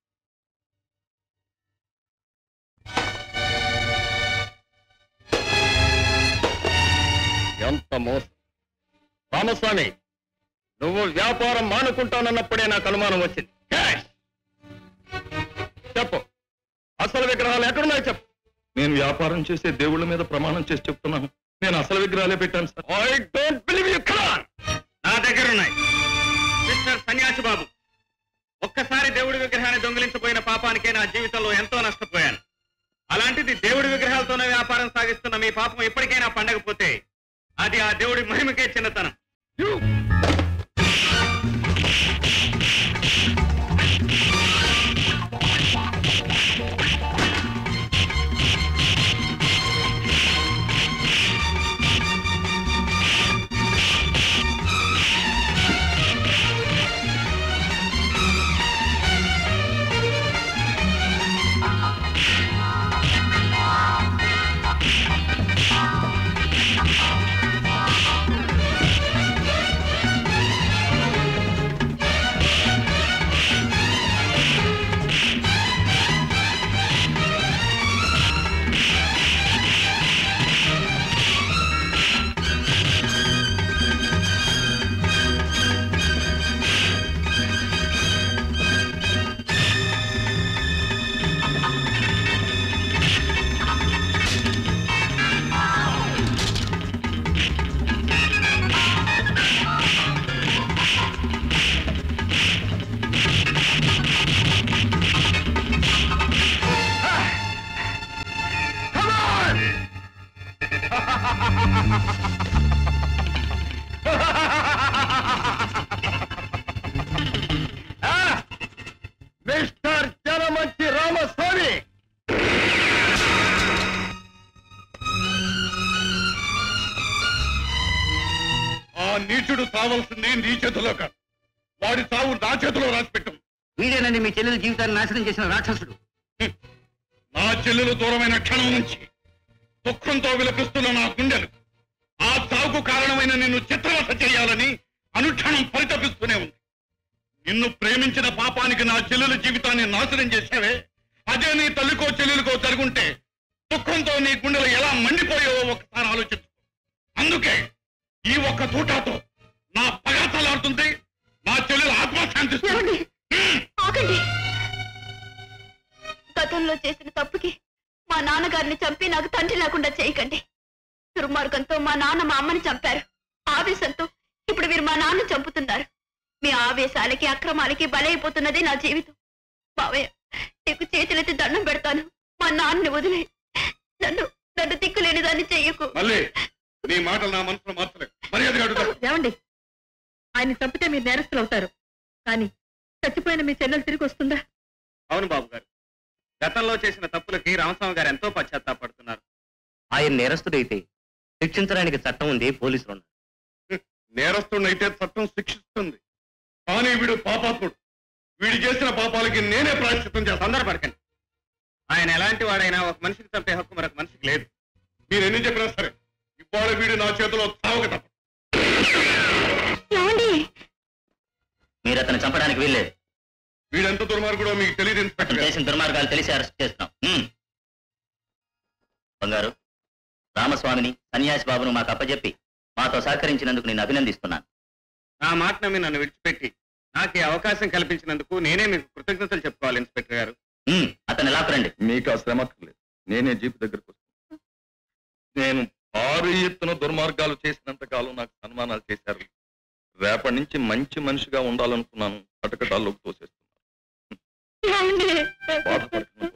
ఎంత మోసం రామస్వామి నువ్వు వ్యాపారం మానుకుంటానన్నప్పుడే నాకు అనుమానం వచ్చింది క్యాష్! చెప్పు అసలు విగ్రహాలు ఎక్కడున్నాయి చెప్పు నేను వ్యాపారం చేసే దేవుళ్ళ మీద ప్రమాణం చేసి చెప్తున్నాను నేను అసలు విగ్రహాలే పెట్టాను sir I don't believe you come on నా దగ్గర ఉన్నాయి మిస్టర్ సన్యాసి బాబు ఒక్కసారి దేవుడి విగ్రహాన్ని దొంగిలించబోయిన పాపానికే నా జీవితంలో ఎంతో నష్టపోయాను అలాంటిది దేవుడి విగ్రహాలతోనే వ్యాపారం సాగిస్తున్న మీ పాపం ఎప్పటికైనా పండకపోతే అది ఆ దేవుడి మహిమకే చిన్నతనం ఆ మిస్టర్ జనమంచి రామస్వామి ఆ నీచుడు చావలసింది నీ చేతిలో కాదు వాడి చావు నా చేతిలో రాసిపెట్టు వీడేనండి మీ చెల్లెల జీవితాన్ని నాశనం చేసిన రాక్షసుడు నా చెల్లెలు దూరమైన క్షణం నుంచి దుఃఖంతో విలపిస్తున్న నా గుండెలు ఆ చావుకు కారణమైన నిన్ను చిత్రవత చేయాలని అనుక్షణం పరితపిస్తూనే ఉంది నిన్ను ప్రేమించిన పాపానికి నా చెల్లెల జీవితాన్ని నాశనం చేసావే అదే నీ తల్లికో చెల్లెలకో జరుగుంటే దుఃఖంతో నీ గుండెలు ఎలా మండిపోయావో ఒకసారి ఆలోచించు అందుకే ఈ ఒక్క తూటాతో నా పగ తలాడుతుంది నా చెల్లెలు ఆత్మశాంతిస్తుంది ఆగండి గతంలో చేసిన తప్పుకి మా నాన్నగారిని చంపి నాకు తండ్రి లేకుండా చేయకండి దుర్మార్గంతో మా నాన్న మా అమ్మని చంపారు ఆవేశంతో ఇప్పుడు మీరు మా నాన్న చంపుతున్నారు మీ ఆవేశాలకి అక్రమాలకి బలైపోతున్నది నా జీవితం బావయ్య నీకు చేతులెత్తి దండం పెడతాను మా నాన్నని వదిలే నన్ను నన్ను దిక్కులేని దాన్ని చెయ్యకు మళ్ళీ నీ మాటలు నా మనసులో మార్చలేదు మర్యాదగా అడుగుతా ఏమండి ఆయన చంపితే మీరు నేరస్తులు అవుతారు కానీ చచ్చిపోయిన మీ చెల్లెలు తిరిగి వస్తుందా అవును బాబు గారు గతంలో చేసిన తప్పులకి రామస్వామి గారు ఎంతో పశ్చాత్తాపడుతున్నారు ఆయన నేరస్తుడైతే శిక్షించడానికి చట్టం ఉంది పోలీసులు ఉన్నారు నేరస్తుడినైతే చట్టం శిక్షిస్తుంది కానీ వీడు పాపాత్ముడు వీడు చేసిన పాపాలకి నేనే ప్రాయశ్చిత్తం చేస్తాను తొందరపడకండి ఆయన ఎలాంటి వాడైనా ఒక మనిషిని చంపే హక్కు మరొక మనిషికి లేదు మీరు ఎన్ని చెప్పినా సరే ఇవాళ వీడు నా చేతిలో చావక తప్ప మీరు అతను చంపడానికి వీల్లేదు వీడెంత దుర్మార్గుడో మీకు తెలియదు అతను ఇన్స్పెక్టర్ చేసిన దుర్మార్గాలు తెలిసి అరెస్ట్ చేస్తున్నాం హ్మ్. బంగారు రామస్వామిని సన్యాసి బాబును మాకు అప్పచెప్పి మాతో సహకరించినందుకు నేను అభినందిస్తున్నాను నా మాట నమ్మి నన్ను విడిచిపెట్టి నాకు ఈ అవకాశం కల్పించినందుకు నేనే మీకు కృతజ్ఞతలు చెప్పుకోవాలి ఇన్స్పెక్టర్ గారు హ్మ్, అతను ఎలా రండి మీకు ఆ శ్రమ అక్కర్లేదు నేనే జీపు దగ్గరకు వస్తాను నేను భారీ ఎత్తున దుర్మార్గాలు చేసినంత కాలం నాకు సన్మానాలు చేశారు రేపటి నుంచి మంచి మనిషిగా ఉండాలనుకున్నాను కటకటాల్లోకి తోసేస్తున్నాను బాధపడుతున్నా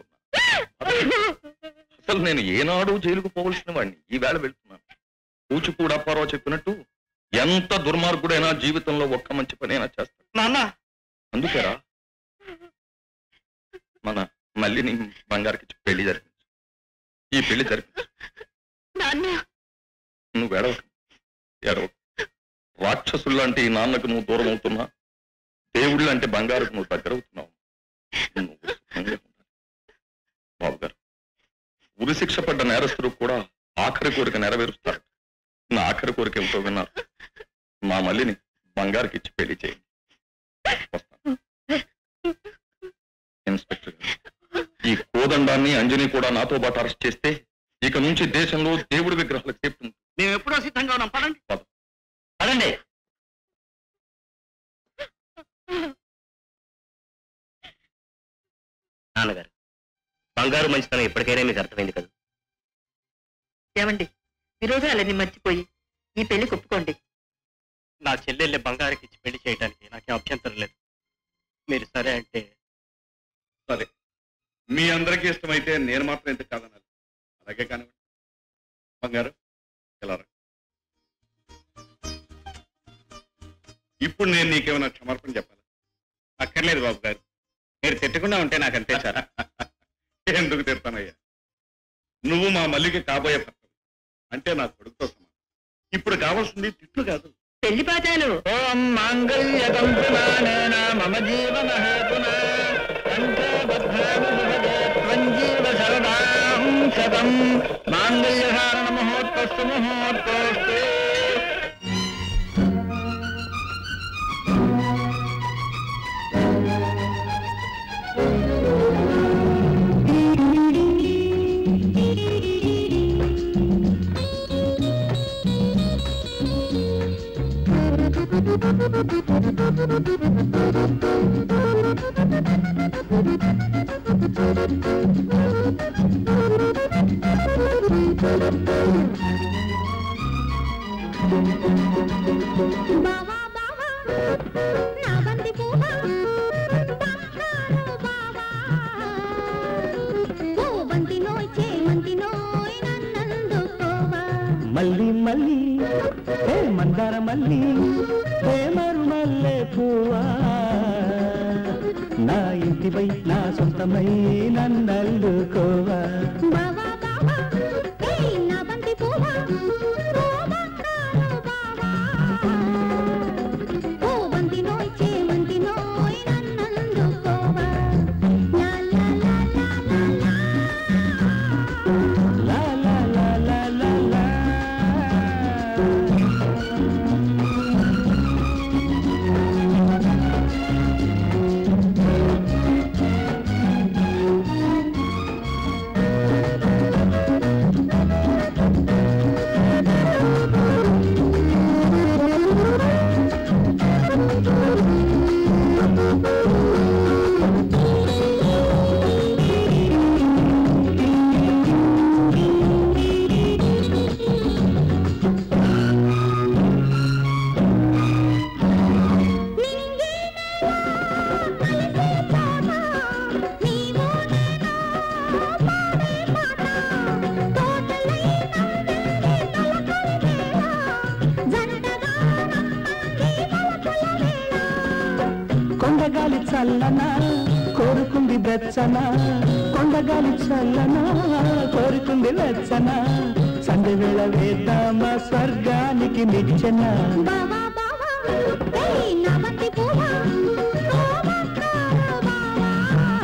అసలు నేను ఏనాడు జైలుకు పోవలసిన వాడిని ఈవేళ వెళ్తున్నాను కూచిపూడి అప్పారావు చెప్పినట్టు ఎంత దుర్మార్గుడైనా జీవితంలో ఒక్క మంచి పనైనా చేస్తాడు నాన్న అందుకేరా మన మళ్ళీ బంగారుకి ఇచ్చి పెళ్లి జరిపించు ఈ పెళ్లి జరిపించు నాన్న నువ్వు ఎడవ ఎడవ రాక్షసులు లాంటి ఈ నాన్నకు నువ్వు దూరం అవుతున్నా దేవుళ్ళు అంటే బంగారుకు నువ్వు దగ్గర అవుతున్నావు నువ్వు సుఖంగా ఉండాలి. బాబు గారు ఉరి శిక్ష పడ్డ నేరస్తుడు కూడా ఆఖరి కోరిక నెరవేరుస్తారు నా ఆఖరి కోరిక ఏమిటో విన్నారు మా మల్లిని బంగారుకి ఇచ్చి పెళ్లి చేయండి వస్తాను ఇన్స్పెక్టర్ గారు ఈ కోదండాన్ని అంజని కూడా నాతో పాటు అరెస్ట్ చేస్తే ఇక నుంచి దేశంలో దేవుడి విగ్రహాలకు సేఫ్టీ ఉంటుంది మేము ఎప్పుడో సిద్ధంగా ఉన్నాం పదండి పదండి నాన్నగారు బంగారు మంచితనం ఎప్పటికైనా మీకు అర్థమైంది కదా ఏమండి విరోధాలన్నీ మర్చిపోయి ఈ పెళ్లి ఒప్పుకోండి నా చెల్లెల్ని బంగారుకి ఇచ్చి పెళ్లి చేయడానికి నాకేం అభ్యంతరం లేదు మీరు సరే అంటే సరే మీ అందరికీ ఇష్టమైతే నేను మాత్రం ఎందుకు కాదనాలి అలాగే కానివ్వండి బంగారు ఎలా రా. ఇప్పుడు నేను నీకేమైనా క్షమార్పణ చెప్పాలి అక్కర్లేదు బాబు గారు మీరు తిట్టకుండా ఉంటే నాకు అంతే సార్ ఎందుకు తిడతానయ్యా నువ్వు మా మల్లికి కాబోయే భర్త అంటే నా కొడుకుతో సమానం ఇప్పుడు కావాల్సింది తిట్లు కాదు పెళ్లి పాఠాలు ఓం మాంగళ్యకం పురాణేన మమ జీవన హేతునా కంఠే బధ్నామి సుభగే త్వం జీవ శరదాం శతం మాంగళ్యధారణ ముహూర్తస్సు ముహూర్తోస్తు బావా బావా నా బంది పూహ బంగారు బావా ఓ బంతి నోయ్ చే మంతి నోయ్ నన్నందుకోవా మళ్ళీ మళ్ళీ ఏ మందార మళ్ళీ ఏ మరుమల్లె పువ్వా నా ఇంటిపై నా సొంతమై నన్నల్లుకోవా బావా బావా ఏయ్ నా బంతి పువ్వా ఓ బంగారు బావా ఓ బంతి నోయ్ చేమంతి నోయ్ నన్నందుకోవా లా లా లా లా లా లా లా లా లా లా లా కొండగాలి చల్లన కోరుకుంది వెచ్చన కొండగాలి చల్లన కోరుకుంది వెచ్చన సంధ్య వేళ వేద్దామా స్వర్గానికి నిచ్చెన బావా బావా ఏయ్ నా బంతి పువ్వా ఓ బంగారు బావా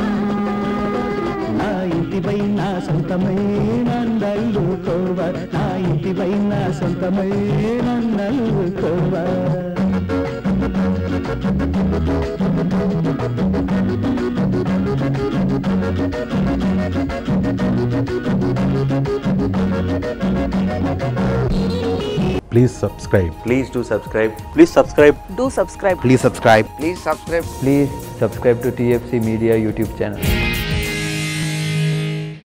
నా ఇంటిపై నా సొంతమై నన్నల్లుకోవా నా ఇంటిపై నా సొంతమై నన్నల్లుకోవా Please subscribe. Please do subscribe. Please subscribe. Do subscribe. Please subscribe. Please subscribe. Please subscribe to TFC Media YouTube channel.